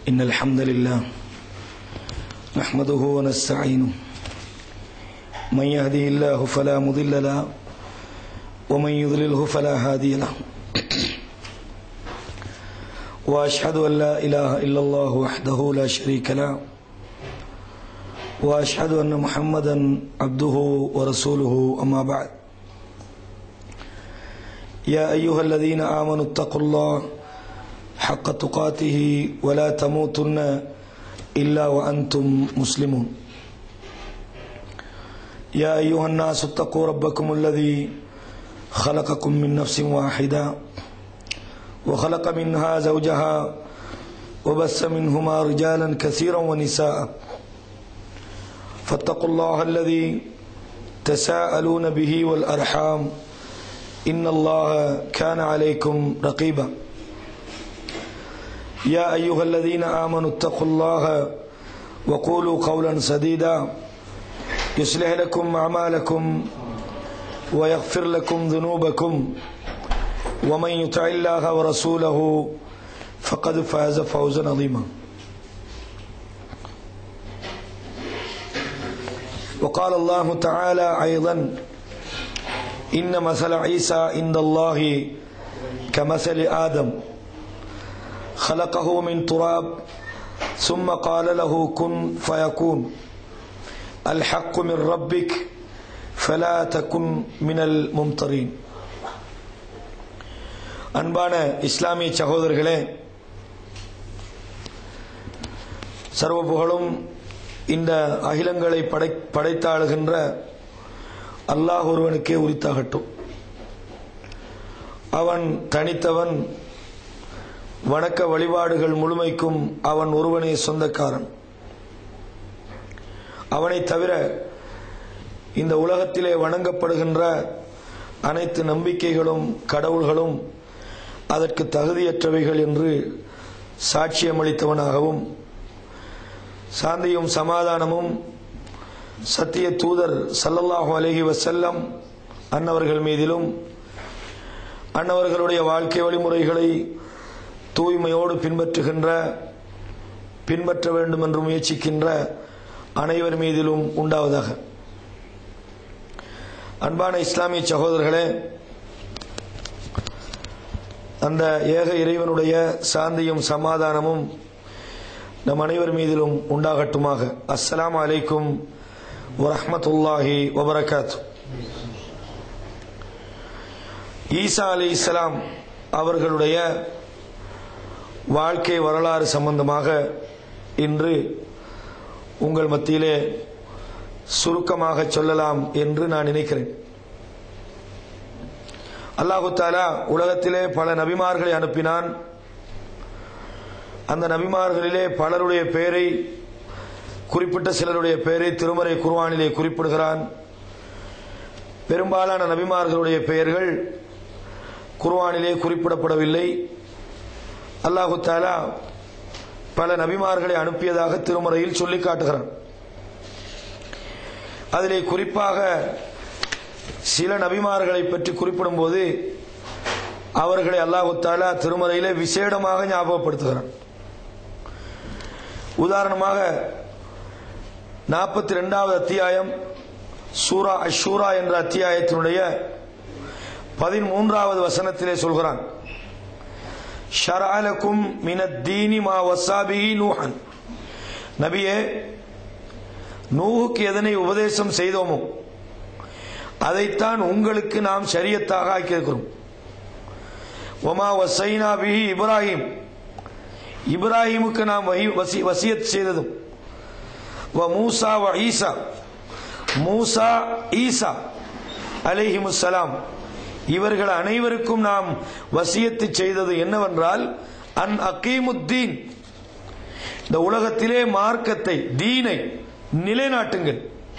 إن الحمد لله نحمده ونستعينه من يهده الله فلا مضل له ومن يضلله فلا هادي له وأشهد أن لا إله إلا الله وحده لا شريك له وأشهد أن محمدا عبده ورسوله أما بعد يا أيها الذين آمنوا اتقوا الله حق تقاته ولا تموتن إلا وأنتم مسلمون يا أيها الناس اتقوا ربكم الذي خلقكم من نفس واحدة وخلق منها زوجها وبث منهما رجالا كثيرا ونساء فاتقوا الله الذي تساءلون به والأرحام إن الله كان عليكم رقيبا يا أيها الذين آمنوا اتقوا الله وقولوا قولا سديدا يصلح لكم أعمالكم ويغفر لكم ذنوبكم ومن يطع الله ورسوله فقد فاز فوزا عظيما وقال الله تعالى أيضا إن مثل عيسى عند الله كمثل آدم خلقه من تراب ثم قال له كن فيكون الحق من ربك فلا تكن من الممترين அன்பான இஸ்லாமிய சகோதரர்களே சர்வ புகழும் இந்த அகிலங்களை படை படைத்தாளுகின்ற அல்லாஹ் ஒருவனுக்கே உரித்தாகட்டும் அவன் தனித்தவன் வணக்க வழிபாடுகள் முழுமைக்கும் அவன் ஒருவனே சொந்தக்காரன் அவனை தவிர இந்த உலகத்திலே வணங்கப்படுகின்ற அனைத்து நம்பிக்கைகளும் கடவுள்களும் அதற்கு தகுதியற்றவைகள் என்று சாட்சியமளித்தவனாகவும் சாந்தியும் சமாதானமும் சத்திய தூதர் சல்லல்லாஹு அலஹி வசல்லம் அன்னவர்கள் மீதிலும் அன்னவர்களுடைய வாழ்க்கை வழிமுறைகளை தூய்மையோடு பின்பற்றுகின்ற பின்பற்ற வேண்டும் என்று முயற்சிக்கின்ற அனைவர் மீதிலும் உண்டாவதாக அன்பான இஸ்லாமிய சகோதரர்களே அந்த ஏக இறைவனுடைய சாந்தியும் சமாதானமும் நம் அனைவர் மீதிலும் உண்டாகட்டுமாக அஸ்ஸலாம் அலைக்கும் வரஹமத்துல்லாஹி வபரகாத் ஈசா அலி இஸ்லாம் அவர்களுடைய வாழ்க்கை வரலாறு சம்பந்தமாக இன்று உங்கள் மத்தியிலே சுருக்கமாக சொல்லலாம் என்று நான் நினைக்கிறேன் அல்லாஹு தாலா உலகத்திலே பல நபிமார்களை அனுப்பினான் அந்த நபிமார்களிலே பலருடைய பெயரை குறிப்பிட்ட சிலருடைய பெயரை திருமறை குர்வானிலே குறிப்பிடுகிறான் பெரும்பாலான நபிமார்களுடைய பெயர்கள் குர்வானிலே குறிப்பிடப்படவில்லை அல்லாஹு தாலா பல நபிமார்களை அனுப்பியதாக திருமறையில் சொல்லி காட்டுகிறான் அதிலே குறிப்பாக சில நபிமார்களை பற்றி குறிப்பிடும் போது அவர்களை அல்லாஹு தாலா திருமறையிலே விசேடமாக ஞாபகப்படுத்துகிறான் உதாரணமாக நாற்பத்தி ரெண்டாவது அத்தியாயம் சூரா அஷூரா என்ற அத்தியாயத்தினுடைய பதிமூன்றாவது வசனத்திலே சொல்கிறான் ஷராலக்கும் மினத்தீனி மா வசாபிஹி நூஹன் நபியே நூஹுக்கு எதனை உபதேசம் செய்தோமோ அதைத்தான் உங்களுக்கு நாம் சரியத்தாக ஆக்கியிருக்கிறோம் ஒமா வசைனா பிஹி இப்ராஹிம் இப்ராஹிமுக்கு நாம் வசியத் செய்ததும் வ மூசா வ ஈசா மூசா ஈசா அலிஹிமுசலாம் இவர்கள் அனைவருக்கும் நாம் வசியத்து செய்தது என்னவென்றால் அன் அகீமுத்தீன் இந்த உலகத்திலே மார்க்கத்தை தீனை நிலைநாட்டுங்கள்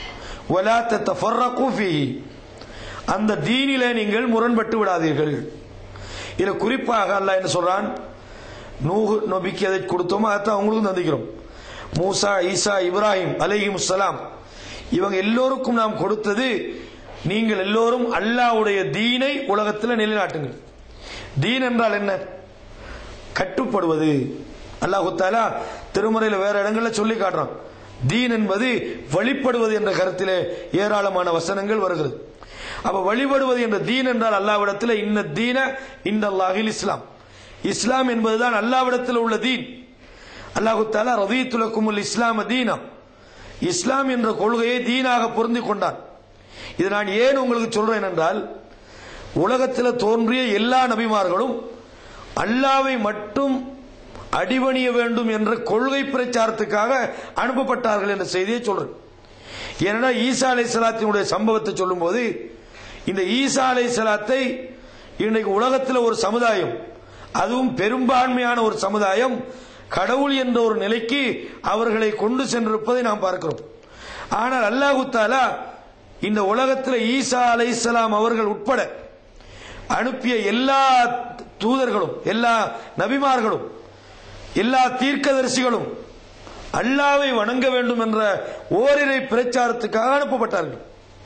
அந்த தீனிலே நீங்கள் முரண்பட்டு விடாதீர்கள் இதில் குறிப்பாக அல்ல என்ன சொல்றான் நூகு நபிக்கு எதை கொடுத்தோமோ அதைத்தான் அவங்களுக்கும் தந்திக்கிறோம் மூசா ஈசா இப்ராஹிம் அலஹி முசலாம் இவங்க எல்லோருக்கும் நாம் கொடுத்தது நீங்கள் எல்லோரும் அல்லாவுடைய தீனை உலகத்தில் நிலைநாட்டுங்கள் தீன் என்றால் என்ன கட்டுப்படுவது அல்லாஹு தாலா திருமுறையில வேற இடங்கள்ல சொல்லி காட்டுறான் தீன் என்பது வழிபடுவது என்ற கருத்திலே ஏராளமான வசனங்கள் வருகிறது அப்ப வழிபடுவது என்ற தீன் என்றால் அல்லாவிடத்தில் இன்ன தீன இந்த அல்லாஹில் இஸ்லாம் இஸ்லாம் என்பதுதான் அல்லாவிடத்தில் உள்ள தீன் அல்லாஹு தாலா ரதீத்துலக்குமுல் இஸ்லாம தீனா இஸ்லாம் என்ற கொள்கையை தீனாக பொருந்தி கொண்டான் இது நான் ஏன் உங்களுக்கு சொல்றேன் என்றால் உலகத்தில் தோன்றிய எல்லா நபிமார்களும் அல்லாவை மட்டும் அடிபணிய வேண்டும் என்ற கொள்கை பிரச்சாரத்துக்காக அனுப்பப்பட்டார்கள் என்ற செய்தியை சொல்றேன் ஏன்னா ஈசா அலை சலாத்தினுடைய சம்பவத்தை சொல்லும்போது இந்த ஈசா அலை சலாத்தை இன்னைக்கு உலகத்தில் ஒரு சமுதாயம் அதுவும் பெரும்பான்மையான ஒரு சமுதாயம் கடவுள் என்ற ஒரு நிலைக்கு அவர்களை கொண்டு சென்றிருப்பதை நாம் பார்க்கிறோம் ஆனால் அல்லாஹு தாலா இந்த உலகத்தில் ஈசா அலை அவர்கள் உட்பட அனுப்பிய எல்லா தூதர்களும் எல்லா நபிமார்களும் எல்லா தீர்க்கதரிசிகளும் அல்லாவை வணங்க வேண்டும் என்ற ஓரிரை பிரச்சாரத்துக்காக அனுப்பப்பட்டார்கள்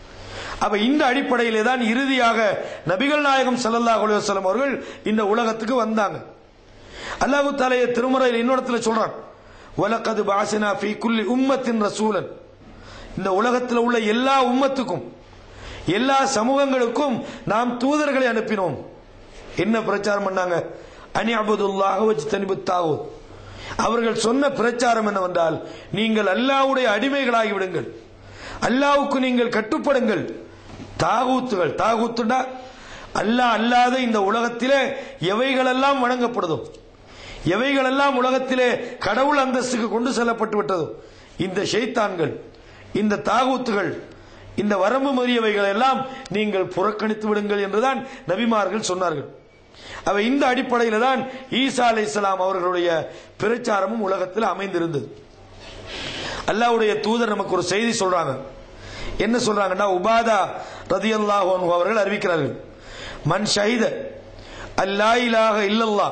அப்ப இந்த அடிப்படையிலே தான் இறுதியாக நபிகள் நாயகம் ஸல்லல்லாஹு அலைஹி வஸல்லம் அவர்கள் இந்த உலகத்துக்கு வந்தாங்க அல்லாஹு தாலைய திருமுறையில் இன்னொருத்துல சொல்றான் வலக்கது பாசினா ஃபீ குல்லி உம்மத்தின் ரசூலன் இந்த உலகத்தில் உள்ள எல்லா உம்மத்துக்கும் எல்லா சமூகங்களுக்கும் நாம் தூதர்களை அனுப்பினோம் என்ன பிரச்சாரம் பண்ணாங்க அனி அபுதுல்லாக வச்சு தனிபுத்தாவோ அவர்கள் சொன்ன பிரச்சாரம் என்னவென்றால் நீங்கள் அல்லாவுடைய அடிமைகளாகி விடுங்கள் அல்லாவுக்கு நீங்கள் கட்டுப்படுங்கள் தாகூத்துகள் தாகூத்துண்டா அல்லாஹ் அல்லாத இந்த உலகத்திலே எவைகளெல்லாம் வணங்கப்படுதோ எவைகளெல்லாம் உலகத்திலே கடவுள் அந்தஸ்துக்கு கொண்டு செல்லப்பட்டு விட்டதோ இந்த ஷைத்தான்கள் இந்த தாகூத்துகள் இந்த வரம்பு மீறியவைகள் எல்லாம் நீங்கள் புறக்கணித்து விடுங்கள் என்றுதான் நபிமார்கள் சொன்னார்கள் அவ இந்த அடிப்படையில் தான் ஈசா அலை இஸ்லாம் அவர்களுடைய பிரச்சாரமும் உலகத்தில் அமைந்திருந்தது அல்லாவுடைய தூதர் நமக்கு ஒரு செய்தி சொல்றாங்க என்ன சொல்றாங்கன்னா உபாதா ரதியல்லாஹு அன்ஹு அவர்கள் அறிவிக்கிறார்கள் மன் ஷஹித அல்லாயிலாக இல்லல்லா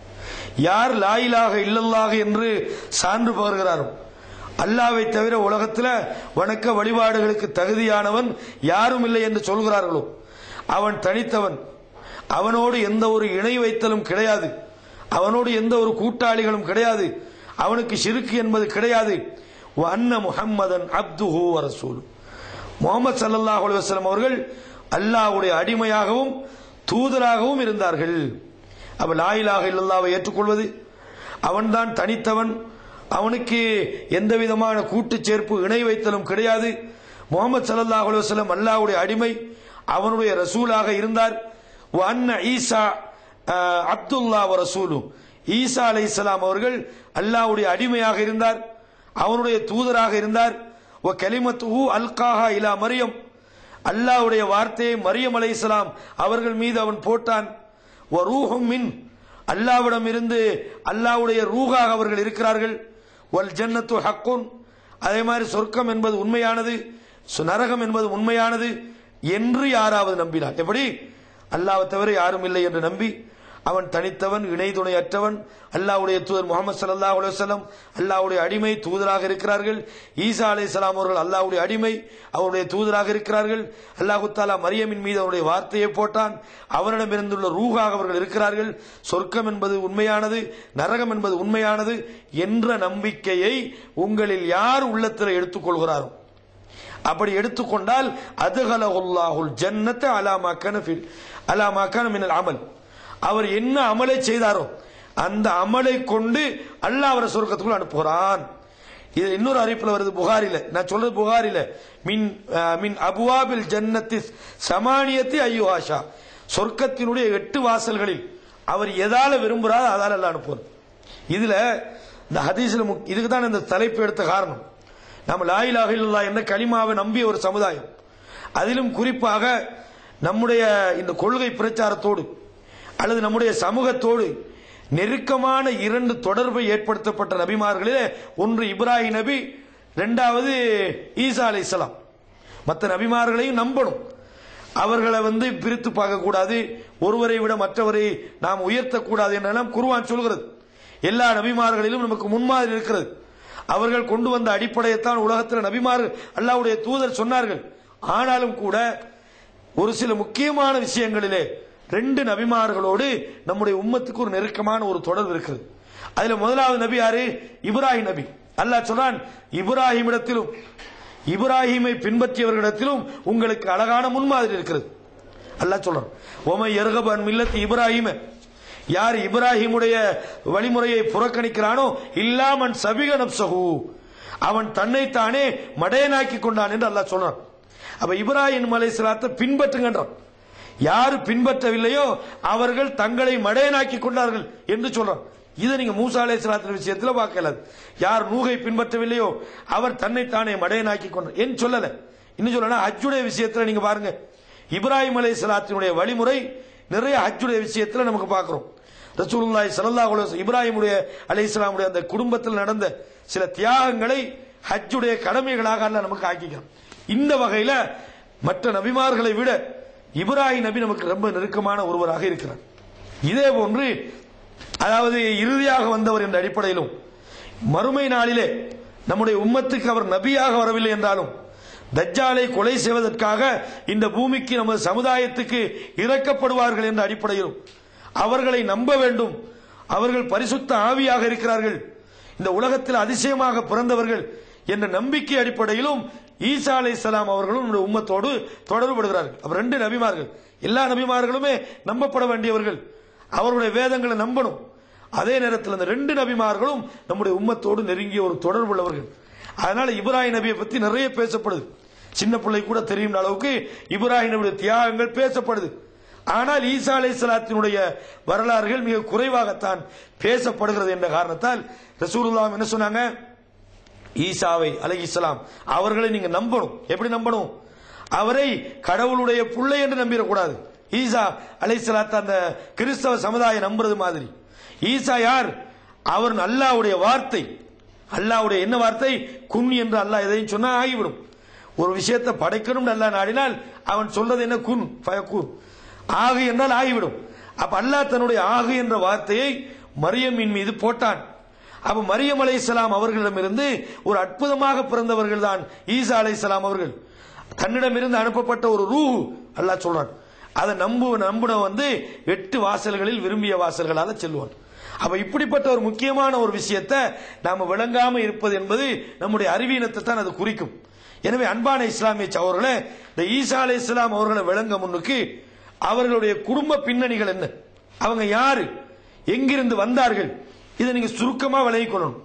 யார் லாயிலாக இல்லல்லாக என்று சான்று பகர்கிறாரோ அல்லாவை தவிர உலகத்தில் வணக்க வழிபாடுகளுக்கு தகுதியானவன் யாரும் இல்லை என்று சொல்கிறார்களோ அவன் தனித்தவன் அவனோடு எந்த ஒரு இணை வைத்தலும் கிடையாது அவனோடு எந்த ஒரு கூட்டாளிகளும் கிடையாது அவனுக்கு சிறுக்கு என்பது கிடையாது அன்ன முஹம்மதன் அப்துஹு ரசூல் முகமது சல்லல்லாஹு அலைஹி வஸல்லம் அவர்கள் அல்லாஹ்வுடைய அடிமையாகவும் தூதராகவும் இருந்தார்கள் அப்ப லாயிலாக இல்லல்லாவை ஏற்றுக்கொள்வது அவன்தான் தனித்தவன் அவனுக்கு எந்த விதமான கூட்டு சேர்ப்பு இணை வைத்தலும் கிடையாது முகமது சல்லல்லாஹு அலைஹி வஸல்லம் அல்லாஹ்வுடைய அடிமை அவனுடைய ரசூலாக இருந்தார் அன்ன ஈசா அப்துல்லா ரசூலு ஈசா அலை இஸ்லாம் அவர்கள் அல்லாஹ்வுடைய அடிமையாக இருந்தார் அவனுடைய தூதராக இருந்தார் ஒ கலிமத்து அல்காஹா இலா மரியம் அல்லாஹ்வுடைய வார்த்தையை மரியம் அலை இஸ்லாம் அவர்கள் மீது அவன் போட்டான் ஒ ரூஹும் மின் அல்லாவிடம் இருந்து அல்லாஹ்வுடைய ரூகாக அவர்கள் இருக்கிறார்கள் வல் ஜன்னத்து ஹக்குன் அதே மாதிரி சொர்க்கம் என்பது உண்மையானது நரகம் என்பது உண்மையானது என்று யாராவது நம்பினார் எப்படி அல்லாவை தவிர யாரும் இல்லை என்று நம்பி அவன் தனித்தவன் இணை துணை அற்றவன் அல்லாவுடைய தூதர் முகமது சல்லாஹ் அலுவலம் அல்லாவுடைய அடிமை தூதராக இருக்கிறார்கள் ஈசா அலை சலாம் அவர்கள் அல்லாவுடைய அடிமை அவருடைய தூதராக இருக்கிறார்கள் அல்லாஹு தாலா மரியமின் மீது அவருடைய வார்த்தையை போட்டான் அவனிடமிருந்துள்ள ரூகாக அவர்கள் இருக்கிறார்கள் சொர்க்கம் என்பது உண்மையானது நரகம் என்பது உண்மையானது என்ற நம்பிக்கையை உங்களில் யார் உள்ளத்தில் எடுத்துக்கொள்கிறாரோ அப்படி எடுத்துக்கொண்டால் அதுகலகுல்லாஹுல் ஜன்னத்தை அலாமாக்கான அலாமாக்கான மின்னல் அமல் அவர் என்ன அமலை செய்தாரோ அந்த அமலை கொண்டு அல்லாஹ் அவரை சொர்க்கத்துக்குள் அனுப்புகிறான் இது இன்னொரு அறிவிப்பில் வருது புகாரில நான் சொல்றது புகாரில மின் மின் அபுவாபில் ஜன்னத்தி சமானியத்தி ஐயுஹாஷா சொர்க்கத்தினுடைய எட்டு வாசல்களில் அவர் எதால விரும்புகிறாரோ அதால எல்லாம் அனுப்புவார் இதுல இந்த ஹதீஸ்ல இதுக்கு தான் இந்த தலைப்பு எடுத்த காரணம் நம்ம லாயிலாக இல்லா என்ற களிமாவை நம்பிய ஒரு சமுதாயம் அதிலும் குறிப்பாக நம்முடைய இந்த கொள்கை பிரச்சாரத்தோடு அல்லது நம்முடைய சமூகத்தோடு நெருக்கமான இரண்டு தொடர்பை ஏற்படுத்தப்பட்ட நபிமார்களிலே ஒன்று இப்ராஹிம் நபி இரண்டாவது ஈசா அலி இஸ்லாம் மற்ற நபிமார்களையும் நம்பணும் அவர்களை வந்து பிரித்து பார்க்கக்கூடாது ஒருவரை விட மற்றவரை நாம் உயர்த்தக்கூடாது என்றெல்லாம் குருவான் சொல்கிறது எல்லா நபிமார்களிலும் நமக்கு முன்மாதிரி இருக்கிறது அவர்கள் கொண்டு வந்த அடிப்படையைத்தான் உலகத்தில் நபிமார் அல்லாவுடைய தூதர் சொன்னார்கள் ஆனாலும் கூட ஒரு சில முக்கியமான விஷயங்களிலே ரெண்டு நபிமார்களோடு நம்முடைய உம்மத்துக்கு ஒரு நெருக்கமான ஒரு தொடர்பு இருக்கிறது அதுல முதலாவது நபி யாரு இப்ராஹிம் நபி அல்லாஹ் சொல்றான் இப்ராஹிமிடத்திலும் இப்ராஹிமை பின்பற்றியவர்களிடத்திலும் உங்களுக்கு அழகான முன்மாதிரி இருக்கிறது அல்லாஹ் சொல்றான் ஓமை எருகபன் மில்லத் இப்ராஹிம யார் இப்ராஹிமுடைய வழிமுறையை புறக்கணிக்கிறானோ இல்லாமன் சபிக நப்சஹு அவன் தன்னைத்தானே மடையனாக்கி கொண்டான் என்று அல்லாஹ் சொல்றான் அப்ப இப்ராஹிம் அலைஹிஸ்ஸலாத்தை பின்பற்றுகின்றான் யார் பின்பற்றவில்லையோ அவர்கள் தங்களை மடையனாக்கி கொண்டார்கள் என்று சொல்றான் இதை நீங்க மூசா அலைஹிஸ்ஸலாத்தின் விஷயத்தில் பார்க்கல யார் நூகை பின்பற்றவில்லையோ அவர் தன்னைத்தானே மடையனாக்கி கொண்டார் என்று சொல்லல இன்னும் சொல்லனா ஹஜ்ஜுடைய விஷயத்துல நீங்க பாருங்க இப்ராஹிம் அலைஹிஸ்ஸலாத்தினுடைய வழிமுறை நிறைய ஹஜ்ஜுடைய விஷயத்துல நமக்கு பார்க்கிறோம் ரசூலுல்லாஹி ஸல்லல்லாஹு அலைஹி வஸல்லம் இப்ராஹிமுடைய அலைஹிஸ்ஸலாமுடைய அந்த குடும்பத்தில் நடந்த சில தியாகங்களை ஹஜ்ஜுடைய கடமைகளாக அல்லாஹ் நமக்கு ஆக்கிக்கிறான் இந்த வகையில மற்ற நபிமார்களை விட இப்ராஹிம் நபி நமக்கு ரொம்ப நெருக்கமான ஒருவராக இருக்கிறார் இதே போன்று அதாவது இறுதியாக வந்தவர் என்ற அடிப்படையிலும் மறுமை நாளிலே நம்முடைய உம்மத்துக்கு அவர் நபியாக வரவில்லை என்றாலும் தஜ்ஜாலை கொலை செய்வதற்காக இந்த பூமிக்கு நமது சமுதாயத்துக்கு இறக்கப்படுவார்கள் என்ற அடிப்படையிலும் அவர்களை நம்ப வேண்டும் அவர்கள் பரிசுத்த ஆவியாக இருக்கிறார்கள் இந்த உலகத்தில் அதிசயமாக பிறந்தவர்கள் என்ற நம்பிக்கை அடிப்படையிலும் ஈசா அலை அவர்களும் நம்முடைய உம்மத்தோடு தொடர்புபடுகிறார்கள் அப்ப ரெண்டு நபிமார்கள் எல்லா நபிமார்களுமே நம்பப்பட வேண்டியவர்கள் அவருடைய வேதங்களை நம்பணும் அதே நேரத்தில் அந்த ரெண்டு நபிமார்களும் நம்முடைய உம்மத்தோடு நெருங்கிய ஒரு தொடர்புள்ளவர்கள் அதனால இப்ராஹிம் நபியை பத்தி நிறைய பேசப்படுது சின்ன பிள்ளை கூட தெரியும் அளவுக்கு இப்ராஹிம் நபியுடைய தியாகங்கள் பேசப்படுது ஆனால் ஈசா அலை சலாத்தினுடைய வரலாறுகள் மிக குறைவாகத்தான் பேசப்படுகிறது என்ற காரணத்தால் ரசூலுல்லாம் என்ன சொன்னாங்க ஈசாவை அலைஹிஸ்ஸலாம் அவர்களை நீங்க நம்பணும் எப்படி நம்பணும் அவரை கடவுளுடைய புள்ளை என்று நம்பிடக்கூடாது ஈசா அலைஹிஸ்ஸலாத்த அந்த கிறிஸ்தவ சமுதாயம் நம்புறது மாதிரி ஈசா யார் அவர் அல்லாஹ்வுடைய வார்த்தை அல்லாஹ்வுடைய என்ன வார்த்தை குன் என்று அல்லாஹ் எதையும் சொன்னா ஆகிவிடும் ஒரு விஷயத்தை படைக்கணும் அல்லாஹ் நாடினால் அவன் சொல்றது என்ன குன் ஃபயகுன் ஆகு என்றால் ஆகிவிடும் அப்ப அல்லாஹ் தன்னுடைய ஆகு என்ற வார்த்தையை மரியமின் மீது போட்டான் அப்ப மரியம் அலைஹிஸ்ஸலாம் அவர்களிடமிருந்து ஒரு அற்புதமாக பிறந்தவர்கள் தான் ஈசா அலைஹிஸ்ஸலாம் அவர்கள் தன்னிடமிருந்து அனுப்பப்பட்ட ஒரு ரூஹு அல்லாஹ் சொல்றான் அதை நம்பு நம்புன வந்து எட்டு வாசல்களில் விரும்பிய வாசல்களால செல்வான் அப்ப இப்படிப்பட்ட ஒரு முக்கியமான ஒரு விஷயத்தை நாம விளங்காம இருப்பது என்பது நம்முடைய அறிவீனத்தை தான் அது குறிக்கும் எனவே அன்பான இஸ்லாமிய சகோதரர்களே இந்த ஈசா அலை இஸ்லாம் அவர்களை விளங்க முன்னுக்கு அவர்களுடைய குடும்ப பின்னணிகள் என்ன அவங்க யாரு எங்கிருந்து வந்தார்கள் இதை நீங்க சுருக்கமா விளங்கிக் கொள்ளணும்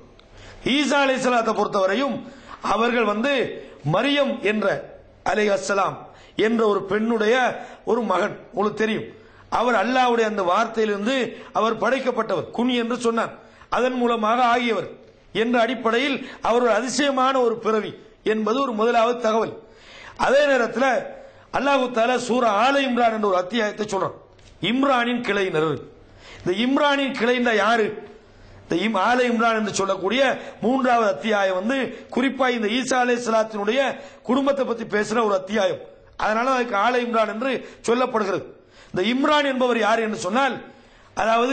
ஈசா அலை சலாத்தை பொறுத்தவரையும் அவர்கள் வந்து மரியம் என்ற அலை அஸ்ஸலாம் என்ற ஒரு பெண்ணுடைய ஒரு மகன் உங்களுக்கு தெரியும் அவர் அல்லாவுடைய அந்த வார்த்தையிலிருந்து அவர் படைக்கப்பட்டவர் குனி என்று சொன்னார் அதன் மூலமாக ஆகியவர் என்ற அடிப்படையில் அவர் ஒரு அதிசயமான ஒரு பிறவி என்பது ஒரு முதலாவது தகவல் அதே நேரத்தில் அல்லாஹு தாலா சூரா ஆல இம்ரான் என்ற ஒரு அத்தியாயத்தை சொல்றான் இம்ரானின் கிளையினர் இந்த இம்ரானின் கிளைந்த யாரு இந்த இம் ஆல இம்ரான் என்று சொல்லக்கூடிய மூன்றாவது அத்தியாயம் வந்து குறிப்பா இந்த ஈசா அலை சலாத்தினுடைய குடும்பத்தை பத்தி பேசுற ஒரு அத்தியாயம் அதனால அதுக்கு ஆல இம்ரான் என்று சொல்லப்படுகிறது இந்த இம்ரான் என்பவர் யார் என்று சொன்னால் அதாவது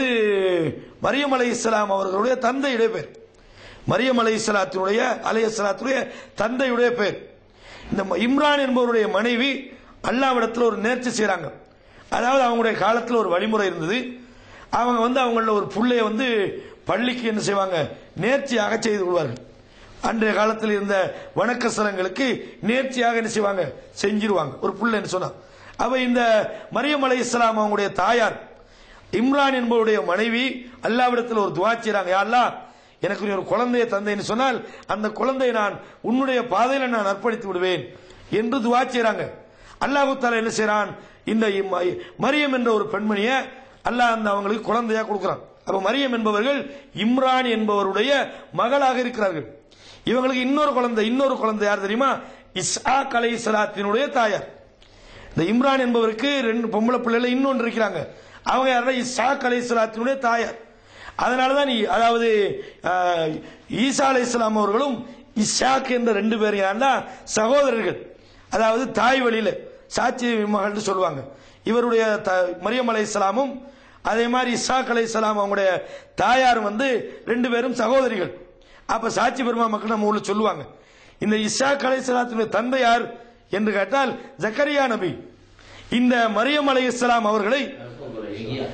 மரியம் அலை இஸ்லாம் அவர்களுடைய தந்தையுடைய பேர் மரியம் அலை இஸ்லாத்தினுடைய அலை இஸ்லாத்துடைய தந்தையுடைய பேர் இந்த ம- இம்ரான் என்பவருடைய மனைவி அல்லாவிடத்தில் ஒரு நேர்ச்சி செய்றாங்க அதாவது அவங்களுடைய காலத்தில் ஒரு வழிமுறை இருந்தது அவங்க வந்து அவங்கள ஒரு புள்ளைய வந்து பள்ளிக்கு என்ன செய்வாங்க நேர்ச்சியாக செய்து கொள்வார்கள் அன்றைய காலத்தில் இருந்த வணக்க ஸ்தலங்களுக்கு நேர்ச்சியாக என்ன செய்வாங்க செஞ்சிருவாங்க ஒரு புள்ள என்ன சொன்னா அப்ப இந்த மரியம் அலை இஸ்லாம் அவங்களுடைய தாயார் இம்ரான் என்பவருடைய மனைவி அல்லாவிடத்தில் ஒரு துவா செய்றாங்க யா அல்லாஹ் எனக்கு நீ ஒரு குழந்தையை தந்தைன்னு சொன்னால் அந்த குழந்தையை நான் உன்னுடைய பாதையில நான் அர்ப்பணித்து விடுவேன் என்று துவா செய்றாங்க அல்லாஹு தாலா என்ன செய்றான் இந்த இம்- மரியம் என்ற ஒரு பெண்மணியை அல்லாஹ் அந்த அவங்களுக்கு குழந்தையா கொடுக்கிறான் அப்ப மரியம் என்பவர்கள் இம்ரான் என்பவருடைய மகளாக இருக்கிறார்கள் இவங்களுக்கு இன்னொரு குழந்தை இன்னொரு குழந்தை யார் தெரியுமா இஸ்ஹாக் அலைஹிஸ்ஸலாத்தினுடைய தாயார் இந்த இம்ரான் என்பவருக்கு ரெண்டு பொம்பளை பிள்ளைகள் இன்னொன்று இருக்கிறாங்க அவங்க யாருன்னா இஸ்ஹாக் அலைஹிஸ்ஸலாத்தினுடைய தாயார் அதனால தான் நீ- அதாவது ஆஹ், ஈசா அலைஹிஸ்ஸலாம் அவர்களும் இஸ்ஹாக் என்ற ரெண்டு பேர் யாருன்னா சகோதரர்கள் அதாவது தாய் வழியில சாட்சி மகள்னு சொல்லுவாங்க இவருடைய த- மரியம் அலைஹிஸ்ஸலாமும் அதே மாதிரி இஸ்ஹாக் அலைஹிஸ்ஸலாம் அவங்களுடைய தாயார் வந்து ரெண்டு பேரும் சகோதரிகள் அப்ப சாட்சி பெருமா மக்கள் நம்ம ஊர்ல சொல்லுவாங்க இந்த இஸ்ஹாக் அலைஹிஸ்ஸலாத்தினுடைய தந்தை யார் என்று கேட்டால் ஜக்கரியா நபி இந்த மரியம் அலைஹிஸ்ஸலாம் அவர்களை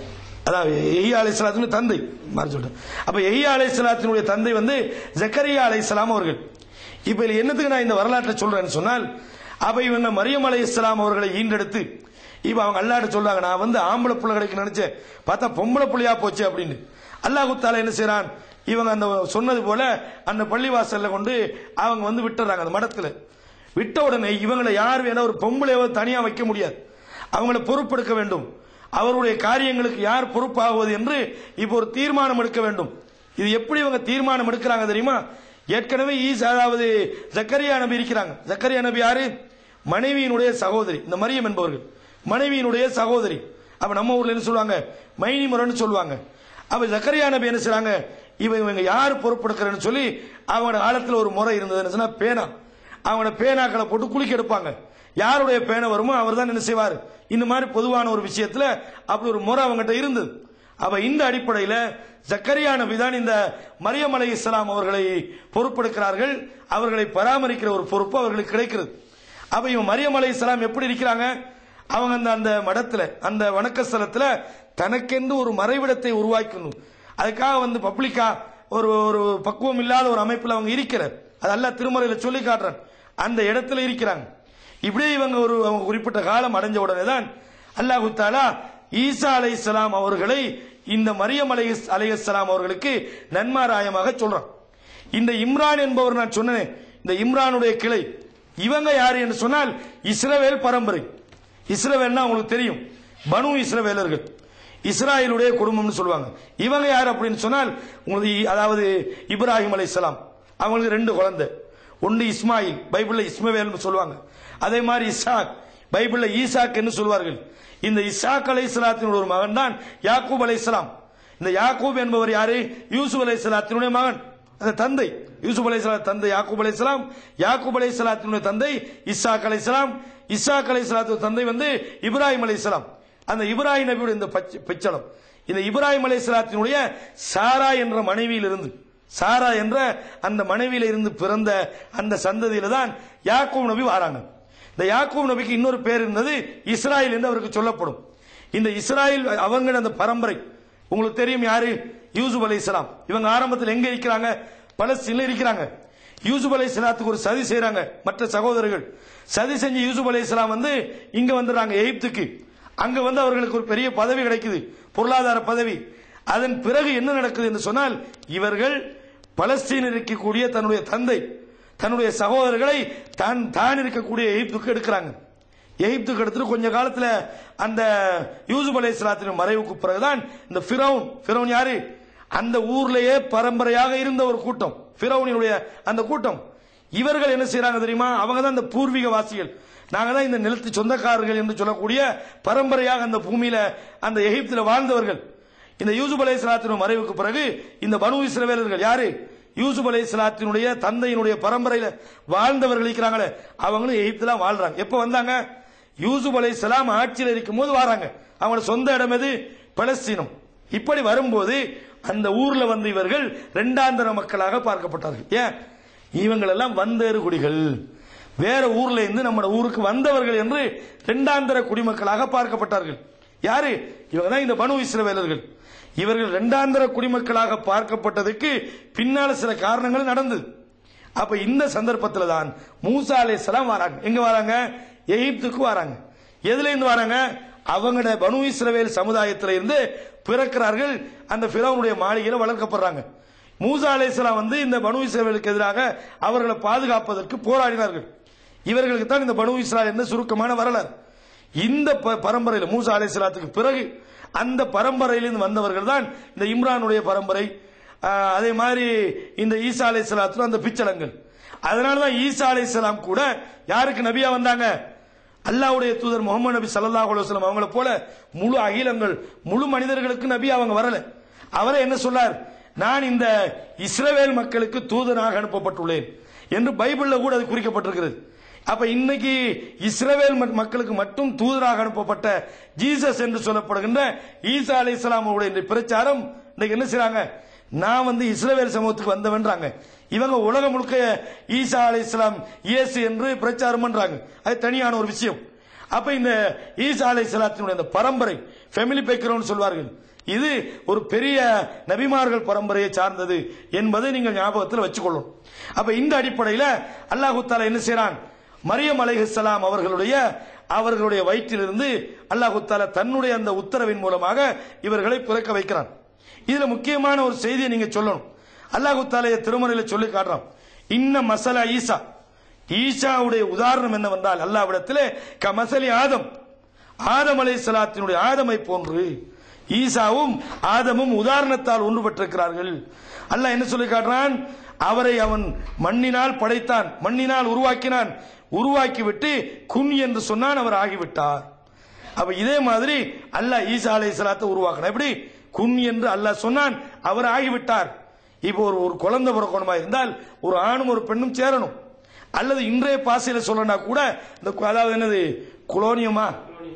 அதாவது எய்யா அலைஹிஸ்ஸலாத்தினுடைய தந்தை மாறி சொல்றேன் அப்ப எய்யா அலைஹிஸ்ஸலாத்தினுடைய தந்தை வந்து ஜக்கரியா அலைஹிஸ்ஸலாம் அவர்கள் இப்ப இதுல என்னத்துக்கு நான் இந்த வரலாற்றை சொல்றேன்னு சொன்னால் அப்ப இவங்க மரியம் அலைஹிஸ்ஸலாம் அவர்களை ஈண்டெடுத்து இப்ப அவங்க அல்லாட்ட சொல்றாங்க நான் வந்து ஆம்பளை புள்ள கிடைக்க நினைச்சேன் பார்த்தா பொம்பளை புள்ளையா போச்சு அப்படின்னு அல்லாஹு தாலா என்ன செய்றான் இவங்க அந்த சொன்னது போல அந்த பள்ளிவாசல்ல கொண்டு அவங்க வந்து விட்டுறாங்க அந்த மடத்துல விட்ட உடனே இவங்களை யார் வேணா ஒரு பொம்பளையோ தனியா வைக்க முடியாது அவங்கள பொறுப்பெடுக்க வேண்டும் அவருடைய காரியங்களுக்கு யார் பொறுப்பாகுவது என்று இப்போ ஒரு தீர்மானம் எடுக்க வேண்டும் இது எப்படி இவங்க தீர்மானம் எடுக்கிறாங்க தெரியுமா ஏற்கனவே ஈசா அதாவது ஜக்கரியா நபி இருக்கிறாங்க ஜக்கரியா நபி யாரு மனைவியினுடைய சகோதரி இந்த மரியம் என்பவர்கள் மனைவியினுடைய சகோதரி அப்ப நம்ம ஊர்ல என்ன சொல்லுவாங்க மைனி முறைன்னு சொல்லுவாங்க அப்ப ஜக்கரியா நபி என்ன செய்றாங்க இவங்க இவங்க யார் பொறுப்பெடுக்கிறேன்னு சொல்லி அவங்களோட காலத்துல ஒரு முறை இருந்ததுன்னு சொன்னா பேனா அவங்களோட பேனாக்களை போட்டு குளிக்க எடுப்பாங்க யாருடைய பேனை வருமோ அவர் தான் என்ன செய்வார் இந்த மாதிரி பொதுவான ஒரு விஷயத்துல அப்படி ஒரு முறை அவங்ககிட்ட இருந்தது அப்ப இந்த அடிப்படையில் ஜக்கரியா நபி தான் இந்த மரியம் அலை இஸ்லாம் அவர்களை பொறுப்பெடுக்கிறார்கள் அவர்களை பராமரிக்கிற ஒரு பொறுப்பு அவர்களுக்கு கிடைக்கிறது அப்ப இவன் மரியம் அலை இஸ்லாம் எப்படி இருக்கிறாங்க அவங்க அந்த அந்த மடத்துல அந்த வணக்க ஸ்தலத்துல தனக்கென்று ஒரு மறைவிடத்தை உருவாக்கணும் அதுக்காக வந்து பப்ளிக்கா ஒரு ஒரு பக்குவம் இல்லாத ஒரு அமைப்புல அவங்க இருக்கிறார் அது அல்லாஹ் திருமறையில சொல்லி காட்டுறான் அந்த இடத்துல இருக்கிறாங்க இப்படியே இவங்க ஒரு அவங்க குறிப்பிட்ட காலம் அடைஞ்ச உடனே தான் அல்லாஹு தாலா ஈசா அலைஹிஸ்ஸலாம் அவர்களை இந்த மரியம் அலை அலைஹிஸ்ஸலாம் அவர்களுக்கு நன்மாராயமாக சொல்றான் இந்த இம்ரான் என்பவர் நான் சொன்னேன் இந்த இம்ரானுடைய கிளை இவங்க யாரு என்று சொன்னால் இஸ்ரவேல் பரம்பரை இஸ்ரவேல்னா உங்களுக்கு தெரியும் பனு இஸ்ரவேலர்கள் இஸ்ராயலுடைய குடும்பம்னு சொல்லுவாங்க இவங்க யார் அப்படின்னு சொன்னால் உங்களுக்கு இ- அதாவது இப்ராஹிம் அலைஹிஸ்ஸலாம் அவங்களுக்கு ரெண்டு குழந்தை ஒன்று இஸ்மாயில் பைபிள்ல இஸ்மவேல்னு சொல்லுவாங்க அதே மாதிரி இசாக் பைபிள்ல ஈசாக் என்று சொல்வார்கள் இந்த இசாக் அலைஹிஸ்ஸலாத்தினுடைய ஒரு மகன் தான் யாக்கூப் அலைஹிஸ்ஸலாம் இந்த யாக்கூப் என்பவர் யாரு யூசுப் அலைஹிஸ்ஸலாத்தினுடைய மகன் அந்த தந்தை யூசுப் அலைஹிஸ்ஸலாம் தந்தை யாக்கூப் அலைஹிஸ்ஸலாம் யாக்கூப் அலைஹிஸ்ஸலாத்தினுடைய தந்தை இசாக் அலைஹிஸ்ஸலாம் இசாக் அலைஹிஸ்ஸலாத்து தந்தை வந்து இப்ராஹிம் அலைஹிஸ்ஸலாம் அந்த இப்ராஹிம் நபியுடைய இந்த பச்ச- பிச்சளம் இந்த இப்ராஹிம் அலைஹிஸ்ஸலாத்தினுடைய சாரா என்ற மனைவியிலிருந்து சாரா என்ற அந்த மனைவியில இருந்து பிறந்த அந்த சந்ததியில தான் யாக்கூப் நபி வராங்க இந்த யாக்கூப் நபிக்கு இன்னொரு பேர் இருந்தது இஸ்ராயல் என்று அவருக்கு சொல்லப்படும் இந்த இஸ்ராயல் அவங்க அந்த பரம்பரை உங்களுக்கு தெரியும் யாரு யூசுப் அலை இஸ்லாம் இவங்க ஆரம்பத்தில் எங்க இருக்கிறாங்க பலஸ்தீன்ல இருக்கிறாங்க யூசுப் அலை இஸ்லாத்துக்கு ஒரு சதி செய்றாங்க மற்ற சகோதரர்கள் சதி செஞ்சு யூசுப் அலை இஸ்லாம் வந்து இங்க வந்துடுறாங்க எகிப்துக்கு அங்க வந்து அவர்களுக்கு ஒரு பெரிய பதவி கிடைக்குது பொருளாதார பதவி அதன் பிறகு என்ன நடக்குது என்று சொன்னால் இவர்கள் பலஸ்தீன் இருக்கக்கூடிய தன்னுடைய தந்தை தன்னுடைய சகோதரர்களை தான் தான் இருக்கக்கூடிய எகிப்துக்கு எடுக்கிறாங்க எகிப்துக்கு எடுத்துட்டு கொஞ்ச காலத்துல அந்த யூசுப் அலை இஸ்லாத்தின் மறைவுக்கு பிறகுதான் இந்த ஃபிரௌன் ஃபிரௌன் யாரு அந்த ஊர்லயே பரம்பரையாக இருந்த ஒரு கூட்டம் ஃபிரௌனினுடைய அந்த கூட்டம் இவர்கள் என்ன செய்றாங்க தெரியுமா அவங்க தான் இந்த பூர்வீக வாசிகள் நாங்க தான் இந்த நிலத்து சொந்தக்காரர்கள் என்று சொல்லக்கூடிய பரம்பரையாக அந்த பூமியில அந்த எகிப்துல வாழ்ந்தவர்கள் இந்த யூசுப் அலை இஸ்லாத்தின் மறைவுக்கு பிறகு இந்த பனு இஸ்ரவேலர்கள் யாரு யூசுப் அலை இஸ்லாத்தினுடைய தந்தையினுடைய பரம்பரையில வாழ்ந்தவர்கள் இருக்கிறாங்களே அவங்களும் எகிப்துல வாழ்றாங்க எப்ப வந்தாங்க யூசுப் அலை இஸ்லாம் ஆட்சியில் இருக்கும் போது வராங்க அவங்களோட சொந்த இடம் எது பலஸ்தீனம் இப்படி வரும்போது அந்த ஊர்ல வந்து இவர்கள் இரண்டாந்தர மக்களாக பார்க்கப்பட்டார்கள் ஏன் இவங்களெல்லாம் வந்தேறு குடிகள் வேற ஊர்ல இருந்து நம்ம ஊருக்கு வந்தவர்கள் என்று இரண்டாந்தர குடிமக்களாக பார்க்கப்பட்டார்கள் யாரு இவங்க தான் இந்த பனு இஸ்ரவேலர்கள் இவர்கள் இரண்டாந்தர குடிமக்களாக பார்க்கப்பட்டதுக்கு பின்னால சில காரணங்கள் நடந்தது அப்ப இந்த சந்தர்ப்பத்தில் தான் மூசா அலைஹிஸ்ஸலாம் வராங்க எங்க வராங்க எகிப்துக்கு வராங்க எதுல இருந்து வராங்க அவங்களோட பனு இஸ்ரவேல் சமுதாயத்தில இருந்து பிறக்கிறார்கள் அந்த பிறவனுடைய மாளிகையில வளர்க்கப்படுறாங்க மூசா அலைஹிஸ்ஸலாம் வந்து இந்த பனு இஸ்ரவேலுக்கு எதிராக அவர்களை பாதுகாப்பதற்கு போராடினார்கள் இவர்களுக்கு தான் இந்த பனு இஸ்ராயல் என்ற சுருக்கமான வரலாறு இந்த ப- பரம்பரையில் மூசா அலைஹிஸ்ஸலாத்துக்கு பிறகு அந்த பரம்பரையிலிருந்து வந்தவர்கள் தான் இந்த இம்ரானுடைய பரம்பரை ஆஹ், அதே மாதிரி இந்த ஈசா அலைஹிஸ்ஸலாத்துல அந்த பிச்சளங்கள் அதனால தான் ஈசா அலைஹிஸ்ஸலாம் கூட யாருக்கு நபியா வந்தாங்க அல்லாஹ்வுடைய தூதர் முகமது நபி ஸல்லல்லாஹு அலைஹி வஸல்லம் அவங்கள போல முழு அகிலங்கள் முழு மனிதர்களுக்கு நபி அவங்க வரல அவரே என்ன சொன்னார் நான் இந்த இஸ்ரவேல் மக்களுக்கு தூதனாக அனுப்பப்பட்டுள்ளேன் என்று பைபிள்ல கூட அது குறிக்கப்பட்டிருக்கிறது அப்ப இன்னைக்கு இஸ்ரவேல் மக்- மக்களுக்கு மட்டும் தூதராக அனுப்பப்பட்ட ஜீசஸ் என்று சொல்லப்படுகின்ற ஈசா அலைஹிஸ்ஸலாம் அவருடைய இந்த பிரச்சாரம் இன்னைக்கு என்ன செய்றாங்க நான் வந்து இஸ்ரவேல் சமூகத்துக்கு வந்தவன்றாங்க இவங்க உலகம் முழுக்க ஈசா அலைஹிஸ்ஸலாம் இயேசு என்று பிரச்சாரம் பண்றாங்க அது தனியான ஒரு விஷயம் அப்ப இந்த ஈசா அலைஹிஸ்ஸலாத்தினுடைய அந்த பரம்பரை ஃபேமிலி பேக்ரவுண்ட் சொல்வார்கள் இது ஒரு பெரிய நபிமார்கள் பரம்பரையை சார்ந்தது என்பதை நீங்கள் ஞாபகத்தில் வச்சுக்கொள்ளணும் அப்ப இந்த அடிப்படையில் அல்லாஹு தாலா என்ன செய்றான் மரியம் அலைஹிஸ்ஸலாம் அவர்களுடைய அவர்களுடைய வயிற்றிலிருந்து அல்லாஹு தாலா தன்னுடைய அந்த உத்தரவின் மூலமாக இவர்களை பிறக்க வைக்கிறான் இதுல முக்கியமான ஒரு செய்தியை நீங்க சொல்லணும் அல்லாஹு தாலைய திருமறையில சொல்லி காட்டுறான் இன்ன மசலா ஈசா ஈசாவுடைய உதாரணம் என்னவென்றால் அல்லாவிடத்திலே கமசலி ஆதம் ஆதம் அலை சலாத்தினுடைய ஆதமை போன்று ஈசாவும் ஆதமும் உதாரணத்தால் ஒன்றுபட்டிருக்கிறார்கள் அல்லாஹ் என்ன சொல்லி காட்டுறான் அவரை அவன் மண்ணினால் படைத்தான் மண்ணினால் உருவாக்கினான் உருவாக்கிவிட்டு குன் என்று சொன்னான் அவர் ஆகிவிட்டார் அப்ப இதே மாதிரி அல்லாஹ் ஈசா அலை சலாத்தை உருவாக்கணும் எப்படி குன் என்று அல்லாஹ் சொன்னான் அவர் ஆகிவிட்டார் இப்போ ஒரு ஒரு குழந்தை பிறக்கணுமா இருந்தால் ஒரு ஆணும் ஒரு பெண்ணும் சேரணும் அல்லது இன்றைய பாசையில சொல்லணும்னா கூட இந்த கு- அதாவது என்னது குலோனியமா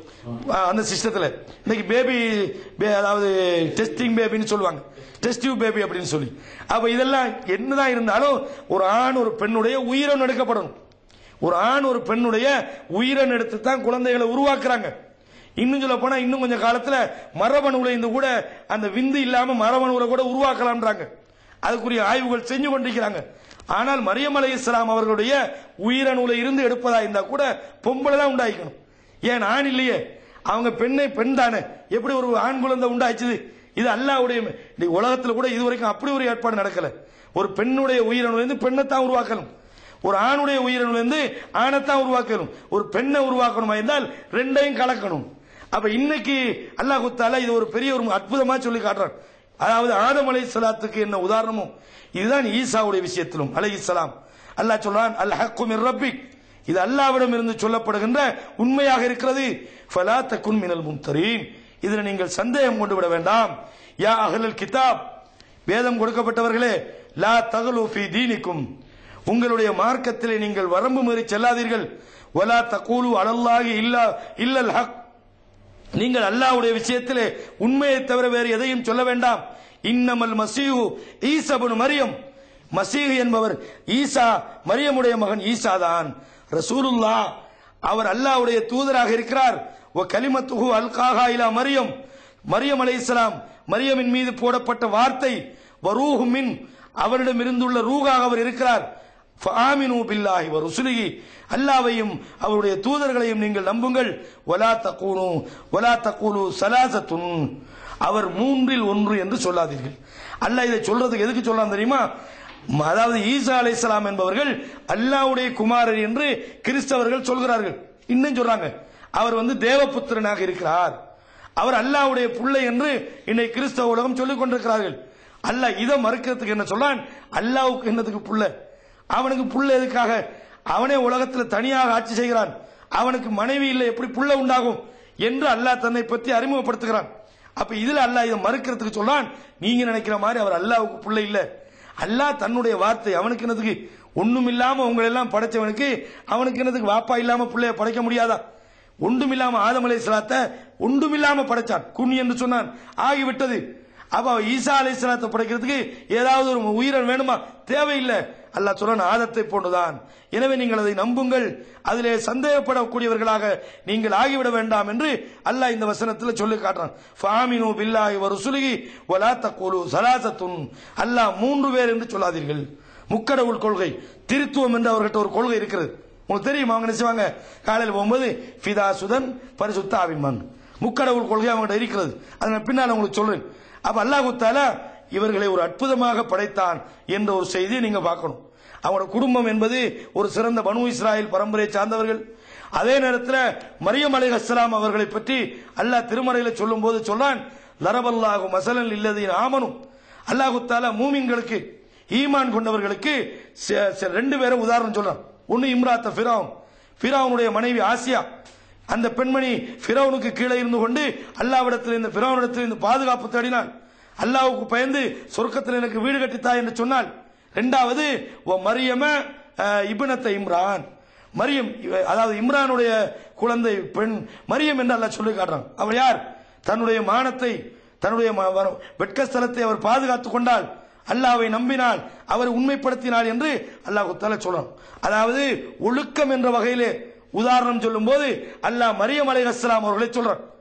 ஆ, அந்த சிஸ்டத்தில் இன்னைக்கு பேபி அதாவது டெஸ்டிங் பேபின்னு சொல்லுவாங்க டெஸ்டிவ் பேபி அப்படின்னு சொல்லி அப்ப இதெல்லாம் என்னதான் இருந்தாலும் ஒரு ஆண் ஒரு பெண்ணுடைய உயிரம் எடுக்கப்படணும் ஒரு ஆண் ஒரு பெண்ணுடைய உயிரன் எடுத்து தான் குழந்தைகளை உருவாக்குறாங்க இன்னும் சொல்ல போனா இன்னும் கொஞ்சம் காலத்துல மரபணுல இருந்து கூட அந்த விந்து இல்லாம மரபணுல கூட உருவாக்கலாம்ன்றாங்க அதுக்குரிய ஆய்வுகள் செஞ்சு கொண்டிருக்கிறாங்க ஆனால் மரியம் அலை இஸ்லாம் அவர்களுடைய உயிரணுல இருந்து எடுப்பதா இருந்தா கூட பொம்பளை தான் உண்டாக்கணும் ஏன் ஆண் இல்லையே அவங்க பெண்ணை பெண் தானே எப்படி ஒரு ஆண் குழந்தை உண்டாச்சுது இது அல்லாவுடைய இன்னைக்கு உலகத்துல கூட இதுவரைக்கும் அப்படி ஒரு ஏற்பாடு நடக்கல ஒரு பெண்ணுடைய உயிரணுல இருந்து பெண்ணைத்தான் உருவாக்கணும் ஒரு ஆணுடைய உயிரினு இருந்து ஆணைத்தான் உருவாக்கணும் ஒரு பெண்ணை உருவாக்கணுமா இருந்தால் ரெண்டையும் கலக்கணும் அப்ப இன்னைக்கு அல்லாஹ் தாலா இது ஒரு பெரிய ஒரு அற்புதமா சொல்லி காட்டுறான் அதாவது ஆதம் அலை சலாத்துக்கு என்ன உதாரணமும் இதுதான் ஈசாவுடைய விஷயத்திலும் அலைஹிஸ்ஸலாம் அல்லாஹ் சொல்றான் அல் ஹக்கும் ரப்பிக் இது அல்லாவிடம் இருந்து சொல்லப்படுகின்ற உண்மையாக இருக்கிறது ஃபலா தக்குன் மினல் மும்தரீன் இதுல நீங்கள் சந்தேகம் கொண்டு விட வேண்டாம் யா அஹ்லல் கிதாப் வேதம் கொடுக்கப்பட்டவர்களே லா தகலு ஃபீ தீனிக்கும் உங்களுடைய மார்க்கத்திலே நீங்கள் வரம்பு மீறி செல்லாதீர்கள் வலா தகூலு அலல்லாஹி இல்லா இல்லல் ஹக் நீங்கள் அல்லாஹ்வுடைய விஷயத்திலே உண்மையை தவிர வேறு எதையும் சொல்ல வேண்டாம் இன்னமல் மசீஹு ஈசபுன் மரியம் மசீஹ் என்பவர் ஈசா மரியமுடைய மகன் ஈசா தான் ரசூலுல்லா அவர் அல்லாஹ்வுடைய தூதராக இருக்கிறார் ஒ கலிமத்துஹு அல்காஹா இலா மரியம் மரியம் அலைஹிஸ்ஸலாம் மரியமின் மீது போடப்பட்ட வார்த்தை வரூஹு மின் அவரிடம் இருந்துள்ள ரூகாக அவர் இருக்கிறார் ஃபாமினு பில்லாஹி வ ருசுலிஹி அல்லாஹ்வையும் அவருடைய தூதர்களையும் நீங்கள் நம்புங்கள் வலா தக்கூனு வலா தக்கூலு சலாசத்துன் அவர் மூன்றில் ஒன்று என்று சொல்லாதீர்கள் அல்லாஹ் இதை சொல்றதுக்கு எதுக்கு சொல்லலாம் தெரியுமா ம- அதாவது ஈசா அலைஹிஸ்ஸலாம் என்பவர்கள் அல்லாஹ்வுடைய குமாரர் என்று கிறிஸ்தவர்கள் சொல்கிறார்கள் இன்னும் சொல்றாங்க அவர் வந்து தேவபுத்திரனாக இருக்கிறார் அவர் அல்லாஹ்வுடைய புள்ளை என்று இன்னைக்கு கிறிஸ்தவ உலகம் சொல்லிக் கொண்டிருக்கிறார்கள் அல்லாஹ் இதை மறுக்கிறதுக்கு என்ன சொல்றான் அல்லாஹ்வுக்கு என்னதுக்கு புள்ள அவனுக்கு புள்ள எதுக்காக அவனே உலகத்தில் தனியாக ஆட்சி செய்கிறான் அவனுக்கு மனைவி இல்லை எப்படி புள்ள உண்டாகும் என்று அல்லாஹ் தன்னை பற்றி அறிமுகப்படுத்துகிறான் அப்ப இதுல அல்லாஹ் இதை மறுக்கிறதுக்கு சொல்றான் நீங்க நினைக்கிற மாதிரி அவர் அல்லாஹ்வுக்கு புள்ள இல்ல அல்லாஹ் தன்னுடைய வார்த்தை அவனுக்கு என்னதுக்கு ஒண்ணும் இல்லாம உங்களை எல்லாம் படைச்சவனுக்கு அவனுக்கு என்னதுக்கு வாப்பா இல்லாம பிள்ளைய படைக்க முடியாதா ஒன்றும் இல்லாம ஆதம் அலை சலாத்தை ஒன்றும் இல்லாம படைச்சான் குன் என்று சொன்னான் ஆகிவிட்டது அப்ப ஈசா அலை சலாத்தை படைக்கிறதுக்கு ஏதாவது ஒரு உயிரன் வேணுமா தேவையில்லை அல்லாஹ் சொல்றான் ஆதத்தை போன்றுதான் எனவே நீங்கள் அதை நம்புங்கள் அதிலே சந்தேகப்படக்கூடியவர்களாக நீங்கள் ஆகிவிட வேண்டாம் என்று அல்லாஹ் இந்த வசனத்தில் சொல்லி காட்டுறான் ஃபாமினு பில்லாஹி வ ருசுலிஹி வலா தக்கூலு சலாசத்துன் அல்லாஹ் மூன்று பேர் என்று சொல்லாதீர்கள் முக்கடவுள் கொள்கை திருத்துவம் என்று அவர்கிட்ட ஒரு கொள்கை இருக்கிறது உங்களுக்கு தெரியுமா அவங்க என்ன செய்வாங்க காலையில் போகும்போது ஃபிதா சுதன் பரிசுத்த ஆவிமன் முக்கடவுள் கொள்கை அவங்ககிட்ட இருக்கிறது அதை நான் பின்னால் உங்களுக்கு சொல்றேன் அப்ப அல்லாஹு தாலா இவர்களை ஒரு அற்புதமாக படைத்தான் என்ற ஒரு செய்தியை நீங்க பார்க்கணும் அவங்களோட குடும்பம் என்பது ஒரு சிறந்த பனு இஸ்ராயல் பரம்பரையை சார்ந்தவர்கள் அதே நேரத்தில் மரியம் அலை அஸ்லாம் அவர்களை பற்றி அல்லாஹ் திருமறையில சொல்லும் போது சொல்றான் லரபல்லாஹு மசலன் இல்லதின் ஆமனும் அல்லாஹு தாலா மூமின்களுக்கு ஈமான் கொண்டவர்களுக்கு ச- ச- ரெண்டு பேரும் உதாரணம் சொல்றான் ஒன்னு இம்ராத்த ஃபிரௌன் ஃபிரௌனுடைய மனைவி ஆசியா அந்த பெண்மணி ஃபிரௌனுக்கு கீழே இருந்து கொண்டு அல்லாவிடத்தில் இந்த ஃபிரௌனிடத்தில் இருந்து பாதுகாப்பு தேடினாள் அல்லாஹ்வுக்கு பயந்து சொர்க்கத்தில் எனக்கு வீடு கட்டித்தா என்று சொன்னாள் இரண்டாவது ஓ மரியம அஹ், இப்னத்த இம்ரான் மரியம் இவ- அதாவது இம்ரானுடைய குழந்தை பெண் மரியம் என்று அல்லாஹ் சொல்லி காட்டுறான் அவள் யார் தன்னுடைய மானத்தை தன்னுடைய ம- வ- வெட்கஸ்தலத்தை அவர் பாதுகாத்துக் கொண்டால் அல்லாவை நம்பினால் அவர் உண்மைப்படுத்தினார் என்று அல்லாஹ் தஆலா சொல்றான் அதாவது ஒழுக்கம் என்ற வகையிலே உதாரணம் சொல்லும்போது அல்லாஹ் மரியம் அலைஹிஸ்ஸலாம் அவர்களை சொல்றான்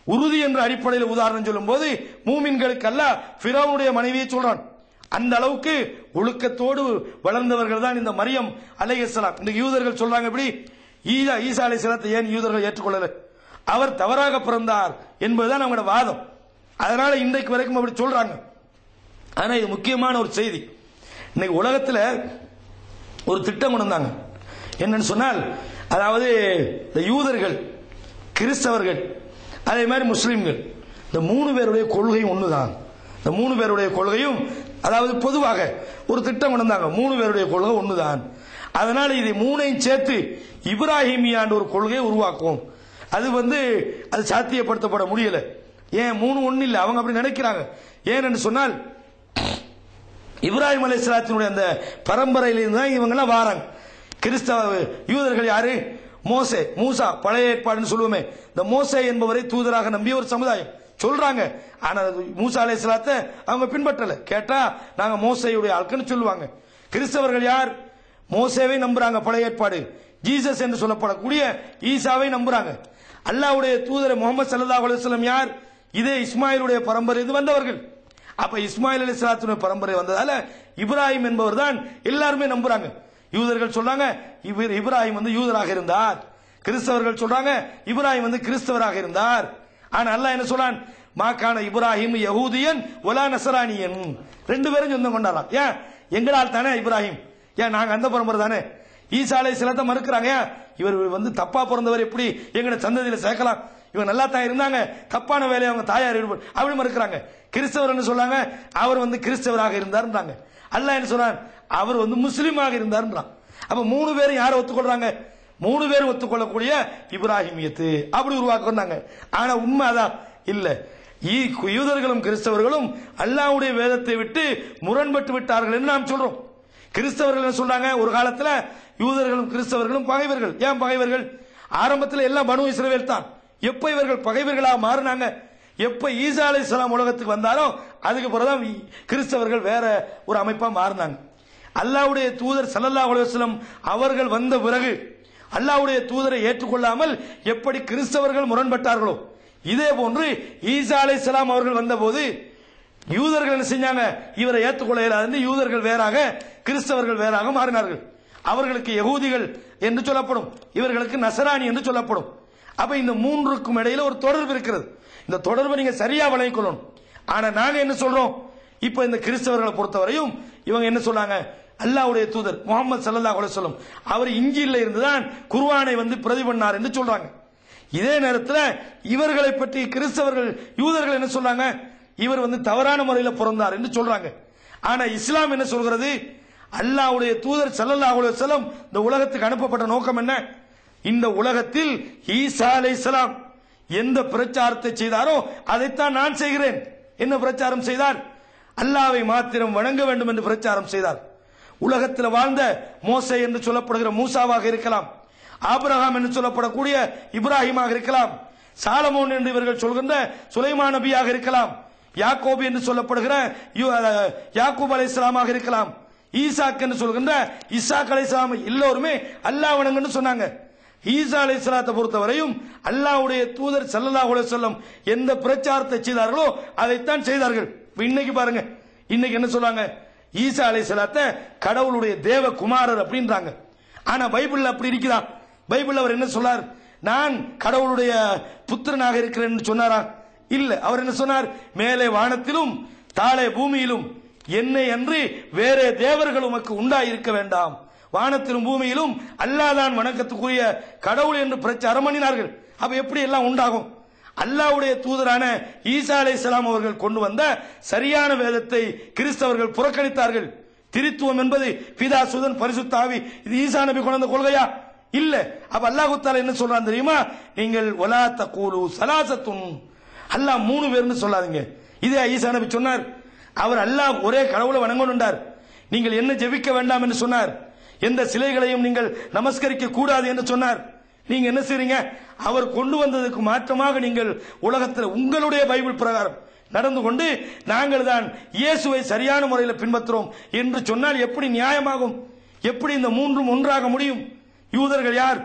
உறுதி என்ற அடிப்படையில் உதாரணம் சொல்லும்போது மூமின்களுக்கு அல்ல ஃபிரௌனுடைய மனைவியை சொல்றான் அந்த அளவுக்கு ஒழுக்கத்தோடு வளர்ந்தவர்கள் தான் இந்த மரியம் அலைஹிஸ்ஸலாம் இன்னைக்கு யூதர்கள் சொல்றாங்க இப்படி ஈசா ஈசா அலைஹிஸ்ஸலாத்தை ஏன் யூதர்கள் ஏற்றுக்கொள்ளல அவர் தவறாக பிறந்தார் என்பதுதான் அவங்களோட வாதம் அதனால இன்றைக்கு வரைக்கும் அப்படி சொல்றாங்க ஆனா இது முக்கியமான ஒரு செய்தி இன்னைக்கு உலகத்துல ஒரு திட்டம் கொண்டு வந்தாங்க என்னன்னு சொன்னால் அதாவது இந்த யூதர்கள் கிறிஸ்தவர்கள் அதே மாதிரி முஸ்லிம்கள் இந்த மூணு பேருடைய கொள்கையும் ஒண்ணுதான் இந்த மூணு பேருடைய கொள்கையும் அதாவது பொதுவாக ஒரு திட்டம் கொண்டு வந்தாங்க மூணு பேருடைய கொள்கை ஒண்ணுதான் அதனால இதை மூணையும் சேர்த்து இப்ராஹிமியான்ற ஒரு கொள்கையை உருவாக்குவோம் அது வந்து அது சாத்தியப்படுத்தப்பட முடியல ஏன் மூணு ஒண்ணு இல்லை அவங்க அப்படி நினைக்கிறாங்க ஏன்னு சொன்னால் இப்ராஹிம் அலைஹிஸ்ஸலாத்தினுடைய அந்த பரம்பரையிலிருந்து தான் இவங்கெல்லாம் வாராங்க கிறிஸ்தவ யூதர்கள் யாரு மோசே மூசா பழைய ஏற்பாடுன்னு சொல்லுவோமே இந்த மோசே என்பவரை தூதராக நம்பிய ஒரு சமுதாயம் சொல்றாங்க ஆனா அது மூசா அலைஹிஸ்ஸலாத்தை அவங்க பின்பற்றல கேட்டா நாங்க மோசையுடைய ஆட்கள்னு சொல்லுவாங்க கிறிஸ்தவர்கள் யார் மோசேவை நம்புறாங்க பழைய ஏற்பாடு ஜீசஸ் என்று சொல்லப்படக்கூடிய ஈசாவை நம்புறாங்க அல்லாஹ்வுடைய தூதர் முகமது ஸல்லல்லாஹு அலைஹி வஸல்லம் யார் இதே இஸ்மாயிலுடைய பரம்பரையிலிருந்து வந்தவர்கள் அப்ப இஸ்மாயில் அலி சலாத்துடைய பரம்பரை வந்ததால இப்ராஹிம் என்பவர் தான் எல்லாருமே நம்புறாங்க யூதர்கள் சொல்றாங்க இவர் இப்ராஹிம் வந்து யூதராக இருந்தார் கிறிஸ்தவர்கள் சொல்றாங்க இப்ராஹிம் வந்து கிறிஸ்தவராக இருந்தார் ஆனா அல்லாஹ் என்ன சொல்றான் மாக்கான இப்ராஹிம் யஹூதியன் ஒலா நசரானியன் ரெண்டு பேரும் சொந்தம் கொண்டாடலாம் ஏன் எங்களால் தானே இப்ராஹிம் ஏன் நாங்க அந்த பரம்பரை தானே ஈசா அலை சிலத்தை மறுக்கிறாங்க ஏன் இவர் வந்து தப்பா பிறந்தவர் எப்படி எங்கட சந்ததியில சேர்க்கலாம் இவங்க நல்லா தான் இருந்தாங்க தப்பான வேலையை அவங்க தாயார் ஈடுபடு அப்படி மறுக்கிறாங்க கிறிஸ்தவர் என்ன சொல்றாங்க அவர் வந்து கிறிஸ்தவராக இருந்தார்ன்றாங்க அல்லாஹ் என்ன சொல்றான் அவர் வந்து முஸ்லீமாக இருந்தார்ன்றான் அப்ப மூணு பேரும் யாரை ஒத்துக்கொள்றாங்க மூணு பேரும் ஒத்துக்கொள்ளக்கூடிய இப்ராஹிமியத்து அப்படி உருவாக்குறாங்க ஆனா உண்மை அதான் இல்ல ஈ- யூதர்களும் கிறிஸ்தவர்களும் அல்லாஹ்வுடைய வேதத்தை விட்டு முரண்பட்டு விட்டார்கள் என்று நாம் சொல்றோம் கிறிஸ்தவர்கள் என்ன சொல்றாங்க ஒரு காலத்துல யூதர்களும் கிறிஸ்தவர்களும் பகைவர்கள் ஏன் பகைவர்கள் ஆரம்பத்தில் எல்லாம் பனு இஸ்ரவேல் தான் எப்ப இவர்கள் பகைவர்களா மாறினாங்க எப்ப ஈசா அலைஹிஸ்ஸலாம் உலகத்துக்கு வந்தாரோ அதுக்கு பிறகுதான் இ- கிறிஸ்தவர்கள் வேற ஒரு அமைப்பா மாறினாங்க அல்லாஹ்வுடைய தூதர் ஸல்லல்லாஹு அலைஹி வஸல்லம் அவர்கள் வந்த பிறகு அல்லாஹ்வுடைய தூதரை ஏற்றுக்கொள்ளாமல் எப்படி கிறிஸ்தவர்கள் முரண்பட்டார்களோ இதே போன்று ஈசா அலைஹிஸ்ஸலாம் அவர்கள் வந்தபோது யூதர்கள் என்ன செஞ்சாங்க இவரை ஏற்றுக்கொள்ள இயலாது யூதர்கள் வேறாக கிறிஸ்தவர்கள் வேறாக மாறினார்கள் அவர்களுக்கு யகூதிகள் என்று சொல்லப்படும் இவர்களுக்கு நசராணி என்று சொல்லப்படும் அப்ப இந்த மூன்றுக்கும் இடையில ஒரு தொடர்பு இருக்கிறது இந்த தொடர்பை நீங்க சரியா வழங்கிக் கொள்ளணும் ஆனா நாங்க என்ன சொல்றோம் இப்ப இந்த கிறிஸ்தவர்களை பொறுத்தவரையும் இவங்க என்ன சொல்றாங்க அல்லாஹ்வுடைய தூதர் முகமது ஸல்லல்லாஹு அலைஹி வஸல்லம் அவர் இஞ்சியில் இருந்துதான் குர்ஆனை வந்து பிரதி பண்ணார் என்று சொல்றாங்க இதே நேரத்தில் இவர்களை பற்றி கிறிஸ்தவர்கள் யூதர்கள் என்ன சொல்றாங்க இவர் வந்து தவறான முறையில் பிறந்தார் என்று சொல்றாங்க ஆனா இஸ்லாம் என்ன சொல்கிறது அல்லாஹ்வுடைய தூதர் ஸல்லல்லாஹு அலைஹி வஸல்லம் இந்த உலகத்துக்கு அனுப்பப்பட்ட நோக்கம் என்ன இந்த உலகத்தில் ஈசா அலைஹிஸ்ஸலாம் எந்த பிரச்சாரத்தை செய்தாரோ அதைத்தான் நான் செய்கிறேன் என்ன பிரச்சாரம் செய்தார் அல்லாவை மாத்திரம் வணங்க வேண்டும் என்று பிரச்சாரம் செய்தார் உலகத்தில் வாழ்ந்த மோசே என்று சொல்லப்படுகிற மூசாவாக இருக்கலாம் ஆபிரகாம் என்று சொல்லப்படக்கூடிய இப்ராஹிமாக இருக்கலாம் சாலமோன் என்று இவர்கள் சொல்கின்ற சுலைமான் நபியாக இருக்கலாம் யாக்கோபு என்று சொல்லப்படுகிற யூ- அஹ், யாக்கூப் அலைஹிஸ்ஸலாமாக இருக்கலாம் ஈசாக் என்று சொல்கின்ற இசாக் அலைஹிஸ்ஸலாம் எல்லோருமே அல்லாஹ் வணங்கன்னு சொன்னாங்க ஈசா அலைஹிஸ்ஸலாத்தை பொறுத்தவரையும் அல்லாஹ்வுடைய தூதர் ஸல்லல்லாஹு அலைஹி வஸல்லம் எந்த பிரச்சாரத்தை செய்தார்களோ அதைத்தான் செய்தார்கள் இப்ப இன்னைக்கு பாருங்க இன்னைக்கு என்ன சொல்றாங்க ஈசா அலைஹிஸ்ஸலாத்தை கடவுளுடைய தேவ குமாரர் அப்படின்றாங்க ஆனா பைபிள்ல அப்படி இருக்குதா பைபிள்ல அவர் என்ன சொன்னார் நான் கடவுளுடைய புத்திரனாக இருக்கிறேன் என்று சொன்னாரா இல்ல அவர் என்ன சொன்னார் மேலே வானத்திலும் தாழே பூமியிலும் என்னை அன்றி வேறே தேவர்கள் உமக்கு உண்டாயிருக்க வேண்டாம் வானத்திலும் பூமியிலும் அல்லாதான் வணக்கத்துக்குரிய கடவுள் என்று பிரச்சாரம் பண்ணினார்கள் அப்ப எப்படி எல்லாம் உண்டாகும் அல்லாஹ்வுடைய தூதரான ஈசா அலைஹிஸ்ஸலாம் அவர்கள் கொண்டு வந்த சரியான வேதத்தை கிறிஸ்தவர்கள் புறக்கணித்தார்கள் திரித்துவம் என்பது பிதா சுதன் பரிசுத்தாவி இது ஈசா நபி கொண்டு வந்த கொள்கையா இல்ல அப்ப அல்லாஹ் தாலா என்ன சொல்றான் தெரியுமா நீங்கள் ஒலா தக்கூலு சலாசத்துன் அல்லாஹ் மூணு பேர்னு சொல்லாதீங்க இதே ஈசா நபி சொன்னார் அவர் அல்லாஹ் ஒரே கடவுளை வணங்கணுண்டார் நீங்கள் என்ன ஜெபிக்க வேண்டாம் என்று சொன்னார் எந்த சிலைகளையும் நீங்கள் நமஸ்கரிக்க கூடாது என்று சொன்னார் நீங்க என்ன செய்றீங்க அவர் கொண்டு வந்ததுக்கு மாற்றமாக நீங்கள் உலகத்தில் உங்களுடைய பைபிள் பிரகாரம் நடந்து கொண்டு நாங்கள் தான் இயேசுவை சரியான முறையில் பின்பற்றுறோம் என்று சொன்னால் எப்படி நியாயமாகும் எப்படி இந்த மூன்றும் ஒன்றாக முடியும் யூதர்கள் யார்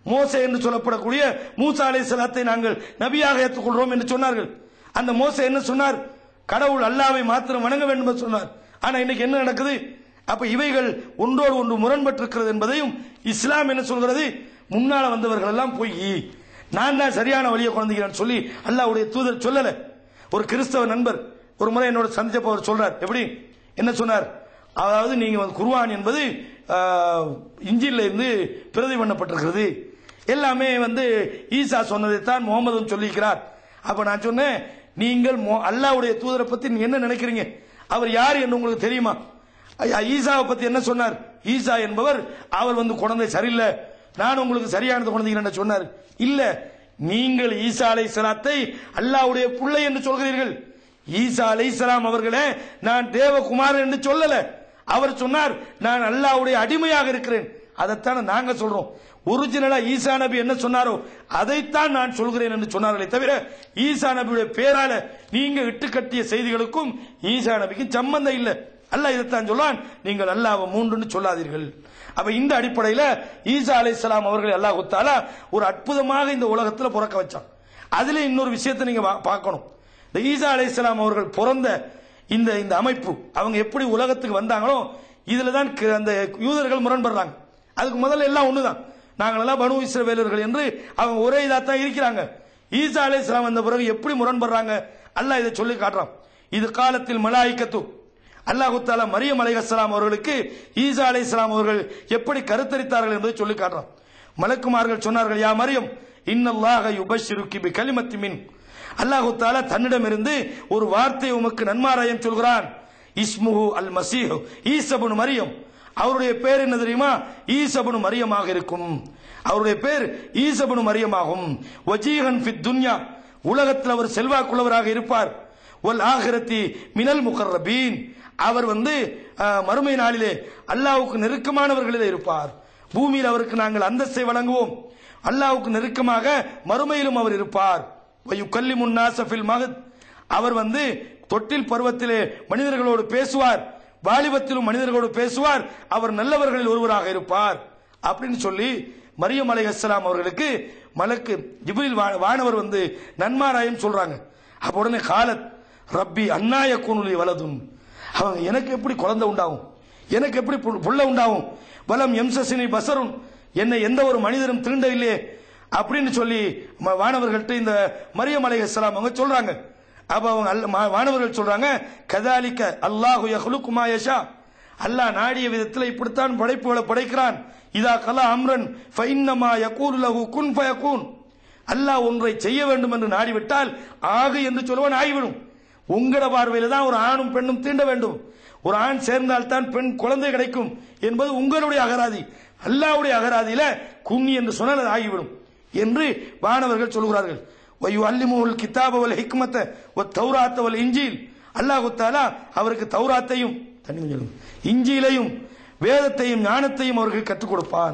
மோசே என்று சொல்லப்படக்கூடிய மூசா அலை சலாத்தை நாங்கள் நபியாக ஏற்றுக்கொள்றோம் என்று சொன்னார்கள் அந்த மோசே என்ன சொன்னார் கடவுள் அல்லாவை மாத்திரம் வணங்க வேண்டும் என்று சொன்னார் ஆனா இன்னைக்கு என்ன நடக்குது அப்ப இவைகள் ஒன்றோடு ஒன்று முரண்பட்டிருக்கிறது என்பதையும் இஸ்லாம் என்ன சொல்கிறது முன்னால வந்தவர்கள் எல்லாம் போய் நான் தான் சரியான வழியை குழந்தைகிறேன் சொல்லி அல்லாவுடைய தூதர் சொல்லல ஒரு கிறிஸ்தவ நண்பர் ஒரு முறை என்னோட சந்திச்சப்ப அவர் சொல்றார் எப்படி என்ன சொன்னார் அதாவது நீங்க வந்து குர்ஆன் என்பது ஆஹ், இஞ்சில்ல இருந்து பிரதி பண்ணப்பட்டிருக்கிறது எல்லாமே வந்து ஈசா சொன்னதைத்தான் முகமதும் சொல்லியிருக்கிறார் அப்ப நான் சொன்னேன் நீங்கள் மொ- அல்லாஹ்வுடைய தூதரை பத்தி நீங்க என்ன நினைக்கிறீங்க அவர் யார் என்று உங்களுக்கு தெரியுமா ஐயா, ஈசாவை பத்தி என்ன சொன்னார் ஈசா என்பவர் அவர் வந்து குழந்தை சரியில்லை நான் உங்களுக்கு சரியானது குழந்தைங்க சொன்னார் இல்ல நீங்கள் ஈசா அலை சலாத்தை அல்லாஹ்வுடைய பிள்ளை என்று சொல்கிறீர்கள் ஈசா அலை அவர்களே நான் தேவகுமாரன் என்று சொல்லல அவர் சொன்னார் நான் அல்லாஹ்வுடைய அடிமையாக இருக்கிறேன் அதைத்தானே நாங்க சொல்றோம் ஒரிஜினலா ஈசா நபி என்ன சொன்னாரோ அதைத்தான் நான் சொல்கிறேன் என்று சொன்னார்களே தவிர ஈசா நபியுடைய பேரால நீங்க இட்டுக்கட்டிய செய்திகளுக்கும் ஈசா நபிக்கும் சம்பந்தம் இல்லை அல்லாஹ் இதைத்தான் சொல்றான் நீங்கள் அல்லாஹ்வை மூன்றுன்னு சொல்லாதீர்கள் அப்ப இந்த அடிப்படையில ஈசா அலைஹிஸ்ஸலாம் அவர்கள் அல்லாஹ் தாலா ஒரு அற்புதமாக இந்த உலகத்துல பிறக்க வச்சான் அதுல இன்னொரு விஷயத்தை நீங்க பா- பார்க்கணும் இந்த ஈசா அலைஹிஸ்ஸலாம் அவர்கள் பிறந்த இந்த இந்த அமைப்பு அவங்க எப்படி உலகத்துக்கு வந்தாங்களோ இதுல தான் க- அந்த யூதர்கள் முரண்படுறாங்க அதுக்கு முதல்ல எல்லாம் ஒண்ணுதான் நாங்களெல்லாம் பனு இஸ்ரவேலர்கள் என்று அவங்க ஒரே இதா தான் இருக்கிறாங்க ஈசா அலைஹிஸ்ஸலாம் வந்த பிறகு எப்படி முரண்படுறாங்க அல்லாஹ் இதை சொல்லி காட்டுறான் இது காலத்தில் மலாய்க்கத்து அல்லாஹு தாலா மரியம் அலைஹிஸ்ஸலாம் அவர்களுக்கு ஈசா அலைஹிஸ்ஸலாம் அவர்கள் எப்படி கருத்தரித்தார்கள் என்பதை சொல்லி காட்டுறான் மலக்குமார்கள் சொன்னார்கள் யா மரியம் இன்னல்லாஹ யுபஷ்ஷிருக்கி பி கலிமத்தி மின் அல்லாஹு தாலா தன்னிடமிருந்து ஒரு வார்த்தை உமக்கு நன்மாராயம் சொல்கிறான் இஸ்முஹு அல் மசீஹ் ஈசபுன் மரியம் அவருடைய பேர் என்ன தெரியுமா ஈசபுன் மரியமாக இருக்கும் அவருடைய பேர் ஈசபுன் மரியமாகும் வஜீகன் ஃபித் துன்யா உலகத்தில் அவர் செல்வாக்குள்ளவராக இருப்பார் ஒல் ஆகிரத்தி மினல் முகர்ரபீன் அவர் வந்து அஹ், மறுமை நாளிலே அல்லாஹ்வுக்கு நெருக்கமானவர்களிலே இருப்பார் பூமியில் அவருக்கு நாங்கள் அந்தஸ்தை வழங்குவோம் அல்லாஹ்வுக்கு நெருக்கமாக மறுமையிலும் அவர் இருப்பார் கல்லி முன்னாசபில் மகத் அவர் வந்து தொட்டில் பருவத்திலே மனிதர்களோடு பேசுவார் வாலிபத்திலும் மனிதர்களோடு பேசுவார் அவர் நல்லவர்களில் ஒருவராக இருப்பார் அப்படின்னு சொல்லி மரியம் அலைஹிஸ்ஸலாம் அவர்களுக்கு மலக்கு ஜிப்ரில் வா- வானவர் வந்து நன்மாராயம் சொல்றாங்க அப்ப உடனே காலத் ரப்பி அன்னாய கூணுலி வலதும் அவங்க எனக்கு எப்படி குழந்தை உண்டாகும் எனக்கு எப்படி புல்- புள்ள உண்டாகும் வலம் எம்சசினி பசரும் என்னை எந்த ஒரு மனிதரும் தீண்டவில்லையே அப்படின்னு சொல்லி ம- வானவர்கள்ட்ட இந்த மரியம் அலைஹிஸ்ஸலாம் அவங்க சொல்றாங்க அப்ப அவங்க அல்ல- மா- வானவர்கள் சொல்றாங்க கதாலிக்க அல்லாஹு யஹ்லுக்கு மா யஷா அல்லாஹ் நாடிய விதத்தில் இப்படித்தான் படைப்புகளை படைக்கிறான் இதா கலா அம்ரன் ஃபைன்னமா யகூல் லஹு குன் ஃபயகூன் அல்லாஹ் ஒன்றை செய்ய வேண்டும் என்று நாடிவிட்டால் ஆகு என்று சொல்லுவான் ஆகிவிடும் உங்கள பார்வையில தான் ஒரு ஆணும் பெண்ணும் தீண்ட வேண்டும் ஒரு ஆண் சேர்ந்தால் தான் பெண் குழந்தை கிடைக்கும் என்பது உங்களுடைய அகராதி அல்லாஹ்வுடைய அகராதியில குன்னி என்று சொன்னால் அது ஆகிவிடும் என்று வானவர்கள் சொல்கிறார்கள் வயு அல்லிமுல் கிதாபவல் ஹிக்மத்த ஒ தௌராத்தவல் இஞ்சில் அல்லாஹு தாலா அவருக்கு தௌராத்தையும் தண்ணி கொஞ்சம் எடுங்க. இஞ்சியிலையும் வேதத்தையும் ஞானத்தையும் அவருக்கு கற்றுக் கொடுப்பான்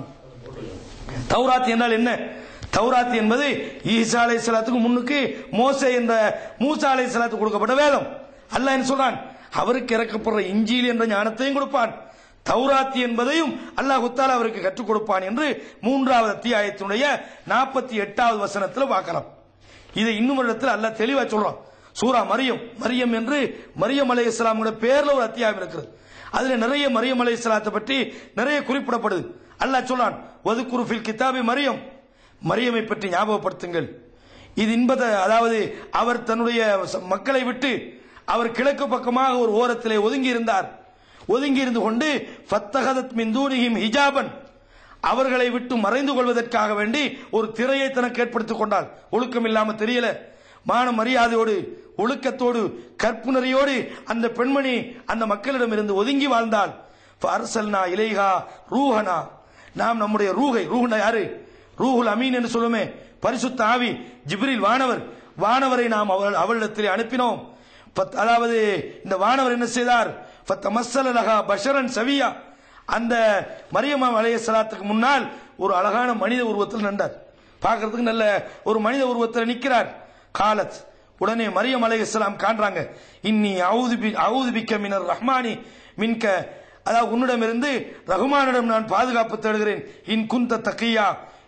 தௌராத் என்றால் என்ன தௌராத் என்பது ஈசா அலை சலாத்துக்கு முன்னுக்கு மோசே என்ற மூசா அலை சலாத்துக்கு கொடுக்கப்பட்ட வேதம் அல்லாஹ் என்ன சொல்றான் அவருக்கு இறக்கப்படுற இஞ்சில் என்ற ஞானத்தையும் கொடுப்பான் தௌராத் என்பதையும் அல்லாஹ் குத்தால அவருக்கு கற்றுக் கொடுப்பான் என்று மூன்றாவது அத்தியாயத்தினுடைய நாற்பத்தி எட்டாவது வசனத்தில் பார்க்கலாம் இதை இன்னும் ஒரு இடத்துல அல்லாஹ் தெளிவா சொல்றான் சூரா மரியம் மரியம் என்று மரியம் அலை இஸ்லாமோட பேர்ல ஒரு அத்தியாயம் இருக்கிறது அதுல நிறைய மரியம் அலை இஸ்லாத்தை பற்றி நிறைய குறிப்பிடப்படுது அல்லாஹ் சொல்றான் வதுக்குரு ஃபில் கிதாபி மரியம் மரியமை பற்றி ஞாபகப்படுத்துங்கள் இது இன்பத அதாவது அவர் தன்னுடைய ச- மக்களை விட்டு அவர் கிழக்கு பக்கமாக ஒரு ஓரத்திலே ஒதுங்கி இருந்தார் ஒதுங்கி இருந்து கொண்டு ஃபத்தகதத் மின் தூனிஹிம் ஹிஜாபன் அவர்களை விட்டு மறைந்து கொள்வதற்காக வேண்டி ஒரு திரையை தனக்கு ஏற்படுத்திக் கொண்டாள் ஒழுக்கம் இல்லாம தெரியல மான மரியாதையோடு ஒழுக்கத்தோடு கற்புணரியோடு அந்த பெண்மணி அந்த மக்களிடம் இருந்து ஒதுங்கி வாழ்ந்தாள் அரசல்னா இலைஹா ரூஹனா நாம் நம்முடைய ரூகை ரூஹ்னா யாரு ரூஹுல் அமீன் என்று சொல்லுமே பரிசுத்த ஆவி ஜிப்ரில் வானவர் வானவரை நாம் அவள் அவளிடத்திலே அனுப்பினோம் பத்- அதாவது இந்த வானவர் என்ன செய்தார் ஃபத்தமஸ்ஸல லஹா பஷரன் சவியா அந்த மரியமா அலைஹிஸ்ஸலாத்துக்கு முன்னால் ஒரு அழகான மனித உருவத்தில் நின்றார் பார்க்கிறதுக்கு நல்ல ஒரு மனித உருவத்தில் நிற்கிறார் காலத் உடனே மரியம் அலைஹிஸ்ஸலாம் காண்றாங்க இன்னி அவுது பி அவுது பிக்க மினர் ரஹ்மானி மின்க அதாவது உன்னிடமிருந்து ரகுமானிடம் நான் பாதுகாப்பு தேடுகிறேன் இன் குந்த தக்கியா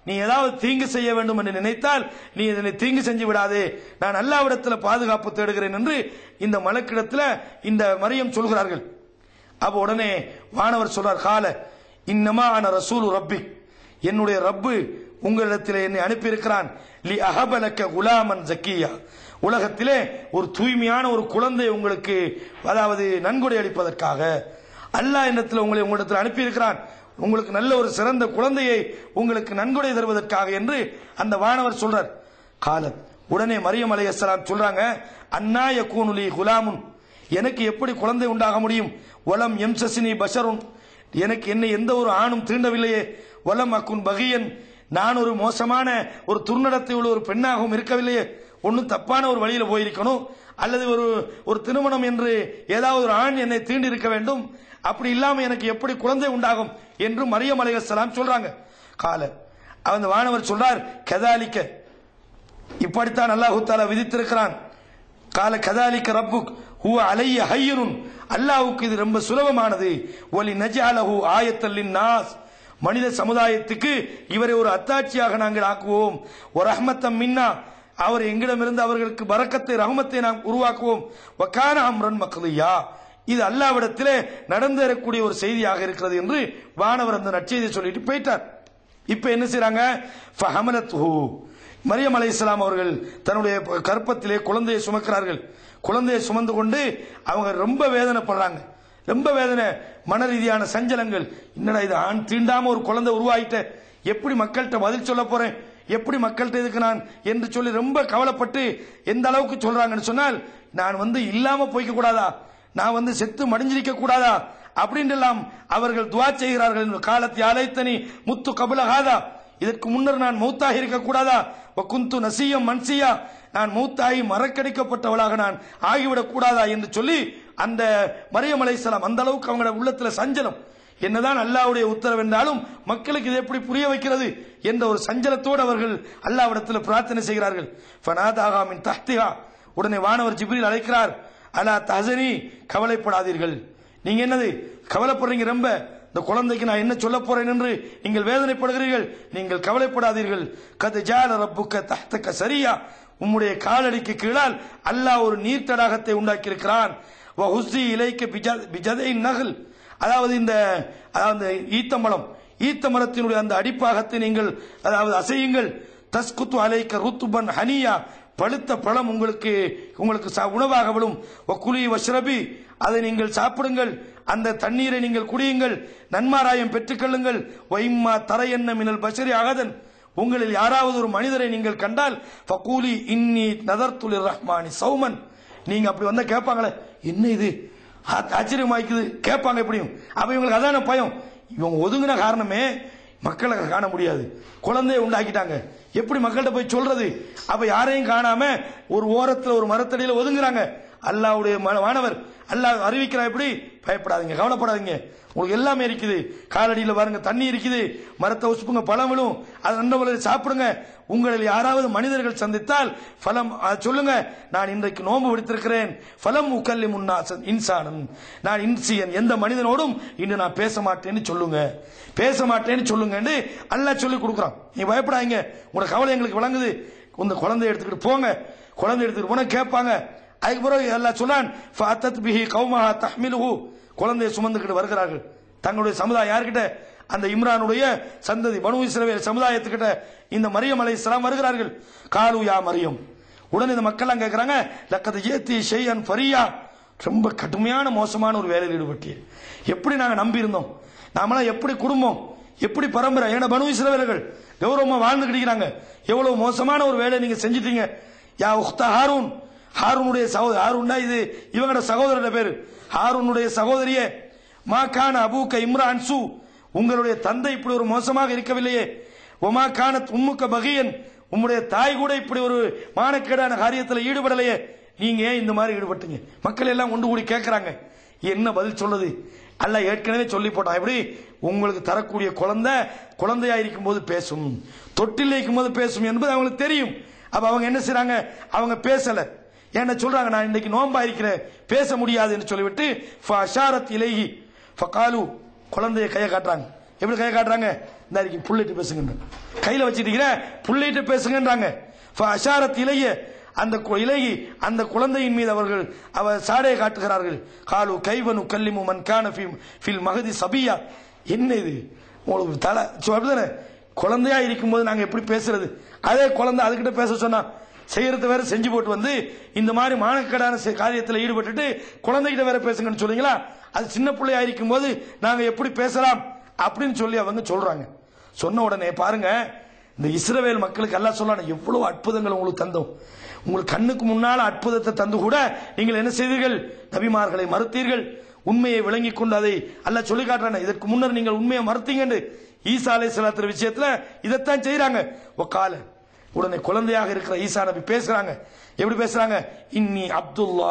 நீ ஏதாவது தீங்கு செய்ய வேண்டும் என்று நினைத்தால் நீ இதனை தீங்கு செஞ்சு விடாதே நான் அல்லாவிடத்தில் பாதுகாப்பு தேடுகிறேன் என்று இந்த மலக்கிடத்தில் இந்த மரியம் சொல்கிறார்கள் அப்ப உடனே வானவர் சொல்றார் கால இன்னமா ஆன ரசூல் ரப்பி என்னுடைய ரப்பு உங்களிடத்தில் என்னை அனுப்பியிருக்கிறான் லி அஹபலக்க குலாமன் ஜக்கியா உலகத்திலே ஒரு தூய்மையான ஒரு குழந்தை உங்களுக்கு அதாவது நன்கொடை அளிப்பதற்காக அல்லாஹ் என்னத்தில் உங்களை உங்களிடத்தில் அனுப்பியிருக்கிறான் உங்களுக்கு நல்ல ஒரு சிறந்த குழந்தையை உங்களுக்கு நன்கொடை தருவதற்காக என்று அந்த வானவர் சொல்றார் காலத் உடனே மரியம் அலையஸ்ஸலாம் சொல்றாங்க அன்னா யகூனுலி குலாமுன் எனக்கு எப்படி குழந்தை உண்டாக முடியும் வலம் எம்சசினி பஷருன் எனக்கு என்னை எந்த ஒரு ஆணும் தீண்டவில்லையே வலம் அக்குன் பகியன் நான் ஒரு மோசமான ஒரு துர்நடத்தை உள்ள ஒரு பெண்ணாகவும் இருக்கவில்லையே ஒன்றும் தப்பான ஒரு வழியில போயிருக்கணும் அல்லது ஒரு ஒரு திருமணம் என்று ஏதாவது ஒரு ஆண் என்னை தீண்டி இருக்க வேண்டும் அப்படி இல்லாம எனக்கு எப்படி குழந்தை உண்டாகும் என்று மரியம் அலைஹிஸ்ஸலாம் சொல்றாங்க கால அந்த வானவர் சொல்றார் கதாலிக்க இப்படித்தான் அல்லாஹு தாலா விதித்திருக்கிறான் கால கதாலிக்க ரப்புக் ஹூ அலைய ஹையனுன் அல்லாஹ்வுக்கு இது ரொம்ப சுலபமானது ஒலி நஜாலஹு ஆயத்தல்லின் நாஸ் மனித சமுதாயத்துக்கு இவரை ஒரு அத்தாட்சியாக நாங்கள் ஆக்குவோம் ஒரு ரஹ்மத்தம் மின்னா அவர் எங்களிடமிருந்து அவர்களுக்கு பரக்கத்தை ரஹமத்தை நாம் உருவாக்குவோம் வக்கான அம்ரன் மக்களியா இது அல்லாவிடத்திலே நடந்தேறக்கூடிய ஒரு செய்தியாக இருக்கிறது என்று வானவர் அந்த நற்செய்தியை சொல்லிட்டு போயிட்டார் இப்ப என்ன செய்றாங்க ஃபஹமலத்ஹு மரியம் அலைஹிஸ்ஸலாம் அவர்கள் தன்னுடைய கற்பத்திலே குழந்தையை சுமக்கிறார்கள் குழந்தையை சுமந்து கொண்டு அவங்க ரொம்ப வேதனைப்படுறாங்க ரொம்ப வேதனை மன ரீதியான சஞ்சலங்கள் என்னடா இது ஆண் தீண்டாம ஒரு குழந்தை உருவாயிட்ட எப்படி மக்கள்கிட்ட பதில் சொல்ல போறேன் எப்படி மக்கள்கிட்ட இதுக்கு நான் என்று சொல்லி ரொம்ப கவலைப்பட்டு எந்த அளவுக்கு சொல்றாங்கன்னு சொன்னால் நான் வந்து இல்லாம போய்க்க கூடாதா நான் வந்து செத்து மடிஞ்சிருக்க கூடாதா அப்படின்னு எல்லாம் அவர்கள் துவா செய்கிறார்கள் என்று காலத்தை அலைத்தனி முத்து கபுலகாதா இதற்கு முன்னர் நான் மௌத்தாக இருக்க கூடாதா குந்து நசியம் மன்சியா நான் மௌத்தாகி மறக்கடிக்கப்பட்டவளாக நான் ஆகிவிடக் கூடாதா என்று சொல்லி அந்த மரியம் அலைஹிஸ்ஸலாம் அந்த அளவுக்கு அவங்களோட உள்ளத்துல சஞ்சலம் என்னதான் அல்லாஹ்வுடைய உத்தரவு என்றாலும் மக்களுக்கு இது எப்படி புரிய வைக்கிறது என்ற ஒரு சஞ்சலத்தோடு அவர்கள் அல்லாஹ்விடத்தில் பிரார்த்தனை செய்கிறார்கள் ஃபனாதாகா மின் தஹ்திஹா உடனே வானவர் ஜிப்ரீல் அழைக்கிறார் அலா தஹசனி கவலைப்படாதீர்கள் நீங்க என்னது கவலைப்படுறீங்க ரொம்ப இந்த குழந்தைக்கு நான் என்ன சொல்ல போறேன் என்று நீங்கள் வேதனைப்படுகிறீர்கள் நீங்கள் கவலைப்படாதீர்கள் கது ஜால ரப்புக்க தஹ்தக்க சரியா உம்முடைய காலடிக்கு கீழால் அல்லாஹ் ஒரு நீர் தடாகத்தை உண்டாக்கி இருக்கிறான் வஹுஸ்ஸி இலைக்க பிஜ- பிஜதை நகல் அதாவது இந்த அதாவது ஈத்தம்பழம் ஈத்தமரத்தினுடைய அந்த அடிப்பாகத்தை நீங்கள் அதாவது அசையுங்கள் தஸ்குத்து அலைக்க ருத்துபன் ஹனியா பழுத்த பழம் உங்களுக்கு உங்களுக்கு சா- உணவாக விடும் குலி வஷ்ரபி அதை நீங்கள் சாப்பிடுங்கள் அந்த தண்ணீரை நீங்கள் குடியுங்கள் நன்மாராயம் பெற்றுக்கொள்ளுங்கள் வைம்மா தரையென்ன மினல் பஷரி அகதன் உங்களில் யாராவது ஒரு மனிதரை நீங்கள் கண்டால் ஃபகூலி இன்னி நதர்த்துலிர் ரஹ்மானி சௌமன் நீங்க அப்படி வந்தா கேட்பாங்களே என்ன இது ஆ- ஆச்சரியமாய்க்குது கேட்பாங்க எப்படியும் அப்ப இவங்களுக்கு அதான பயம் இவங்க ஒதுங்கின காரணமே மக்களை காண முடியாது குழந்தையை உண்டாக்கிட்டாங்க எப்படி மக்கள்கிட்ட போய் சொல்றது அப்ப யாரையும் காணாம ஒரு ஓரத்துல ஒரு மரத்தடியில ஒதுங்குறாங்க அல்லாவுடைய மாணவர் அல்லாஹ் அறிவிக்கிறா எப்படி பயப்படாதீங்க கவலைப்படாதீங்க உங்களுக்கு எல்லாமே இருக்குது காலடியில் பாருங்க தண்ணி இருக்குது மரத்தை உசுப்புங்க பழம் விழும் அது நண்பர்களை சாப்பிடுங்க உங்களில் யாராவது மனிதர்கள் சந்தித்தால் பலம் அது சொல்லுங்க நான் இன்றைக்கு நோன்பு விடுத்திருக்கிறேன் பலம் உக்கல்லி முன்னா இன்சானன் நான் இன்சியன் எந்த மனிதனோடும் இன்று நான் பேச மாட்டேன்னு சொல்லுங்க பேச மாட்டேன்னு சொல்லுங்கன்னு அல்லாஹ் சொல்லி கொடுக்குறான் நீ பயப்படாதீங்க உங்களோட கவலை எங்களுக்கு விளங்குது இந்த குழந்தைய எடுத்துக்கிட்டு போங்க குழந்தை எடுத்துக்கிட்டு போனா கேட்பாங்க அதுக்கு பிறகு அல்லாஹ் சொன்னான் ஃபஅத்தத் பிஹி கௌமஹா தஹ்மிலுஹு குழந்தையை சுமந்துக்கிட்டு வருகிறார்கள் தங்களுடைய சமுதாயம் யார்கிட்ட அந்த இம்ரானுடைய சந்ததி பனு இஸ்ரவேல் சமுதாயத்துக்கிட்ட இந்த மரியம் அலைஹிஸ்ஸலாம் வருகிறார்கள் காலு யா மரியம் உடனே இந்த மக்கள் கேட்கிறாங்க லக்கது ஏத்தி ஷெய்யன் ஃபரியா ரொம்ப கடுமையான மோசமான ஒரு வேலையில் ஈடுபட்டீர் எப்படி நாங்க நம்பி இருந்தோம் நாமெல்லாம் எப்படி குடும்பம் எப்படி பரம்பரை ஏன்னா பனு இஸ்ரவேலர்கள் கௌரவமா வாழ்ந்து கிடைக்கிறாங்க எவ்வளவு மோசமான ஒரு வேலையை நீங்க செஞ்சிட்டீங்க யா உக்தா ஹாரூன் ஹாரூனுடைய சகோதரி ஹாரூன்னா இது இவங்களோட சகோதரர் பேரு ஹாரூனுடைய சகோதரியே மா கான அபூக்க இம்ரான் சு உங்களுடைய தந்தை இப்படி ஒரு மோசமாக இருக்கவில்லையே ஒமா கானத் உம்முக்க பகியன் உம்முடைய தாய் கூட இப்படி ஒரு மானக்கேடான காரியத்தில் ஈடுபடலையே நீங்க ஏன் இந்த மாதிரி ஈடுபட்டீங்க மக்கள் எல்லாம் ஒன்று கூடி கேட்கறாங்க என்ன பதில் சொல்லுது அல்ல ஏற்கனவே சொல்லி போட்டான் எப்படி உங்களுக்கு தரக்கூடிய குழந்தை குழந்தையா இருக்கும் போது பேசும் தொட்டில் இருக்கும் போது பேசும் என்பது அவங்களுக்கு தெரியும் அப்ப அவங்க என்ன செய்றாங்க அவங்க பேசல என்ன சொல்றாங்க நான் இன்னைக்கு நோன்பா இருக்கிறேன் பேச முடியாது என்று சொல்லிவிட்டு ஃபஅஷாரத் இலைஹி ஃபகாலு குழந்தைய கையை காட்டுறாங்க எப்படி கையை காட்டுறாங்க இந்த அறிக்கை புள்ளிட்டு பேசுங்க கையில வச்சிருக்கிற புள்ளிட்டு பேசுங்கன்றாங்க அஷாரத் இலைய அந்த கு- இலகி அந்த குழந்தையின் மீது அவர்கள் அவர் சாடையை காட்டுகிறார்கள் காலு கைவனு கல்லிமு மன்கான ஃபில் மகதி சபியா என்ன இது உங்களுக்கு தலை சோ, அப்படிதானே குழந்தையா இருக்கும்போது நாங்க எப்படி பேசுறது அதே குழந்தை அதுகிட்ட பேச சொன்னா செய்யறது வேற செஞ்சு போட்டு வந்து இந்த மாதிரி மானக்கடான செ- காரியத்தில் ஈடுபட்டுட்டு குழந்தைகிட்ட வேற பேசுங்கன்னு சொல்றீங்களா அது சின்ன பிள்ளையா இருக்கும்போது நாங்க எப்படி பேசலாம் அப்படின்னு சொல்லி அவங்க சொல்றாங்க சொன்ன உடனே பாருங்க இந்த இஸ்ரவேல் மக்களுக்கு எல்லாம் சொல்லணும் எவ்வளவு அற்புதங்கள் உங்களுக்கு தந்தோம் உங்களுக்கு கண்ணுக்கு முன்னால அற்புதத்தை தந்து கூட நீங்கள் என்ன செய்தீர்கள் நபிமார்களை மறுத்தீர்கள் உண்மையை விளங்கிக் கொண்டு அதை அல்ல சொல்லி காட்டுறாங்க இதற்கு முன்னர் நீங்கள் உண்மையை மறுத்தீங்கன்னு ஈசா அலை சலாத்திர விஷயத்துல இதைத்தான் செய்யறாங்க ஒக்கால உடனே குழந்தையாக இருக்கிற ஈசா நபி பேசுறாங்க எப்படி பேசுறாங்க இன்னி அப்துல்லா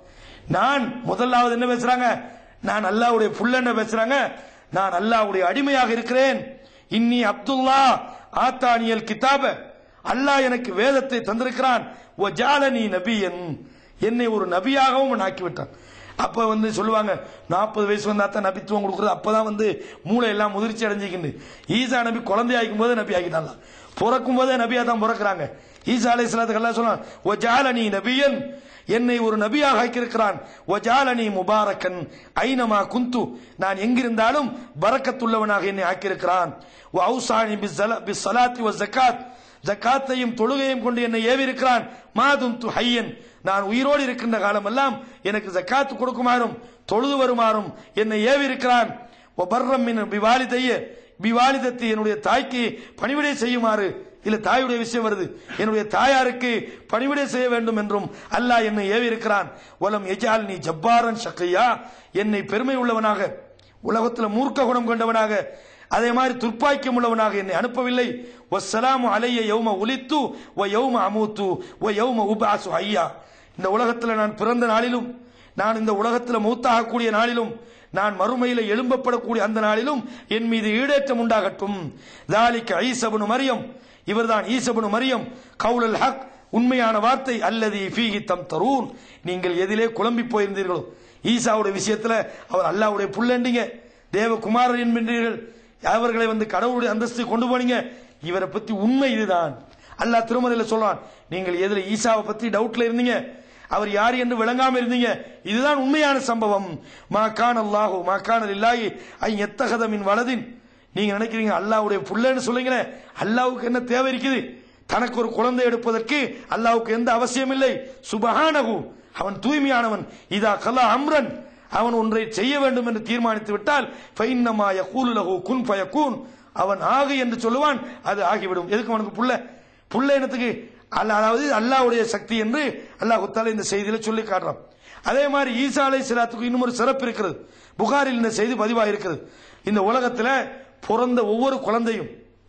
நான் முதலாவது என்ன பேசுறாங்க நான் அல்லாவுடைய புள்ளன்னு பேசுறாங்க நான் அல்லாவுடைய அடிமையாக இருக்கிறேன் இன்னி அப்துல்லா ஆத்தானியல் கிதாப அல்லாஹ் எனக்கு வேதத்தை தந்திருக்கிறான் ஓ ஜாலனி நபியன் என்னை ஒரு நபியாகவும் அவன் ஆக்கிவிட்டான் அப்ப வந்து சொல்லுவாங்க நாற்பது வயசு வந்தா தான் நபித்துவம் கொடுக்குறது அப்பதான் வந்து மூளை எல்லாம் முதிர்ச்சி அடைஞ்சிக்கிண்டு ஈசா நபி குழந்தை ஆக்கும் போதே நபி ஆக்கிட்டாங்க பிறக்கும் போதே நபியா தான் பிறக்கிறாங்க ஈசா அலை சலாத்துக்கு சொன்னான் ஓ ஜாலனி நபியன் என்னை ஒரு நபியாக ஆக்கியிருக்கிறான் ஒஜாலனி முபாரக்கன் ஐனமா குந்து நான் எங்கிருந்தாலும் பரக்கத்துள்ளவனாக என்னை ஆக்கியிருக்கிறான் வ அவுசானி பிஸ்ஸலா- பிஸ்ஸலாத்தி வ ஜக்காத் ஜக்காத்தையும் தொழுகையும் கொண்டு என்னை ஏவி இருக்கிறான் மாதும் து ஹையன் நான் உயிரோடு இருக்கின்ற காலமெல்லாம் எனக்கு ஜக்காத்து கொடுக்குமாறும் தொழுது வருமாறும் என்னை ஏவி இருக்கிறான் ஒபர்ரம் பிவாலிதைய பிவாலிதத்தை என்னுடைய தாய்க்கு பணிவிடை செய்யுமாறு இல்ல தாயுடைய விஷயம் வருது என்னுடைய தாயாருக்கு பணிவிடை செய்ய வேண்டும் என்றும் அல்லாஹ் என்னை ஏவி இருக்கிறான் ஒலம் எஜால் நீ ஜப்பாரன் சக்கையா என்னை பெருமை உள்ளவனாக உலகத்தில் மூர்க்க குணம் கொண்டவனாக அதே மாதிரி துர்ப்பாக்கியம் உள்ளவனாக என்னை அனுப்பவில்லை வஸ்ஸலாமு அலைய யௌம உலித்து வ யௌம அமூத்து வ யௌம உபாசு ஐயா இந்த உலகத்தில் நான் பிறந்த நாளிலும் நான் இந்த உலகத்தில் மூத்தாகக்கூடிய நாளிலும் நான் மறுமையில எழும்பப்படக்கூடிய அந்த நாளிலும் என் மீது ஈடேற்றம் உண்டாகட்டும் தாலிக்க ஐசபனு மரியம் இவர்தான் ஈசபனு மரியம் கவுலல் ஹக் உண்மையான வார்த்தை அல்லது ஃபீஹி தம் தரூன் நீங்கள் எதிலே குழம்பி போயிருந்தீர்களோ ஈசாவுடைய விஷயத்துல அவர் அல்லாவுடைய புள்ளண்டிங்க தேவகுமாரர் என்பீர்கள் அவர்களை வந்து கடவுளுடைய அந்தஸ்து கொண்டு போனீங்க இவரை பத்தி உண்மை இதுதான் அல்லாஹ் திருமறையில சொல்றான் நீங்கள் எதுல ஈசாவை பத்தி டவுட்ல இருந்தீங்க அவர் யார் என்று விளங்காம இருந்தீங்க இதுதான் உண்மையான சம்பவம் மா கான் அல்லாஹு மா கான் இல்லாஹி ஐ எத்தகத மின் வலதின் நீங்க நினைக்கிறீங்க அல்லாஹ்வுடைய புள்ளன்னு சொல்லுங்களேன் அல்லாஹ்வுக்கு என்ன தேவை இருக்குது தனக்கு ஒரு குழந்தை எடுப்பதற்கு அல்லாஹ்வுக்கு எந்த அவசியம் இல்லை சுபஹானஹு அவன் தூய்மையானவன் இதா கலா அம்ரன் அவன் ஒன்றை செய்ய வேண்டும் என்று தீர்மானித்து விட்டால் ஃபைன்னமா யகூலு லஹு குன் ஃபயகூன் அவன் ஆகு என்று சொல்லுவான் அது ஆகிவிடும் எதுக்கு அவனுக்கு புள்ள புள்ள இனத்துக்கு அல்ல அதாவது அல்லாஹ்வுடைய சக்தி என்று அல்லாஹ் தாலா இந்த செய்தியில சொல்லி காட்டுறான் அதே மாதிரி ஈசா அலை சிலாத்துக்கு இன்னும் ஒரு சிறப்பு இருக்கிறது புகாரில் இந்த செய்தி பதிவாக இருக்கிறது இந்த உலகத்துல பிறந்த ஒவ்வொரு குழந்தையும்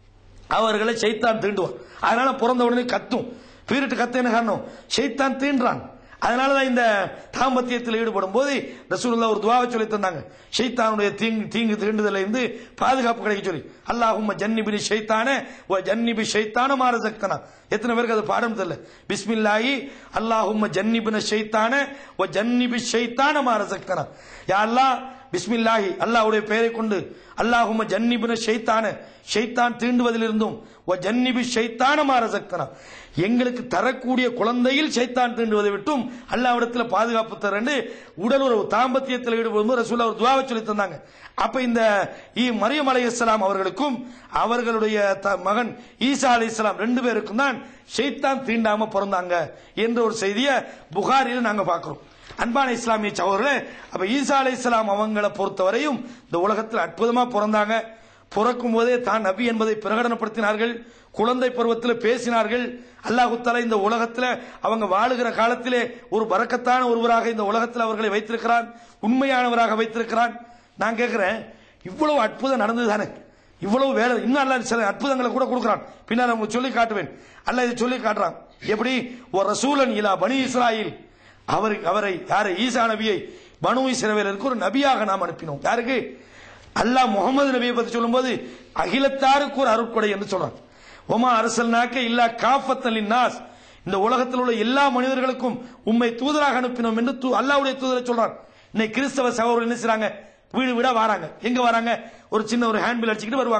அவர்களை சைத்தான் தீண்டுவான் அதனால பிறந்த உடனே கத்தும் பீரிட்டு கத்த என்ன காரணம் சைத்தான் தீண்டுறான் அதனாலதான் இந்த தாம்பத்தியத்தில் ஈடுபடும் போது ரசூலுல்லா ஒரு துவாவை சொல்லி தந்தாங்க ஷைத்தானுடைய தீங்கு தீங்கு தீண்டுதல இருந்து பாதுகாப்பு கிடைக்க சொல்லி அல்லாஹும்ம ஜன்னிபினி ஷைத்தான ஓ ஜன்னிபி ஷைத்தான மாற சக்தனா எத்தனை பேருக்கு அது பாடம் தெரியல பிஸ்மில்லாஹி அல்லாஹும்ம ஜன்னிபின ஷைத்தான ஓ ஜன்னிபி ஷைத்தான மாற சக்தனா யா அல்லாஹ் பிஸ்மில்லாஹி அல்லாஹ்வுடைய பெயரை கொண்டு அல்லாஹும்ம ஜன்னிபின ஷைத்தான ஷைத்தான் தீண்டுவதிலிருந்தும் ஓ ஜன்னிபி ஷைத்தான மாற சக்தனா எங்களுக்கு தரக்கூடிய குழந்தையில் சைத்தான் தீண்டுவதை விட்டும் அல்லாவிடத்தில் பாதுகாப்பு தரண்டு உடல் உறவு தாம்பத்தியத்தில் ஈடுபடும் ரசூல்லா ஒரு துவாவை சொல்லி தந்தாங்க அப்ப இந்த ஈ- மரியம் அலை இஸ்லாம் அவர்களுக்கும் அவர்களுடைய த- மகன் ஈசா அலை இஸ்லாம் ரெண்டு பேருக்கும் தான் ஷைத்தான் தீண்டாம பிறந்தாங்க என்ற ஒரு செய்தியை புகாரில் நாங்க பார்க்கிறோம் அன்பான இஸ்லாமிய சகோதரர்களே அப்ப ஈசா அலை இஸ்லாம் அவங்களை பொறுத்தவரையும் இந்த உலகத்தில் அற்புதமா பிறந்தாங்க பிறக்கும் போதே தான் நபி என்பதை பிரகடனப்படுத்தினார்கள் குழந்தை பருவத்தில் பேசினார்கள் அல்லாஹு தஆலா இந்த உலகத்தில் அவங்க வாழுகிற காலத்திலே ஒரு பரக்கத்தான ஒருவராக இந்த உலகத்தில் அவர்களை வைத்திருக்கிறான் உண்மையானவராக வைத்திருக்கிறான் நான் கேட்கிறேன் இவ்வளவு அற்புதம் நடந்தது தானே இவ்வளவு வேலை இன்னும் அல்லாஹ் சில அற்புதங்களை கூட கொடுக்கிறான் பின்னால் உங்களுக்கு சொல்லி காட்டுவேன் அல்லாஹ் இதை சொல்லி காட்டுறான் எப்படி ஒரு ரசூலன் இலா பனி இஸ்ராயில் அவர் அவரை யாரை ஈசா நபியை பனு இஸ்ரவேலருக்கு ஒரு நபியாக நாம் அனுப்பினோம் யாருக்கு அல்லாஹ் முகமது நபியை பத்தி சொல்லும்போது அகிலத்தாருக்கு ஒரு அருட்கொடை என்று சொல்றான் ஒமா அரசல்னாக்க இல்லா காஃபத்தலின் நாஸ் இந்த உலகத்தில் உள்ள எல்லா மனிதர்களுக்கும் உம்மை தூதராக அனுப்பினோம் என்று தூ- அல்லாஹ்வுடைய தூதரை சொல்றான் இன்னைக்கு கிறிஸ்தவ சகோதரர் என்ன செய்றாங்க வீடு வீடா வராங்க எங்க வராங்க ஒரு சின்ன ஒரு ஹேண்ட்பில் அடிச்சுக்கிட்டு வருவாங்க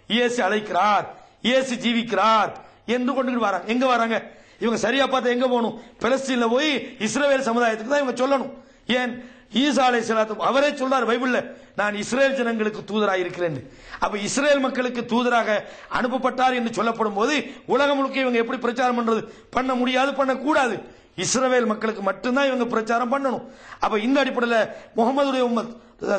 இயேசு அழைக்கிறார் இயேசு ஜீவிக்கிறார் என்று கொண்டுகிட்டு வராங்க எங்க வராங்க இவங்க சரியா பார்த்தா எங்க போகணும் பலஸ்தீன்ல போய் இஸ்ரவேல் சமுதாயத்துக்கு தான் இவங்க சொல்லணும் ஏன் ஈசா அலை அவரே சொல்றார் பைபிள்ல நான் இஸ்ரேல் ஜனங்களுக்கு தூதராக இருக்கிறேன் அப்ப இஸ்ரேல் மக்களுக்கு தூதராக அனுப்பப்பட்டார் என்று சொல்லப்படும் போது உலகம் முழுக்க இவங்க எப்படி பிரச்சாரம் பண்றது பண்ண முடியாது பண்ணக்கூடாது இஸ்ரவேல் மக்களுக்கு மட்டும்தான் இவங்க பிரச்சாரம் பண்ணணும் அப்ப இந்த அடிப்படையில் முகமதுடைய உம்மத்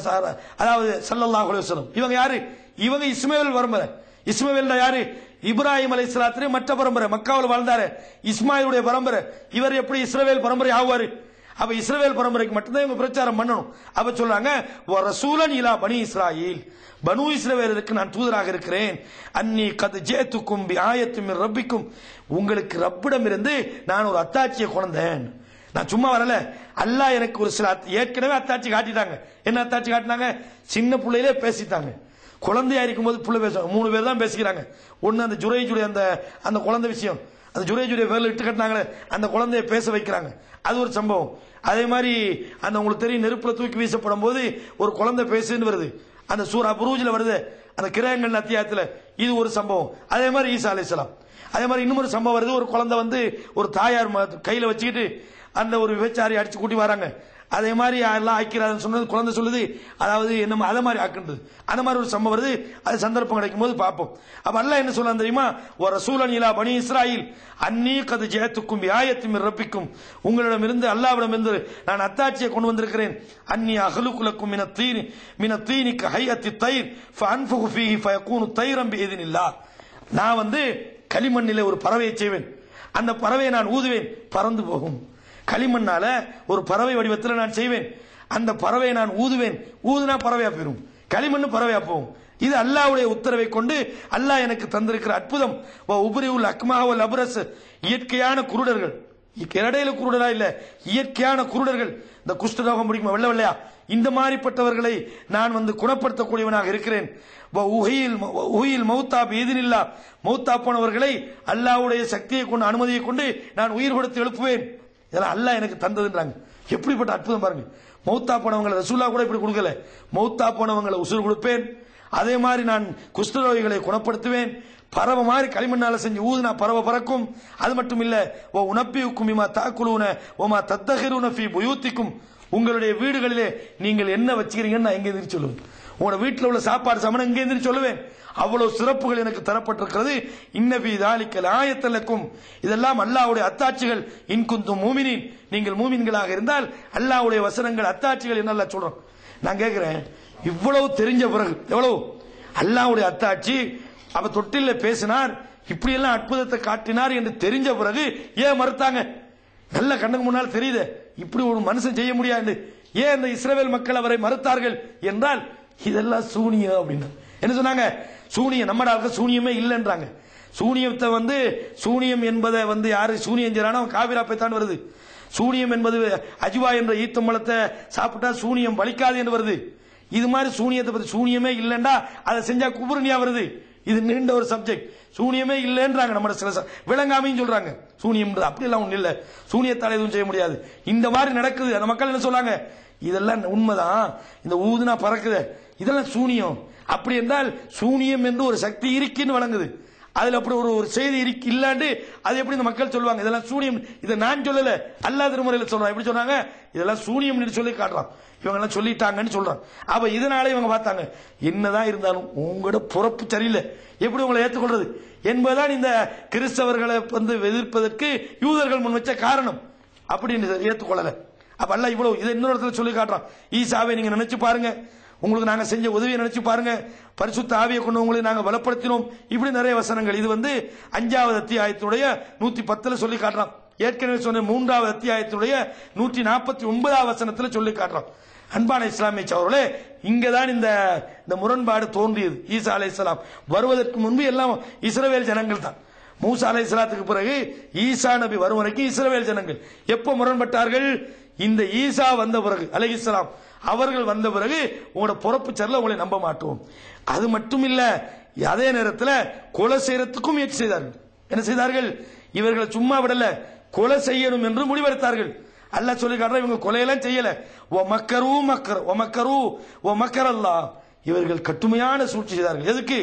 அதாவது சல்லல்லாஹு அலைஹி வஸல்லம் இவங்க யாரு இவங்க இஸ்மாயில் பரம்பரை இஸ்மாயில் யாரு இப்ராஹிம் அலை மற்ற பரம்பரை மக்காவில் வாழ்ந்தாரு இஸ்மாயிலுடைய பரம்பரை இவர் எப்படி இஸ்ரவேல் பரம்பரை ஆகுவாரு அப்ப இஸ்ரவேல் பரம்பரைக்கு மட்டும்தான் இவங்க பிரச்சாரம் பண்ணணும் அப்ப சொல்றாங்க ரசூலன் இலா பனி இஸ்ராயில் பனு இஸ்ரவேலருக்கு நான் தூதராக இருக்கிறேன் அன்னி கது ஜேத்துக்கும் பி ஆயத்தும் ரப்பிக்கும் உங்களுக்கு ரப்பிடம் இருந்து நான் ஒரு அத்தாட்சியை கொண்டேன் நான் சும்மா வரல அல்லாஹ் எனக்கு ஒரு சில அத்த- ஏற்கனவே அத்தாட்சி காட்டிட்டாங்க என்ன அத்தாட்சி காட்டினாங்க சின்ன பிள்ளையிலே பேசிட்டாங்க குழந்தையா இருக்கும்போது புள்ள பேசுவாங்க மூணு பேர் தான் பேசிக்கிறாங்க ஒன்னு அந்த ஜுரை ஜுரை அந்த அந்த குழந்தை விஷயம் அந்த ஜுரை ஜுரை வேலை இட்டு கட்டினாங்களே அந்த குழந்தைய பேச வைக்கிறாங்க அது ஒரு சம்பவம் அதே மாதிரி அந்த உங்களுக்கு தெரியும் நெருப்புல தூக்கி வீசப்படும் போது ஒரு குழந்தை பேசுன்னு வருது அந்த சூரா புரூஜில் வருது அந்த கிரகங்கள் அத்தியாயத்தில் இது ஒரு சம்பவம் அதே மாதிரி ஈசா அலைஹிஸ்ஸலாம் அதே மாதிரி இன்னும் ஒரு சம்பவம் வருது ஒரு குழந்தை வந்து ஒரு தாயார் ம- கையில வச்சுக்கிட்டு அந்த ஒரு விபச்சாரி அடிச்சு கூட்டி வராங்க அதே மாதிரி எல்லாம் ஆக்கிறாருன்னு சொன்னது குழந்தை சொல்லுது அதாவது என்ன அதை மாதிரி ஆக்குன்றது அந்த மாதிரி ஒரு சம்பவம் வருது அது சந்தர்ப்பம் கிடைக்கும் போது பார்ப்போம் அப்ப அல்லாஹ் என்ன சொல்ல தெரியுமா ஒரு ரசூலன் இலா பனி இஸ்ராயில் அன்னி கது ஜெயத்துக்கும் வியாயத்தும் ரப்பிக்கும் உங்களிடமிருந்து அல்லாவிடமிருந்து நான் அத்தாட்சியை கொண்டு வந்திருக்கிறேன் அன்னி அகலுக்குலக்கும் மின தீனி மின தீனிக்கு ஹை அத்தி தயிர் ஃபன்ஃபுகு ஃபீஹி ஃபயக்கூனு தைரம் பிஇذنில்லா நான் வந்து களிமண்ணிலே ஒரு பறவையை செய்வேன் அந்த பறவையை நான் ஊதுவேன் பறந்து போகும் களிமண்ணால ஒரு பறவை வடிவத்தில் நான் செய்வேன் அந்த பறவையை நான் ஊதுவேன் ஊதுனா பறவையா போயிடும் களிமண்ணு பறவையா போகும் இது அல்லாஹ்வுடைய உத்தரவை கொண்டு அல்லாஹ் எனக்கு தந்திருக்கிற அற்புதம் உபரி உல் அக்மாவல் அபரஸ் இயற்கையான குருடர்கள் இடையில குருடரா இல்ல இயற்கையான குருடர்கள் இந்த குஷ்டரோகம் பிடிக்குமா வெள்ள வெள்ளையா இந்த மாதிரிப்பட்டவர்களை நான் வந்து குணப்படுத்தக்கூடியவனாக இருக்கிறேன் வ உஹியில் ம- உஹியில் மௌத்தா பீதினில்லா மௌத்தா போனவர்களை அல்லாஹ்வுடைய சக்தியை கொண்டு அனுமதியை கொண்டு நான் உயிர் கொடுத்து எழுப்புவேன் இதெல்லாம் அல்லாஹ் எனக்கு தந்ததுன்றாங்க எப்படிப்பட்ட அற்புதம் பாருங்க மௌத்தா போனவங்களை ரசூல்லா கூட இப்படி கொடுக்கல மௌத்தா போனவங்களை உசுர் கொடுப்பேன் அதே மாதிரி நான் குஷ்டரோகிகளை குணப்படுத்துவேன் பறவை மாதிரி களிமண்ணால செஞ்சு ஊதுனா பறவை பறக்கும் அது மட்டும் இல்ல ஓ உனப்பியுக்கும் இமா தாக்குலூன ஓமா தத்தகிருன ஃபி புயூத்திக்கும் உங்களுடைய வீடுகளிலே நீங்கள் என்ன வச்சுக்கிறீங்கன்னு நான் எங்க எந்திரிச்சு சொல்லுவேன் உங்களோட வீட்டில் உள்ள சாப்பாடு சாமான் எங்க எந்திரிச்சு சொல்லுவேன் அவ்வளவு சிறப்புகள் எனக்கு தரப்பட்டிருக்கிறது இன்னபி தாலிக்கல் ஆயத்தலக்கும் இதெல்லாம் அல்லாஹ்வுடைய அத்தாட்சிகள் இன்குந்தும் மூமினின் நீங்கள் மூமின்களாக இருந்தால் அல்லாஹ்வுடைய வசனங்கள் அத்தாட்சிகள் என்ன அல்லாஹ் சொல்றோம் நான் கேட்கிறேன் இவ்வளவு தெரிஞ்ச பிறகு எவ்வளவு அல்லாஹ்வுடைய அத்தாட்சி அவ தொட்டில பேசினார் இப்படி எல்லாம் அற்புதத்தை காட்டினார் என்று தெரிஞ்ச பிறகு ஏன் மறுத்தாங்க நல்ல கண்ணுக்கு முன்னால் தெரியுது இப்படி ஒரு மனுஷன் செய்ய முடியாது ஏன் இந்த இஸ்ரவேல் மக்கள் அவரை மறுத்தார்கள் என்றால் இதெல்லாம் சூனியம் அப்படின்னு என்ன சொன்னாங்க சூனியம் நம்ம ஆளுக்கு சூனியமே இல்லைன்றாங்க சூனியத்தை வந்து சூனியம் என்பதை வந்து யாரு சூனியம் செய்யறானோ அவன் காவிரா போய்த்தான் வருது சூனியம் என்பது அஜுவா என்ற ஈத்தம்பழத்தை சாப்பிட்டா சூனியம் பலிக்காது என்று வருது இது மாதிரி சூனியத்தை பத்தி சூனியமே இல்லைண்டா அதை செஞ்சா குபுரணியா வருது இது நீண்ட ஒரு சப்ஜெக்ட் சூனியமே இல்லைன்றாங்க நம்ம சில ச- விளங்காமையும் சொல்றாங்க சூனியம் அப்படி எல்லாம் ஒண்ணு இல்ல சூனியத்தால எதுவும் செய்ய முடியாது இந்த மாதிரி நடக்குது அந்த மக்கள் என்ன சொல்றாங்க இதெல்லாம் உண்மைதான் இந்த ஊதுனா பறக்குது இதெல்லாம் சூனியம் அப்படி என்றால் சூனியம் என்று ஒரு சக்தி இருக்குன்னு வழங்குது அதுல அப்படி ஒரு ஒரு செய்தி இருக்கு இல்லாண்டு அது எப்படி இந்த மக்கள் சொல்லுவாங்க இதெல்லாம் சூனியம் இதை நான் சொல்லல அல்லா திருமுறையில சொல்றான் எப்படி சொன்னாங்க இதெல்லாம் சூனியம் சொல்லி காட்டுறான் இவங்க எல்லாம் சொல்லிட்டாங்கன்னு சொல்றான் அப்ப இதனால இவங்க பார்த்தாங்க என்னதான் இருந்தாலும் உங்களோட பிறப்பு சரியில்லை எப்படி உங்களை ஏற்றுக்கொள்றது என்பதுதான் இந்த கிறிஸ்தவர்களை வந்து எதிர்ப்பதற்கு யூதர்கள் முன் வச்ச காரணம் அப்படின்னு ஏற்றுக்கொள்ளல அப்ப அல்லாஹ் இவ்வளவு இதை இன்னொரு இடத்துல சொல்லி காட்டுறான் ஈசாவை நீங்க நினைச்சு பாருங்க உங்களுக்கு நாங்க செஞ்ச உதவியை நினைச்சு பாருங்க பரிசுத்த ஆவியை கொண்டு உங்களை நாங்க பலப்படுத்தினோம் இப்படி நிறைய வசனங்கள் இது வந்து அஞ்சாவது அத்தியாயத்தினுடைய நூத்தி பத்துல சொல்லி காட்டுறான் ஏற்கனவே சொன்ன மூன்றாவது அத்தியாயத்தினுடைய நூற்றி நாற்பத்தி ஒன்பதாவது வசனத்துல சொல்லி காட்டுறான் அன்பான இஸ்லாமிய சவர்களே இங்கதான் இந்த இந்த முரண்பாடு தோன்றியது ஈசா அலை வருவதற்கு முன்பு எல்லாம் இஸ்ரவேல் ஜனங்கள் தான் மூசா அலை பிறகு ஈசா நபி வரும் வரைக்கும் இஸ்ரவேல் ஜனங்கள் எப்ப முரண்பட்டார்கள் இந்த ஈசா வந்த பிறகு அலைஹிஸ்ஸலாம் அவர்கள் வந்த பிறகு உங்களோட பொறப்பு சரில உங்களை நம்ப மாட்டோம் அது மட்டும் இல்ல அதே நேரத்தில் கொலை செய்யறதுக்கும் முயற்சி செய்தார்கள் என்ன செய்தார்கள் இவர்களை சும்மா விடல கொலை செய்யணும் என்று முடிவெடுத்தார்கள் அல்லாஹ் சொல்லி காட்டுற இவங்க கொலையெல்லாம் செய்யல ஓ மக்கரு மக்கர் ஓ மக்கரு ஓ மக்கர் அல்லாஹ் இவர்கள் கட்டுமையான சூழ்ச்சி செய்தார்கள் எதுக்கு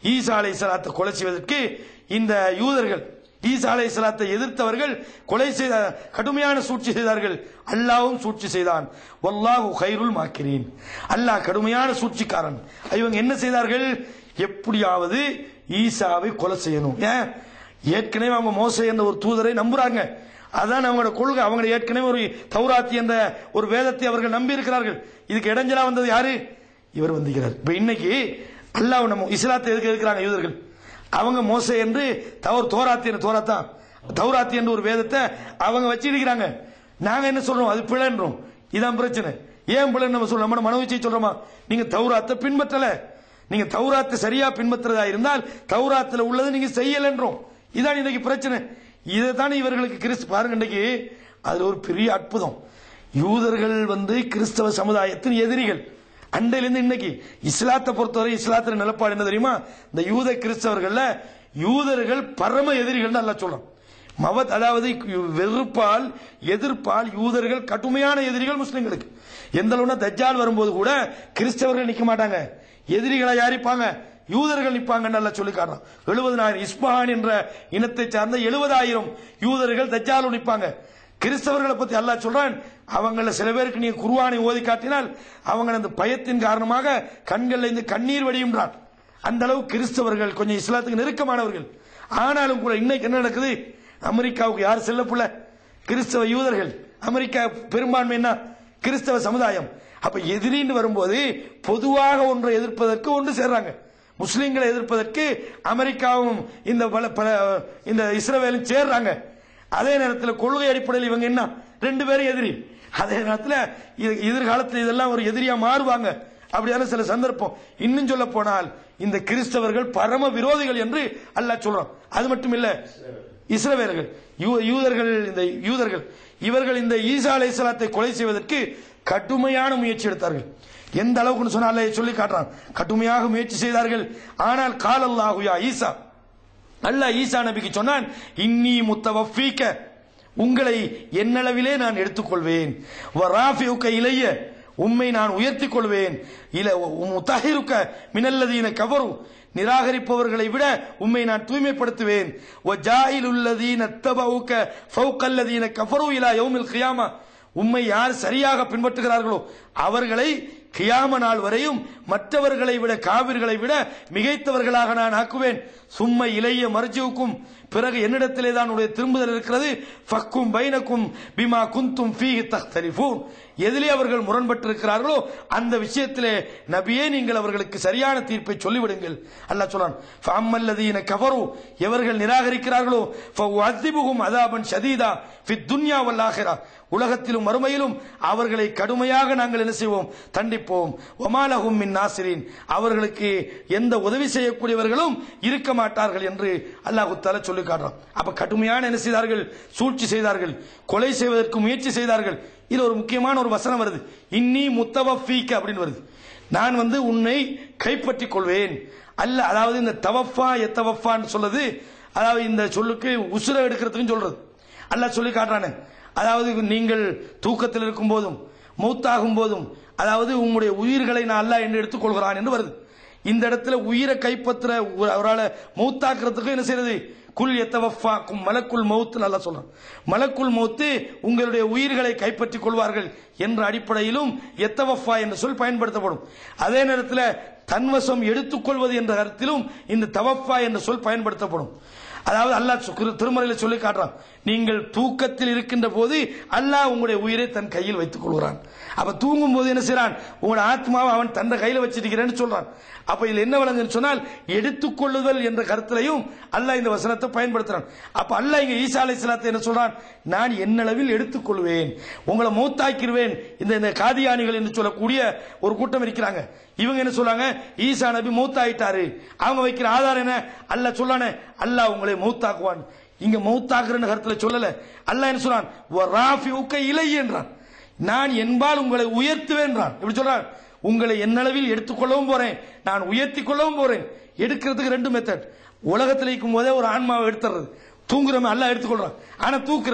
ஈசா அலை சலாத்தை கொலை செய்வதற்கு இந்த யூதர்கள் ஈசா அலை சலாத்தை எதிர்த்தவர்கள் கொலை செய்த கடுமையான சூழ்ச்சி செய்தார்கள் அல்லாவும் சூழ்ச்சி செய்தான் வல்லாஹு கைருல் மாக்கிறேன் அல்லாஹ் கடுமையான சூழ்ச்சிக்காரன் இவங்க என்ன செய்தார்கள் எப்படியாவது ஈசாவை கொலை செய்யணும் ஏன் ஏற்கனவே அவங்க மோச என்ற ஒரு தூதரை நம்புறாங்க அதான் அவங்களோட கொள்கை அவங்க ஏற்கனவே ஒரு தௌராத்தி என்ற ஒரு வேதத்தை அவர்கள் நம்பி இருக்கிறார்கள் இதுக்கு இடைஞ்சலா வந்தது யாரு இவர் வந்திருக்கிறார் இப்ப இன்னைக்கு அல்லாஹ் நம்ம இஸ்லாத்தை எதுக்கு இருக்கிறாங்க யூதர்கள் அவங்க மோச என்று தவறு தோராத்தி என்று தோராத்தான் தௌராத்தி என்ற ஒரு வேதத்தை அவங்க வச்சிருக்கிறாங்க நாங்க என்ன சொல்றோம் அது பிழைன்றோம் இதான் பிரச்சனை ஏன் பிள்ளை நம்ம சொல்றோம் நம்ம மனோவிச்சை சொல்றோமா நீங்க தௌராத்தை பின்பற்றல நீங்க தௌராத்தை சரியா பின்பற்றுறதா இருந்தால் தௌராத்துல உள்ளது நீங்க செய்யலன்றோம் இதான் இன்னைக்கு பிரச்சனை இதை தானே இவர்களுக்கு கிறிஸ்து பாருங்க இன்னைக்கு அதுல ஒரு பெரிய அற்புதம் யூதர்கள் வந்து கிறிஸ்தவ சமுதாயத்தின் எதிரிகள் அண்டையிலிருந்து இன்னைக்கு இஸ்லாத்தை பொறுத்தவரை இஸ்லாத்தின் நிலப்பாடு என்ன தெரியுமா இந்த யூத கிறிஸ்தவர்கள்ல யூதர்கள் பரம எதிரிகள் நல்லா சொல்றோம் மவத் அதாவது வெறுப்பால் எதிர்ப்பால் யூதர்கள் கடுமையான எதிரிகள் முஸ்லிம்களுக்கு எந்த அளவுனா தஜ்ஜால் வரும்போது கூட கிறிஸ்தவர்கள் நிக்க மாட்டாங்க எதிரிகளை யாரிப்பாங்க யூதர்கள் நிப்பாங்க நல்லா சொல்லி காட்டலாம் எழுபதனாயிரம் இஸ்பஹான் என்ற இனத்தை சார்ந்த எழுபதாயிரம் யூதர்கள் தஜ்ஜாலு நிப்பாங்க கிறிஸ்தவர்களை பத்தி அல்லாஹ் சொல்றான் அவங்கள சில பேருக்கு நீங்க குருவானை ஓதி காட்டினால் அவங்க அந்த பயத்தின் காரணமாக கண்கள்ல இருந்து கண்ணீர் வடியும்ன்றான் அந்த அளவு கிறிஸ்தவர்கள் கொஞ்சம் இஸ்லாத்துக்கு நெருக்கமானவர்கள் ஆனாலும் கூட இன்னைக்கு என்ன நடக்குது அமெரிக்காவுக்கு யார் செல்ல புள்ள கிறிஸ்தவ யூதர்கள் அமெரிக்கா பெரும்பான்மை என்ன கிறிஸ்தவ சமுதாயம் அப்ப எதிரின்னு வரும்போது பொதுவாக ஒன்றை எதிர்ப்பதற்கு ஒன்று சேர்றாங்க முஸ்லிம்களை எதிர்ப்பதற்கு அமெரிக்காவும் இந்த பல பல இந்த இஸ்ரேலும் சேர்றாங்க அதே நேரத்தில் கொள்கை அடிப்படையில் இவங்க என்ன ரெண்டு பேரும் எதிரி அதே நேரத்தில் இது- எதிர்காலத்தில் இதெல்லாம் ஒரு எதிரியா மாறுவாங்க அப்படியான சில சந்தர்ப்பம் இன்னும் சொல்ல போனால் இந்த கிறிஸ்தவர்கள் பரம விரோதிகள் என்று அல்லாஹ் சொல்றான் அது மட்டும் இல்ல இஸ்ரவேலர்கள் யூ- யூதர்கள் இந்த யூதர்கள் இவர்கள் இந்த ஈசா அலைஹிஸ்ஸலாத்தை கொலை செய்வதற்கு கடுமையான முயற்சி எடுத்தார்கள் எந்த அளவுக்கு சொன்னா அல்லாஹ் சொல்லி காட்டுறான் கடுமையாக முயற்சி செய்தார்கள் ஆனால் காலல்லாஹு யா ஈசா அல்லாஹ் ஈசா நபிக்கு சொன்னான் இன்னி முத்தவஃபீக்க உங்களை என்னளவிலே நான் எடுத்துக்கொள்வேன் வராஃபியுக்க இலைய உம்மை நான் உயர்த்திக் கொள்வேன் இல முத்தஹிருக்க மினல்லதீன கவரு நிராகரிப்பவர்களை விட உம்மை நான் தூய்மைப்படுத்துவேன் வஜாயிலுல்லதீன தபவுக்க ஃபௌகல்லதீன கஃபரு இலா யௌமில் கியாமா உம்மை யார் சரியாக பின்பற்றுகிறார்களோ அவர்களை கியாம நாள் வரையும் மற்றவர்களை விட காவிர்களை விட மிகைத்தவர்களாக நான் ஆக்குவேன் சும்மை இளைய மர்ஜிவுக்கும் பிறகு என்னிடத்திலே தான் உடைய திரும்புதல் இருக்கிறது ஃபக்கும் பைனக்கும் பிமா குந்தும் ஃபீஹி தஹ்தலிஃபூன் எதிலே அவர்கள் முரண்பட்டிருக்கிறார்களோ அந்த விஷயத்திலே நபியே நீங்கள் அவர்களுக்கு சரியான தீர்ப்பை சொல்லிவிடுங்கள் அல்லாஹ் சொல்றான் ஃபஅம்மல்லதீன கஃபரு எவர்கள் நிராகரிக்கிறார்களோ ஃபஉஅதிபுஹும் அதாபன் ஷதீதா ஃபித் துன்யா வல் ஆখিরা உலகத்திலும் மறுமையிலும் அவர்களை கடுமையாக நாங்கள் என்ன செய்வோம் தண்டிப்போம் ஒமாலகும் மின் நாசிரின் அவர்களுக்கு எந்த உதவி செய்யக்கூடியவர்களும் இருக்க மாட்டார்கள் என்று அல்லாஹு தாலா சொல்லி காட்டுறான் அப்ப கடுமையான என்ன செய்தார்கள் சூழ்ச்சி செய்தார்கள் கொலை செய்வதற்கு முயற்சி செய்தார்கள் இது ஒரு முக்கியமான ஒரு வசனம் வருது இன்னி முத்தவஃபீக்க அப்படின்னு வருது நான் வந்து உன்னை கைப்பற்றிக் கொள்வேன் அல்ல அதாவது இந்த தவஃபா எத்தவஃபான்னு சொல்றது அதாவது இந்த சொல்லுக்கு உசுர எடுக்கிறதுக்கும் சொல்றது அல்லாஹ் சொல்லி காட்டுறானே அதாவது நீங்கள் தூக்கத்தில் இருக்கும் போதும் மௌத்தாகும் போதும் அதாவது உங்களுடைய உயிர்களை நான் அல்லாஹ் என்று எடுத்துக்கொள்கிறான் என்று வருது இந்த இடத்துல உயிரை கைப்பற்றுற ஒரு- அவரால மௌத்தாக்குறதுக்கு என்ன செய்யறது குல் எத்தவஃபாக்கும் மலக்குல் மௌத் நல்லா சொல்றான் மலக்குல் மௌத்து உங்களுடைய உயிர்களை கைப்பற்றிக் கொள்வார்கள் என்ற அடிப்படையிலும் எத்தவஃபா என்ற சொல் பயன்படுத்தப்படும் அதே நேரத்தில் தன்வசம் எடுத்துக்கொள்வது என்ற கருத்திலும் இந்த தவஃபா என்ற சொல் பயன்படுத்தப்படும் அதாவது அல்லாஹ் சு- திருமறையில சொல்லி காட்டுறான் நீங்கள் தூக்கத்தில் இருக்கின்ற போது அல்லாஹ் உங்களுடைய உயிரை தன் கையில் வைத்துக் கொள்கிறான் அப்ப தூங்கும் போது என்ன செய்றான் உங்களோட ஆத்மாவை அவன் தன் கையில வச்சிருக்கிறேன்னு சொல்றான் அப்ப இதுல என்ன விளங்குன்னு சொன்னால் எடுத்துக்கொள்ளுதல் என்ற கருத்திலையும் அல்லாஹ் இந்த வசனத்தை பயன்படுத்துறான் அப்ப அல்லாஹ் இங்க ஈசா அலைஹிஸ்ஸலாத்தை என்ன சொல்றான் நான் என்னளவில் எடுத்துக்கொள்வேன் உங்களை மௌத்தாக்கிடுவேன் இந்த இந்த காதியானிகள் என்று சொல்லக்கூடிய ஒரு கூட்டம் இருக்கிறாங்க இவங்க என்ன சொல்றாங்க ஈசா நபி மௌத்தாயிட்டாரு அவங்க வைக்கிற ஆதாரம் என்ன அல்லாஹ் சொல்லானே அல்லாஹ் உங்களை மௌத்தாக்குவான் இங்க மௌத்தாக்குறன்னு கருத்துல சொல்லல அல்லாஹ் என்ன சொல்றான் ராஃபி உக்க இலை என்றான் நான் என்பால் உங்களை உயர்த்துவேன்றான் இப்படி சொல்றான் உங்களை என்னளவில் எடுத்துக்கொள்ளவும் போறேன் நான் உயர்த்தி கொள்ளவும் போறேன் எடுக்கிறதுக்கு ரெண்டு மெத்தட் உலகத்தில் இருக்கும் போதே ஒரு ஆன்மாவை எடுத்துறது தூங்குறவன் அல்ல எடுத்துக்கொள்றான் ஆனா தூக்குறல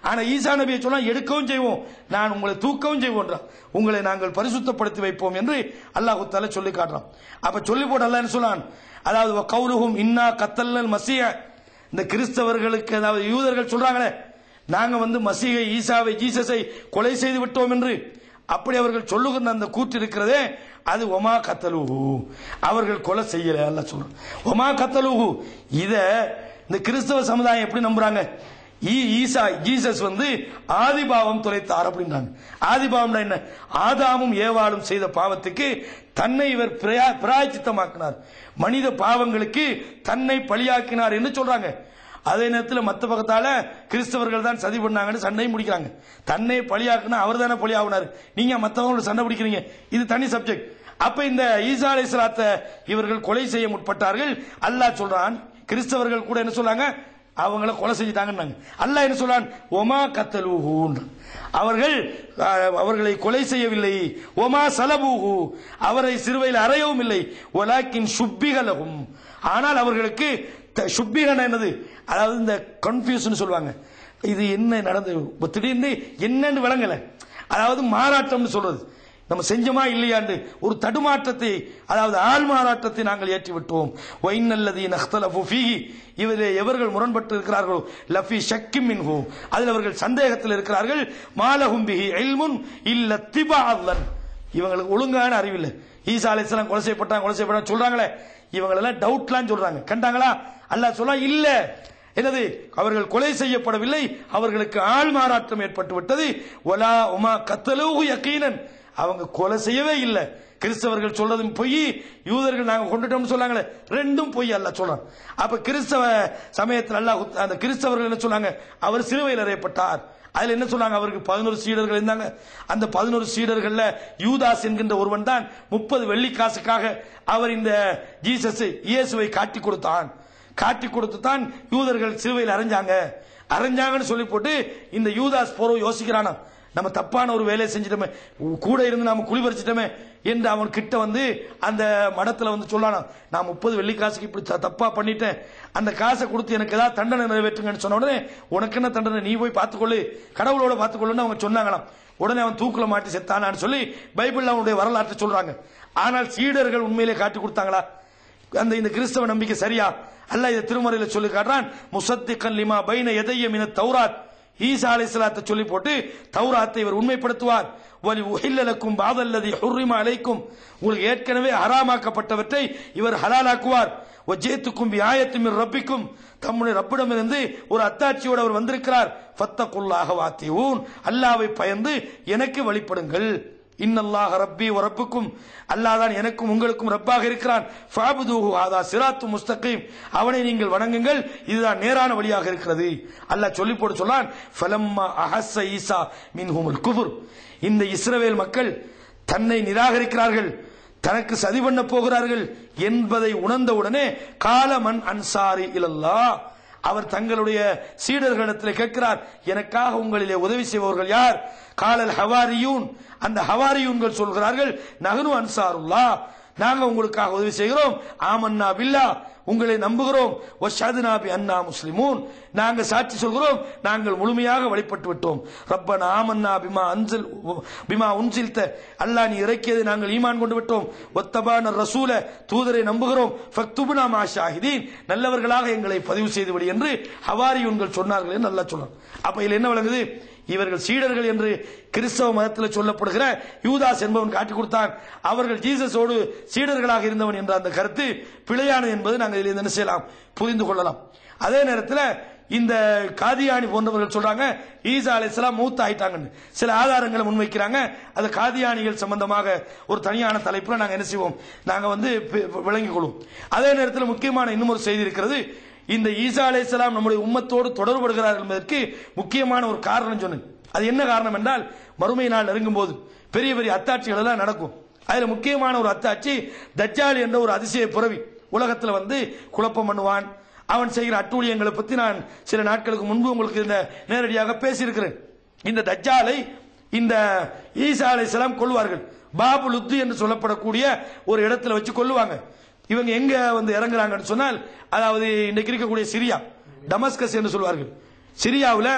ஆனா ஈசா நபியை சொன்னா எடுக்கவும் செய்வோம் நான் உங்களை தூக்கவும் செய்வோன்றான் உங்களை நாங்கள் பரிசுத்தப்படுத்தி வைப்போம் என்று அல்லாஹு தால சொல்லி காட்டுறான் அப்ப சொல்லி போட்டு அல்லாஹ் என்ன சொன்னான் அதாவது கௌலுகும் இன்னா கத்தல்லல் மசிய இந்த கிறிஸ்தவர்களுக்கு அதாவது யூதர்கள் சொல்றாங்களே நாங்க வந்து மசீகை ஈசாவை ஜீசஸை கொலை செய்து விட்டோம் என்று அப்படி அவர்கள் சொல்லுகிற அந்த கூற்று இருக்கிறதே அது ஒமா கத்தலுஹு அவர்கள் கொலை செய்யல அல்ல சொல்றோம் ஒமா கத்தலுஹு இத இந்த கிறிஸ்தவ சமுதாயம் எப்படி நம்புறாங்க ஈ- ஈசா ஜீசஸ் வந்து ஆதிபாவம் தொலைத்தார் அப்படின்றாங்க ஆதிபாவம்னா என்ன ஆதாமும் ஏவாளும் செய்த பாவத்துக்கு தன்னை இவர் பிரயா- பிராயச்சித்தமாக்கினார் மனித பாவங்களுக்கு தன்னை பலியாக்கினார் என்று சொல்றாங்க அதே நேரத்தில் மத்த பக்கத்தால கிறிஸ்தவர்கள் தான் சதி பண்ணாங்கன்னு சண்டை முடிக்கிறாங்க தன்னை பலியாக்குனா அவர் தானே பலியாகினார் நீங்க மத்தவங்களோட சண்டை பிடிக்கிறீங்க இது தனி சப்ஜெக்ட் அப்ப இந்த ஈசா அலைஹிஸ்ஸலாத்தை இவர்கள் கொலை செய்ய முற்பட்டார்கள் அல்லாஹ் சொல்றான் கிறிஸ்தவர்கள் கூட என்ன சொல்றாங்க அவங்கள கொலை செஞ்சுட்டாங்கன்னாங்க அல்லாஹ் என்ன சொல்றான் ஒமா கத்தலூஹூன் அவர்கள் அஹ், அவர்களை கொலை செய்யவில்லை ஒமா சலபூஹு அவரை சிறுவையில் அறையவும் இல்லை ஒலாக்கின் சுப்பிகலகும் ஆனால் அவர்களுக்கு த- சுப்பிகன என்னது அதாவது இந்த கன்ஃபியூஷன் சொல்லுவாங்க இது என்ன நடந்தது இப்ப திடீர்னு என்னன்னு விளங்கல அதாவது மாறாட்டம்னு சொல்றது நம்ம செஞ்சோமா இல்லையாண்டு ஒரு தடுமாற்றத்தை அதாவது ஆள் மாறாட்டத்தை நாங்கள் ஏற்றி விட்டோம் ஒயின்னல்லதி நஹ்தலஃபு ஃபீஹி இவரே எவர்கள் முரண்பட்டு இருக்கிறார்களோ லஃபி ஷக்கிம் மின்ஹு அதில் அவர்கள் சந்தேகத்தில் இருக்கிறார்கள் மாலஹும் பிஹி இல்முன் இல்ல திபால்லன் இவங்களுக்கு ஒழுங்கான அறிவில்லை ஈசா அலைஹிஸ்ஸலாம் கொலை செய்யப்பட்டாங்க கொலை செய்யப்பட்டாங்க சொல்றாங்களே இவங்களெல்லாம் டவுட்லாம் சொல்றாங்க கண்டாங்களா அல்லாஹ் சொல்ல இல்ல என்னது அவர்கள் கொலை செய்யப்படவில்லை அவர்களுக்கு ஆள் மாறாட்டம் ஏற்பட்டு விட்டது ஒலா உமா கத்தலூஹு யக்கீனன் அவங்க கொலை செய்யவே இல்லை கிறிஸ்தவர்கள் சொல்றதும் பொய் யூதர்கள் நாங்க கொண்டுட்டோம்னு சொன்னாங்களே ரெண்டும் பொய் அல்ல சொல்றான் அப்ப கிறிஸ்தவ சமயத்தில் அல்லாஹ் அந்த கிறிஸ்தவர்கள் என்ன சொன்னாங்க அவர் சிலுவையில் அறையப்பட்டார் அதுல என்ன சொன்னாங்க அவருக்கு பதினோரு சீடர்கள் இருந்தாங்க அந்த பதினோரு சீடர்கள்ல யூதாஸ் என்கின்ற ஒருவன் தான் முப்பது வெள்ளி காசுக்காக அவர் இந்த ஜீசஸ் இயேசுவை காட்டி கொடுத்தான் காட்டி கொடுத்து தான் யூதர்கள் சிலுவையில் அரைஞ்சாங்க அரைஞ்சாங்கன்னு சொல்லி போட்டு இந்த யூதாஸ் போறோ யோசிக்கிறானா நம்ம தப்பான ஒரு வேலையை செஞ்சிட்டோமே கூட இருந்து நாம குழி பறிச்சிட்டோமே என்று அவன் கிட்ட வந்து அந்த மடத்துல வந்து சொல்லானா நான் முப்பது வெள்ளி காசுக்கு இப்படி த- தப்பா பண்ணிட்டேன் அந்த காசை கொடுத்து எனக்கு ஏதாவது தண்டனை நிறைவேற்றுங்கன்னு சொன்ன உடனே உனக்கு என்ன தண்டனை நீ போய் பார்த்துக்கொள்ளு கடவுளோட பார்த்துக்கொள்ளுன்னு அவங்க சொன்னாங்களாம் உடனே அவன் தூக்குல மாட்டி செத்தானான்னு சொல்லி பைபிள்ல அவனுடைய வரலாற்றை சொல்றாங்க ஆனால் சீடர்கள் உண்மையிலே காட்டி கொடுத்தாங்களா அந்த இந்த கிறிஸ்தவ நம்பிக்கை சரியா அல்லாஹ் இதை திருமறையில சொல்லி காட்டுறான் முசத்திகன் லிமா பைன எதைய மின தௌராத் ஈசா அலைஹிஸ்ஸலாத்தை சொல்லி போட்டு தௌராத்தை இவர் உண்மைப்படுத்துவார் வலி உஹில்லலக்கும் பாதல்லதி ஹுர்ரிமா அலைக்கும் உங்களுக்கு ஏற்கனவே ஹராமாக்கப்பட்டவற்றை இவர் ஹலாலாக்குவார் வஜேத்துக்கும் வியாயத்தும் ரப்பிக்கும் தம்முடைய ரப்பிடமிருந்து ஒரு அத்தாட்சியோடு அவர் வந்திருக்கிறார் ஃபத்தகுல்லாக வாத்தியூன் அல்லாவை பயந்து எனக்கு வழிபடுங்கள் இன்னல்லாஹ ரப்பி வரப்புக்கும் அல்லாஹ் தான் எனக்கும் உங்களுக்கும் ரப்பாக இருக்கிறான் ஃபாபுதூஹு ஆதா சிராத்து முஸ்தகீம் அவனை நீங்கள் வணங்குங்கள் இதுதான் நேரான வழியாக இருக்கிறது அல்லாஹ் சொல்லி போட்டு சொன்னான் ஃபலம்மா அஹஸ்ஸ ஈசா மின்ஹுமுல் குஃபுர் இந்த இஸ்ரவேல் மக்கள் தன்னை நிராகரிக்கிறார்கள் தனக்கு சதி பண்ண போகிறார்கள் என்பதை உணர்ந்தவுடனே காலமன் அன்சாரி இலல்லா அவர் தங்களுடைய சீடர்களிடத்தில் கேட்கிறார் எனக்காக உங்களிலே உதவி செய்பவர்கள் யார் காலல் ஹவாரியூன் அந்த ஹவாரியூன்கள் சொல்கிறார்கள் நகனு அன்சாருல்லா நாங்க உங்களுக்காக உதவி செய்கிறோம் ஆமன்னா பில்லா உங்களை நம்புகிறோம் ஒஷாதுனா பி அன்னா முஸ்லிமூன் நாங்க சாட்சி சொல்கிறோம் நாங்கள் முழுமையாக வழிபட்டு விட்டோம் ரப்பனா ஆமன்னா பிமா அன்சில் பிமா உன்சில்த அல்லாஹ் நீ இறக்கியதை நாங்கள் ஈமான் கொண்டு விட்டோம் ஒத்தபான ரசூல தூதரை நம்புகிறோம் ஃபக்துபுனா மா ஷாஹிதீன் நல்லவர்களாக எங்களை பதிவு செய்து விடு என்று ஹவாரியுன்கள் சொன்னார்கள் என்று நல்லா சொல்றாங்க அப்ப இதுல என்ன விளங்குது இவர்கள் சீடர்கள் என்று கிறிஸ்தவ மதத்தில் சொல்லப்படுகிற யூதாஸ் என்பவன் காட்டி கொடுத்தான் அவர்கள் ஜீசஸோடு சீடர்களாக இருந்தவன் என்ற அந்த கருத்து பிழையானது என்பது நாங்கள் இதில் என்ன செய்யலாம் புரிந்து கொள்ளலாம் அதே நேரத்தில் இந்த காதியானி போன்றவர்கள் சொல்றாங்க ஈசா அலைஹிஸ்ஸலாம் மூத்த ஆயிட்டாங்கன்னு சில ஆதாரங்களை முன்வைக்கிறாங்க அது காதியானிகள் சம்பந்தமாக ஒரு தனியான தலைப்புல நாங்க என்ன செய்வோம் நாங்க வந்து பி- விளங்கிக் கொள்வோம் அதே நேரத்தில் முக்கியமான இன்னும் ஒரு செய்தி இருக்கிறது இந்த ஈசா அலைஹிஸ்ஸலாம் நம்முடைய உம்மத்தோடு தொடர்படுகிறார் என்பதற்கு முக்கியமான ஒரு காரணம் சொன்னேன் அது என்ன காரணம் என்றால் மறுமை நாள் நெருங்கும் போது பெரிய பெரிய அத்தாட்சிகள் எல்லாம் நடக்கும் அதுல முக்கியமான ஒரு அத்தாட்சி தஜ்ஜால் என்ற ஒரு அதிசய புறவி உலகத்துல வந்து குழப்பம் பண்ணுவான் அவன் செய்கிற அட்டூழியங்களை பத்தி நான் சில நாட்களுக்கு முன்பு உங்களுக்கு இந்த நேரடியாக பேசியிருக்கிறேன் இந்த தஜ்ஜாலை இந்த ஈசா அலைஹிஸ்ஸலாம் கொள்வார்கள் பாபு லுத்து என்று சொல்லப்படக்கூடிய ஒரு இடத்துல வச்சு கொல்லுவாங்க இவங்க எங்க வந்து இறங்குறாங்கன்னு சொன்னால் அதாவது இன்னைக்கு இருக்கக்கூடிய சிரியா டமஸ்கஸ் என்று சொல்வார்கள் சிரியாவுல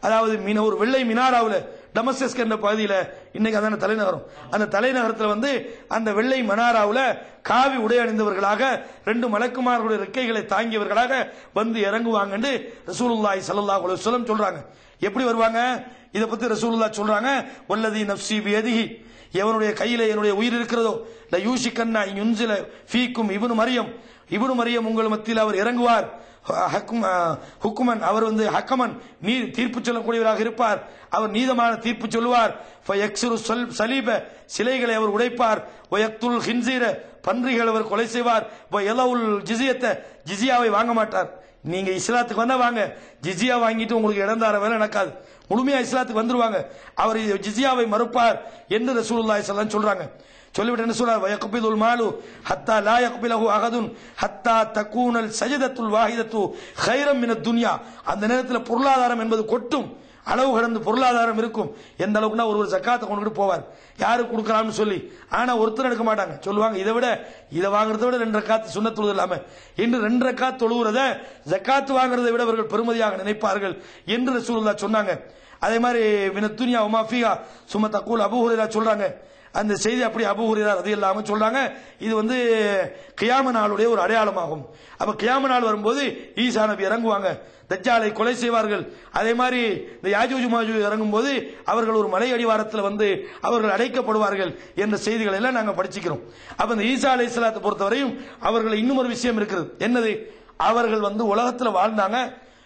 அதாவது மின ஒரு வெள்ளை மினாராவில் டமஸ்கஸ் என்ற பகுதியில் இன்னைக்கு அதான தலைநகரம் அந்த தலைநகரத்தில் வந்து அந்த வெள்ளை மனாராவில் காவி உடை அணிந்தவர்களாக ரெண்டு மலக்குமார்களுடைய ரெக்கைகளை தாங்கியவர்களாக வந்து இறங்குவாங்கன்னு ரசூலுல்லாஹி ஸல்லல்லாஹு அலைஹி வஸல்லம் சொல்றாங்க எப்படி வருவாங்க இதை பத்தி ரசூலுல்லாஹ் சொல்றாங்க வல்லதி நப்சி பியதிஹி எவனுடைய கையில என்னுடைய உயிர் இருக்கிறதோ ல யூஷிகன்னா யுன்சில ஃபீக்கும் இப்னு மரியம் இப்னு மரியம் உங்கள் மத்தியில் அவர் இறங்குவார் ஹக்கும் ஹுக்குமன் அவர் வந்து ஹக்கமன் நீ தீர்ப்பு சொல்லக்கூடியவராக இருப்பார் அவர் நீதமான தீர்ப்பு சொல்லுவார் ஃபயக்ஸுரு சொல் சலீப சிலைகளை அவர் உடைப்பார் ஒயக்துல் ஹின்சீர பன்றிகள் அவர் கொலை செய்வார் எலவுல் ஜிசியத்தை ஜிசியாவை வாங்க மாட்டார் நீங்க இஸ்லாத்துக்கு வந்தா வாங்க ஜிசியா வாங்கிட்டு உங்களுக்கு இடம் தர வேலை நடக்காது முழுமையா இஸ்லாத்துக்கு வந்துருவாங்க அவர் ஜிசியாவை மறுப்பார் என்று ரசூலுல்லாஹி ஸல்லல்லாஹு சொல்றாங்க சொல்லிவிட்டு என்ன சொல்றார் வயக்பிதுல் மாலு ஹத்தா லா யக்பிலஹு அகதுன் ஹத்தா தகூனல் சஜதத்துல் வாஹிதத்து கைரம் மின துன்யா அந்த நேரத்தில் பொருளாதாரம் என்பது கொட்டும் அளவு கடந்து பொருளாதாரம் இருக்கும் எந்த அளவுக்குனா ஒரு ஒரு ஜக்காத்தை கொண்டுட்டு போவார் யாருக்கு கொடுக்கலாம்னு சொல்லி ஆனா ஒருத்தர் எடுக்க மாட்டாங்க சொல்லுவாங்க இதை விட இதை வாங்குறதை விட ரெண்டு ரக்காத்து சுண்ண தொழுது இல்லாம என்று ரெண்டு ரக்காத் தொழுகிறத ஜக்காத்து வாங்குறதை விட அவர்கள் பெருமதியாக நினைப்பார்கள் என்று ரசூலுல்லாஹ் சொன்னாங்க அதே மாதிரி மின துனியா உமா ஃபீஹா சும தக்கூல் அபூ ஹுரைரா சொல்றாங்க அந்த செய்தி அப்படி அபு ஹுரைரா அது இல்லாம சொல்றாங்க இது வந்து கியாம நாளுடைய ஒரு அடையாளமாகும் அப்ப கியாம நாள் வரும்போது ஈசா நபி இறங்குவாங்க தஜ்ஜாலை கொலை செய்வார்கள் அதே மாதிரி இந்த யாஜூஜ் மாஜூ இறங்கும் போது அவர்கள் ஒரு மலை அடிவாரத்தில் வந்து அவர்கள் அடைக்கப்படுவார்கள் என்ற செய்திகளை எல்லாம் நாங்க படிச்சுக்கிறோம் அப்ப இந்த ஈசா அலை இஸ்லாத்தை பொறுத்தவரையும் அவர்கள் இன்னும் ஒரு விஷயம் இருக்கிறது என்னது அவர்கள் வந்து உலகத்துல வாழ்ந்தாங்க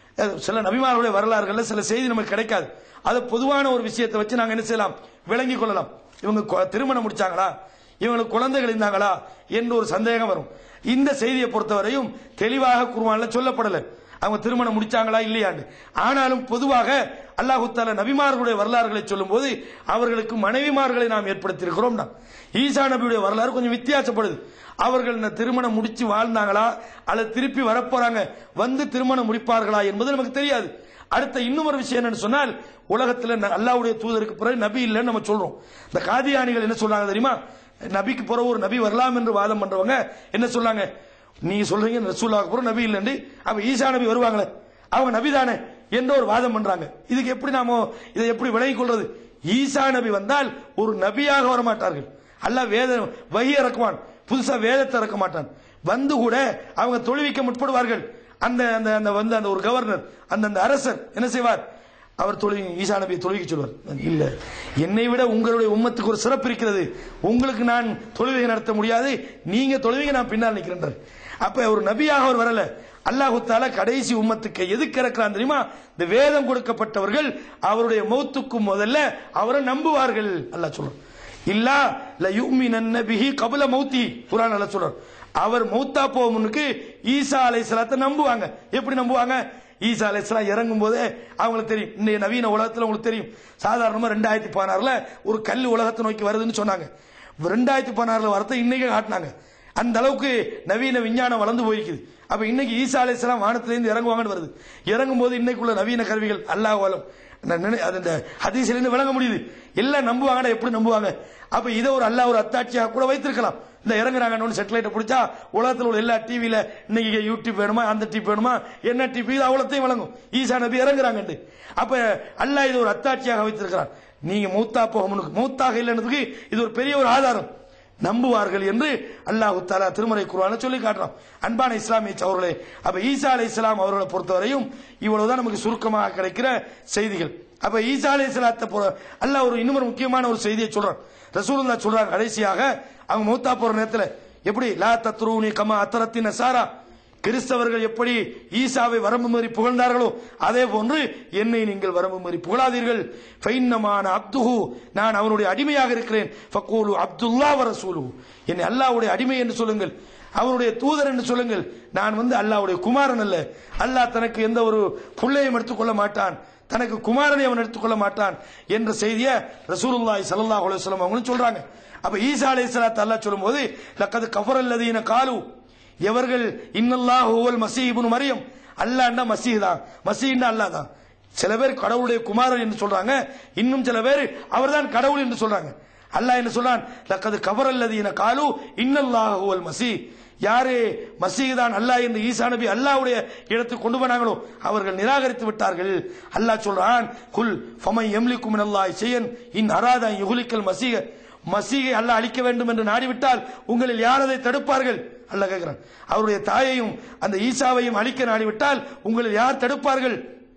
சில நபிமார்களுடைய வரலாறுகள்ல சில செய்தி நமக்கு கிடைக்காது அது பொதுவான ஒரு விஷயத்தை வச்சு நாங்க என்ன செய்யலாம் விளங்கிக் கொள்ளலாம் இவங்க கொ- திருமணம் முடிச்சாங்களா இவங்களுக்கு குழந்தைகள் இருந்தாங்களா என்று ஒரு சந்தேகம் வரும் இந்த செய்தியை பொறுத்தவரையும் தெளிவாக குர்ஆன்ல சொல்லப்படல அவங்க திருமணம் முடிச்சாங்களா இல்லையான்னு ஆனாலும் பொதுவாக அல்லாஹு தாலா நபிமார்களுடைய வரலாறுகளை சொல்லும்போது அவர்களுக்கு மனைவிமார்களை நாம் ஏற்படுத்தியிருக்கிறோம் நாம் ஈசா நபியுடைய வரலாறு கொஞ்சம் வித்தியாசப்படுது அவர்கள் இந்த திருமணம் முடிச்சு வாழ்ந்தாங்களா அல்லது திருப்பி வரப்போறாங்க வந்து திருமணம் முடிப்பார்களா என்பது நமக்கு தெரியாது அடுத்த இன்னும் ஒரு விஷயம் என்னன்னு சொன்னால் உலகத்துல ந- அல்லாஹ்வுடைய தூதருக்கு பிறகு நபி இல்லைன்னு நம்ம சொல்றோம் இந்த காதியானிகள் என்ன சொல்றாங்க தெரியுமா நபிக்கு பிறகு ஒரு நபி வரலாம் என்று வாதம் பண்றவங்க என்ன சொன்னாங்க நீங்க சொல்றீங்க ரசூல்லாவுக்கு பிறகு நபி இல்லைன்னு அப்ப ஈசா நபி வருவாங்களே அவங்க நபி தானே என்ற ஒரு வாதம் பண்றாங்க இதுக்கு எப்படி நாம இதை எப்படி விலகிக் கொள்றது ஈசா நபி வந்தால் ஒரு நபியாக வர மாட்டார்கள் அல்லாஹ் வேத வகி இறக்குவான் புதுசா வேதத்தை இறக்க மாட்டான் வந்து கூட அவங்க தொழுவிக்க முற்படுவார்கள் அந்த அந்த அந்த வந்து அந்த ஒரு கவர்னர் அந்த அந்த அரசர் என்ன செய்வார் அவர் தொழுவி ஈசா நபியை தொழுவிக்க சொல்வார் இல்ல என்னை விட உங்களுடைய உம்மத்துக்கு ஒரு சிறப்பு இருக்கிறது உங்களுக்கு நான் தொழுகை நடத்த முடியாது நீங்க தொழுவீங்க நான் பின்னால் நிற்கிறேன் அப்ப ஒரு நபியாக அவர் வரல அல்லாஹு தாலா கடைசி உம்மத்துக்கு எதுக்கு இறக்குறான் தெரியுமா இந்த வேதம் கொடுக்கப்பட்டவர்கள் அவருடைய மௌத்துக்கு முதல்ல அவரை நம்புவார்கள் அல்லாஹ் சொல்றான் இல்லா ல யுமினன்ன பிஹி கபல மௌத்தி குர்ஆன் அல்லாஹ் சொல்றான் அவர் மௌத்தா போக முன்னுக்கு ஈசா அலைஹிஸ்ஸலாத்தை நம்புவாங்க எப்படி நம்புவாங்க ஈசா அலைஹிஸ்ஸலாம் இறங்கும் போதே அவங்களுக்கு தெரியும் இன்னைய நவீன உலகத்துல உங்களுக்கு தெரியும் சாதாரணமா ரெண்டாயிரத்தி பதினாறுல ஒரு கல் உலகத்தை நோக்கி வருதுன்னு சொன்னாங்க ரெண்டாயிரத்தி பதினாறுல வரத்தை இன்னைக்கு காட்டினாங்க அந்த அளவுக்கு நவீன விஞ்ஞானம் வளர்ந்து போயிருக்குது அப்ப இன்னைக்கு ஈசா அலைஹிஸ்ஸலாம் வானத்திலிருந்து இறங்குவாங்கன்னு வருது இறங்கும் போது இன்னைக்குள்ள நவீன கருவிகள் அல்லாஹ் வலம் நான் நினை- அது இந்த ஹதீஸிலிருந்து விளங்க முடியுது எல்லாம் நம்புவாங்கடா எப்படி நம்புவாங்க அப்ப இதை ஒரு அல்லாஹ் ஒரு அத்தாட்சியாக கூட வைத்திருக்கலாம் இந்த இறங்குறாங்க சேட்டலைட்டை பிடிச்சா உலகத்தில் உள்ள எல்லா டிவியில இன்னைக்கு யூடியூப் வேணுமா அந்த டிவி வேணுமா என்ன டிவி இது அவ்வளோத்தையும் வழங்கும் ஈசா நபி இறங்குறாங்கண்டு அப்ப அல்லாஹ் இது ஒரு அத்தாட்சியாக வைத்திருக்கிறான் நீங்க மூத்தா போக முன்னுக்கு மூத்தாக இல்லைன்றதுக்கு இது ஒரு பெரிய ஒரு ஆதாரம் நம்புவார்கள் என்று அல்லாஹு தாலா திருமறை குர்ஆன சொல்லி காட்டுறான் அன்பான இஸ்லாமிய சகோதரர்களே அப்ப ஈசா அலை இஸ்லாம் அவர்களை பொறுத்தவரையும் இவ்வளவுதான் நமக்கு சுருக்கமாக கிடைக்கிற செய்திகள் அப்ப ஈசா அலை இஸ்லாத்தை பொ- அல்லாஹ் ஒரு இன்னும் ஒரு முக்கியமான ஒரு செய்தியை சொல்றான் ரசூலுல்லாஹ் சொல்றாங்க கடைசியாக அவங்க மூத்தா போற நேரத்துல எப்படி லா தத்ரூனி கமா அத்தரத்தின் சாரா கிறிஸ்தவர்கள் எப்படி ஈசாவை வரம்பு மீறி புகழ்ந்தார்களோ அதே போன்று என்னை நீங்கள் வரம்பு மீறி புகழாதீர்கள் ஃபைன்னமான அப்துஹு நான் அவனுடைய அடிமையாக இருக்கிறேன் ஃபக்கூலு அப்துல்லா வ ரசூலுஹு என்னை அல்லாஹ்வுடைய அடிமை என்று சொல்லுங்கள் அவருடைய தூதர் என்று சொல்லுங்கள் நான் வந்து அல்லாஹ்வுடைய குமாரன் அல்ல அல்லாஹ் தனக்கு எந்த ஒரு புள்ளையும் எடுத்துக்கொள்ள மாட்டான் தனக்கு குமாரனை அவன் எடுத்துக்கொள்ள மாட்டான் என்ற செய்தியை ரசூலுல்லாஹி ஸல்லல்லாஹு அலைஹி வஸல்லம் அவங்களும் சொல்றாங்க அப்ப ஈசா அலைஹிஸ்ஸலாத்து அல்லாஹ் சொல்லும்போது லக்கது கஃபரல்லதீன காலு எவர்கள் இன்னல்லாஹு ஹுவல் மசீஹ் இப்னு மரியம் அல்லாஹ்னா மசீஹ் தான் மசீஹ்னா அல்லாஹ் தான் சில பேர் கடவுளுடைய குமாரன் என்று சொல்றாங்க இன்னும் சில பேர் அவர்தான் கடவுள் என்று சொல்றாங்க அல்லாஹ் என்ன சொல்றான் லக்கது கவரல்லதீன காலு இன்னல்லாஹு ஹுவல் மசீஹ் யாரு மசீஹ் தான் அல்லாஹ் என்று ஈசா நபி அல்லாஹ்வுடைய இடத்துக்கு கொண்டு போனாங்களோ அவர்கள் நிராகரித்து விட்டார்கள் அல்லாஹ் சொல்றான் குல் ஃபமை எம்லிக்கும் மினல்லாஹி ஷையன் இன் அராதா யுஹ்லிக்கல் மசீஹ மசீகை அல்லாஹ் அழிக்க வேண்டும் என்று நாடிவிட்டால் உங்களில் யார் அதை தடுப்பார்கள் அல்லாஹ் கேட்கிறான் அவருடைய தாயையும் அந்த ஈசாவையும் அழிக்க நாடிவிட்டால் உங்களில் யார் தடுப்பார்கள்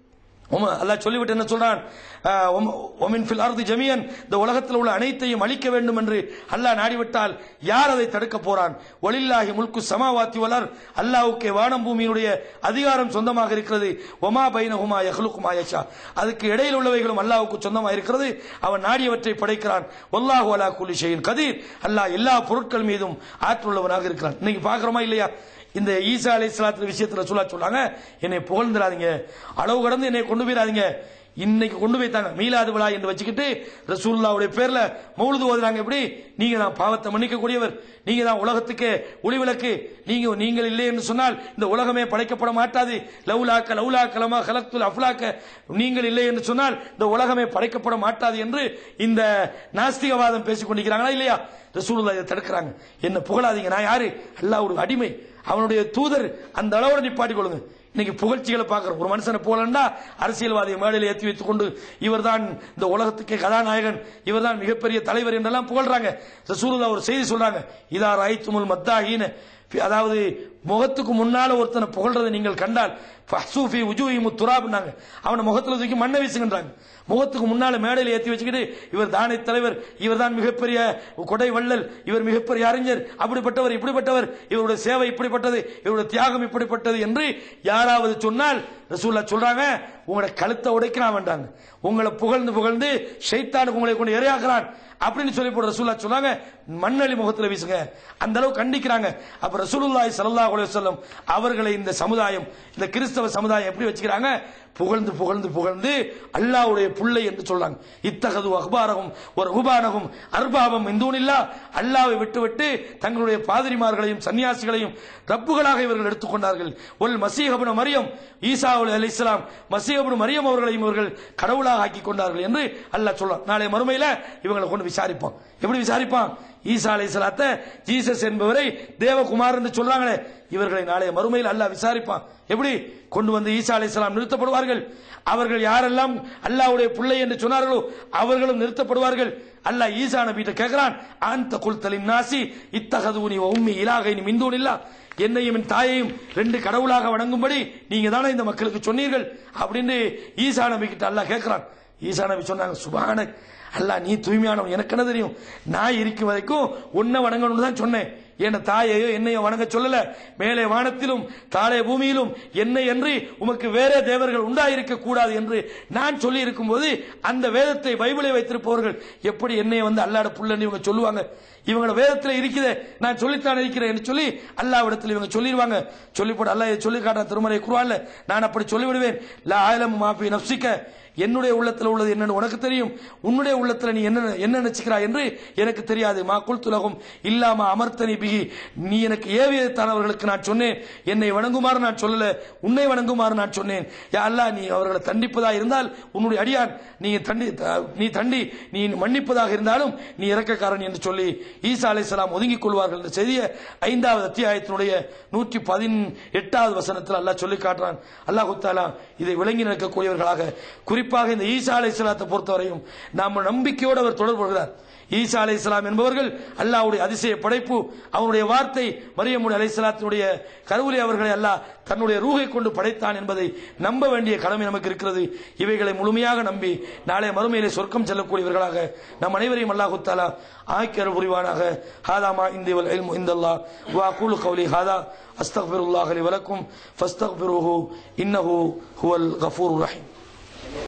உம- அல்லாஹ் சொல்லிவிட்டு என்ன சொல்றான் ஆஹ், ஒம- ஒமின் ஃபில் அர்தி ஜமியன் இந்த உலகத்தில் உள்ள அனைத்தையும் அழிக்க வேண்டும் என்று அல்லாஹ் நாடிவிட்டால் யார் அதை தடுக்க போறான் ஒலில்லாஹி முல்கு சமாவாத்தி வளர் அல்லாஹ்வுக்கே வானம் பூமியினுடைய அதிகாரம் சொந்தமாக இருக்கிறது ஒமா பைனஹுமா யஹ்லுக்குமா யஷா அதுக்கு இடையில் உள்ளவைகளும் அல்லாஹ்வுக்கு சொந்தமாக இருக்கிறது அவன் நாடியவற்றை படைக்கிறான் வல்லாஹு அலா குலி ஷையின் கதீர் அல்லாஹ் எல்லா பொருட்கள் மீதும் ஆற்றுள்ளவனாக இருக்கிறான் இன்னைக்கு பார்க்கிறோமா இல்லையா இந்த ஈசா அலை விஷயத்துல சொல்ல சொன்னாங்க என்னை புகழ்ந்துடாதீங்க அளவு கடந்து என்னை கொண்டு போயிடாதீங்க இன்னைக்கு கொண்டு போய்த்தாங்க மீலாது விழா என்று வச்சுக்கிட்டு ரசூல்லாவுடைய பேர்ல மௌலுது ஓதுறாங்க எப்படி நீங்க தான் பாவத்தை மன்னிக்க கூடியவர் நீங்க தான் உலகத்துக்கு ஒளிவிளக்கு நீங்க நீங்கள் இல்லை என்று சொன்னால் இந்த உலகமே படைக்கப்பட மாட்டாது லவுலாக்க லவுலா கலமா கலத்துல் அஃப்லாக்க நீங்கள் இல்லை என்று சொன்னால் இந்த உலகமே படைக்கப்பட மாட்டாது என்று இந்த நாஸ்திகவாதம் பேசிக் கொண்டிருக்கிறாங்களா இல்லையா ரசூலுல்லாஹ் இதை தடுக்கிறாங்க என்ன புகழாதீங்க நான் யாரு அல்லாஹ் ஒரு அடிமை அவனுடைய தூதர் அந்த அளவோட நிப்பாட்டி கொள்ளுங்க இன்னைக்கு புகழ்ச்சிகளை பார்க்கிறோம் ஒரு மனுஷனை போலண்டா அரசியல்வாதியை மேடையில் ஏற்றி வைத்துக் கொண்டு இவர்தான் இந்த உலகத்துக்கே கதாநாயகன் இவர்தான் மிகப்பெரிய தலைவர் என்றெல்லாம் புகழ்றாங்க ரசூலுல்லாஹ் ஒரு செய்தி சொல்றாங்க இதா ராய்த்துமுல் மத்தாஹீன அதாவது முகத்துக்கு முன்னால ஒருத்தனை புகழ்றதை நீங்கள் கண்டால் ஃபஹ்சூஃபி உஜூஹிமு துராப்னாங்க அவனை முகத்துல தூக்கி மண்ணை வீசுகின்றாங்க முகத்துக்கு முன்னால மேடையில் ஏற்றி வச்சுக்கிட்டு இவர் தானே தலைவர் இவர் தான் மிகப்பெரிய கொடை வள்ளல் இவர் மிகப்பெரிய அறிஞர் அப்படிப்பட்டவர் இப்படிப்பட்டவர் இவருடைய சேவை இப்படிப்பட்டது இவருடைய தியாகம் இப்படிப்பட்டது என்று யாராவது சொன்னால் ரசூல்லா சொல்றாங்க உங்களோட கழுத்தை உடைக்கிறான் வேண்டாங்க உங்களை புகழ்ந்து புகழ்ந்து ஷைத்தானுக்கு உங்களை கொண்டு இரையாக்குறான் அப்படின்னு சொல்லி போட ரசூல்லா சொன்னாங்க மண்ணளி முகத்துல வீசுங்க அந்த அளவு கண்டிக்கிறாங்க அப்ப ரசூலுல்லாஹி ஸல்லல்லாஹு அலைஹி வஸல்லம் அவர்களை இந்த சமுதாயம் இந்த கிறிஸ்தவ சமுதாயம் எப்படி வச்சுக்கிறாங்க புகழ்ந்து புகழ்ந்து புகழ்ந்து அல்லாஹ்வுடைய புள்ளை என்று சொல்றாங்க இத்தகது அக்பாரகும் ஒரு உபானகும் அர்பாபம் இந்தூனில்லா அல்லாவை விட்டுவிட்டு தங்களுடைய பாதிரிமார்களையும் சன்னியாசிகளையும் ரப்புகளாக இவர்கள் எடுத்துக்கொண்டார்கள் ஒல் மசீஹபுன மரியம் ஈசா அலி இஸ்லாம் மசீஹபுன மரியம் அவர்களையும் இவர்கள் கடவுளாக ஆக்கி கொண்டார்கள் என்று அல்லாஹ் சொல்றான் நாளை மறுமையில இவங்களை கொண்டு விசாரிப்பான் எப்படி விசாரிப்பான் ஈசா அலை சலாத்த ஜீசஸ் என்பவரை தேவகுமார் என்று சொல்றாங்களே இவர்களை நாளைய மறுமையில் அல்லாஹ் விசாரிப்பான் எப்படி கொண்டு வந்து ஈசா அலை நிறுத்தப்படுவார்கள் அவர்கள் யாரெல்லாம் அல்லாஹ்வுடைய பிள்ளை என்று சொன்னார்களோ அவர்களும் நிறுத்தப்படுவார்கள் அல்லாஹ் ஈசா நபிட்ட கேட்கிறான் அந்த குல்தலின் நாசி இத்தகதுனி உம்மி இலாகை நீ மிந்தூன் இல்லா என்னையும் என் தாயையும் ரெண்டு கடவுளாக வணங்கும்படி நீங்க தானே இந்த மக்களுக்கு சொன்னீர்கள் அப்படின்னு ஈசா நபி கிட்ட அல்லாஹ் கேட்கிறான் ஈசா நபி சொன்னாங்க சுபான அல்லாஹ் நீ தூய்மையானவன் எனக்கு என்ன தெரியும் நான் இருக்கும் வரைக்கும் உன்னை வணங்கணும்னு தான் சொன்னேன் என் தாயையோ என்னையோ வணங்க சொல்லல மேலே வானத்திலும் தாழே பூமியிலும் என்னை என்று உமக்கு வேற தேவர்கள் உண்டாயிருக்க கூடாது என்று நான் சொல்லி இருக்கும்போது அந்த வேதத்தை பைபிளை வைத்திருப்பவர்கள் எப்படி என்னைய வந்து அல்லாட புள்ளன்னு இவங்க சொல்லுவாங்க இவங்களோட வேதத்தில் இருக்குதே நான் சொல்லித்தான் இருக்கிறேன் என்று சொல்லி அல்லாவிடத்தில் இவங்க சொல்லிடுவாங்க சொல்லி போட்டு அல்லாஹ் இதை சொல்லி காட்டான் திருமறை குருவான்ல நான் அப்படி சொல்லிவிடுவேன் லா ஆயிலம் மாஃபி நப்சிக்க என்னுடைய உள்ளத்தில் உள்ளது என்னன்னு உனக்கு தெரியும் உன்னுடைய உள்ளத்தில் நீ என்ன என்ன நினைச்சுக்கிறாய் என்று எனக்கு தெரியாது மா குல்துலகம் இல்லாம அமர்த்தனி பிகி நீ எனக்கு ஏவியத்தானவர்களுக்கு நான் சொன்னேன் என்னை வணங்குமாறு நான் சொல்லல உன்னை வணங்குமாறு நான் சொன்னேன் யா அல்லாஹ் நீ அவர்களை தண்டிப்பதாக இருந்தால் உன்னுடைய அடியான் நீ தண்டி நீ தண்டி நீ மன்னிப்பதாக இருந்தாலும் நீ இறக்கக்காரன் என்று சொல்லி ஈசா அலைஹிஸ்ஸலாம் ஒதுங்கிக் கொள்வார்கள் என்ற செய்திய ஐந்தாவது அத்தியாயத்தினுடைய நூற்றி பதினெட்டாவது வசனத்தில் அல்லாஹ் சொல்லி காட்டுறான் அல்லாஹு தாலா இதை விளங்கி நிற்கக்கூடியவர்களாக குறிப்பாக இந்த ஈசா அலை இஸ்லாத்தை பொறுத்தவரையும் நாம் நம்பிக்கையோடு அவர் தொடர்பு கொள்கிறார் ஈசா அலை இஸ்லாம் என்பவர்கள் அல்லாஹ்வுடைய அதிசய படைப்பு அவனுடைய வார்த்தை மரியமுடைய அலை இஸ்லாத்தினுடைய கருவிலே அவர்களை அல்லாஹ் தன்னுடைய ரூகை கொண்டு படைத்தான் என்பதை நம்ப வேண்டிய கடமை நமக்கு இருக்கிறது இவைகளை முழுமையாக நம்பி நாளை மறுமையிலே சொர்க்கம் செல்லக்கூடியவர்களாக நம் அனைவரையும் அல்லாஹு தாலா ஆக்கியர் புரிவானாக ஹாதாமா இந்திவல் இல்மு இந்தல்லா வா கூலு கௌலி ஹாதா அஸ்தக்பிருல்லாஹ் லி வலக்கும் ஃபஸ்தக்பிருஹு இன்னஹு ஹுவல் கஃபூர் ரஹீம்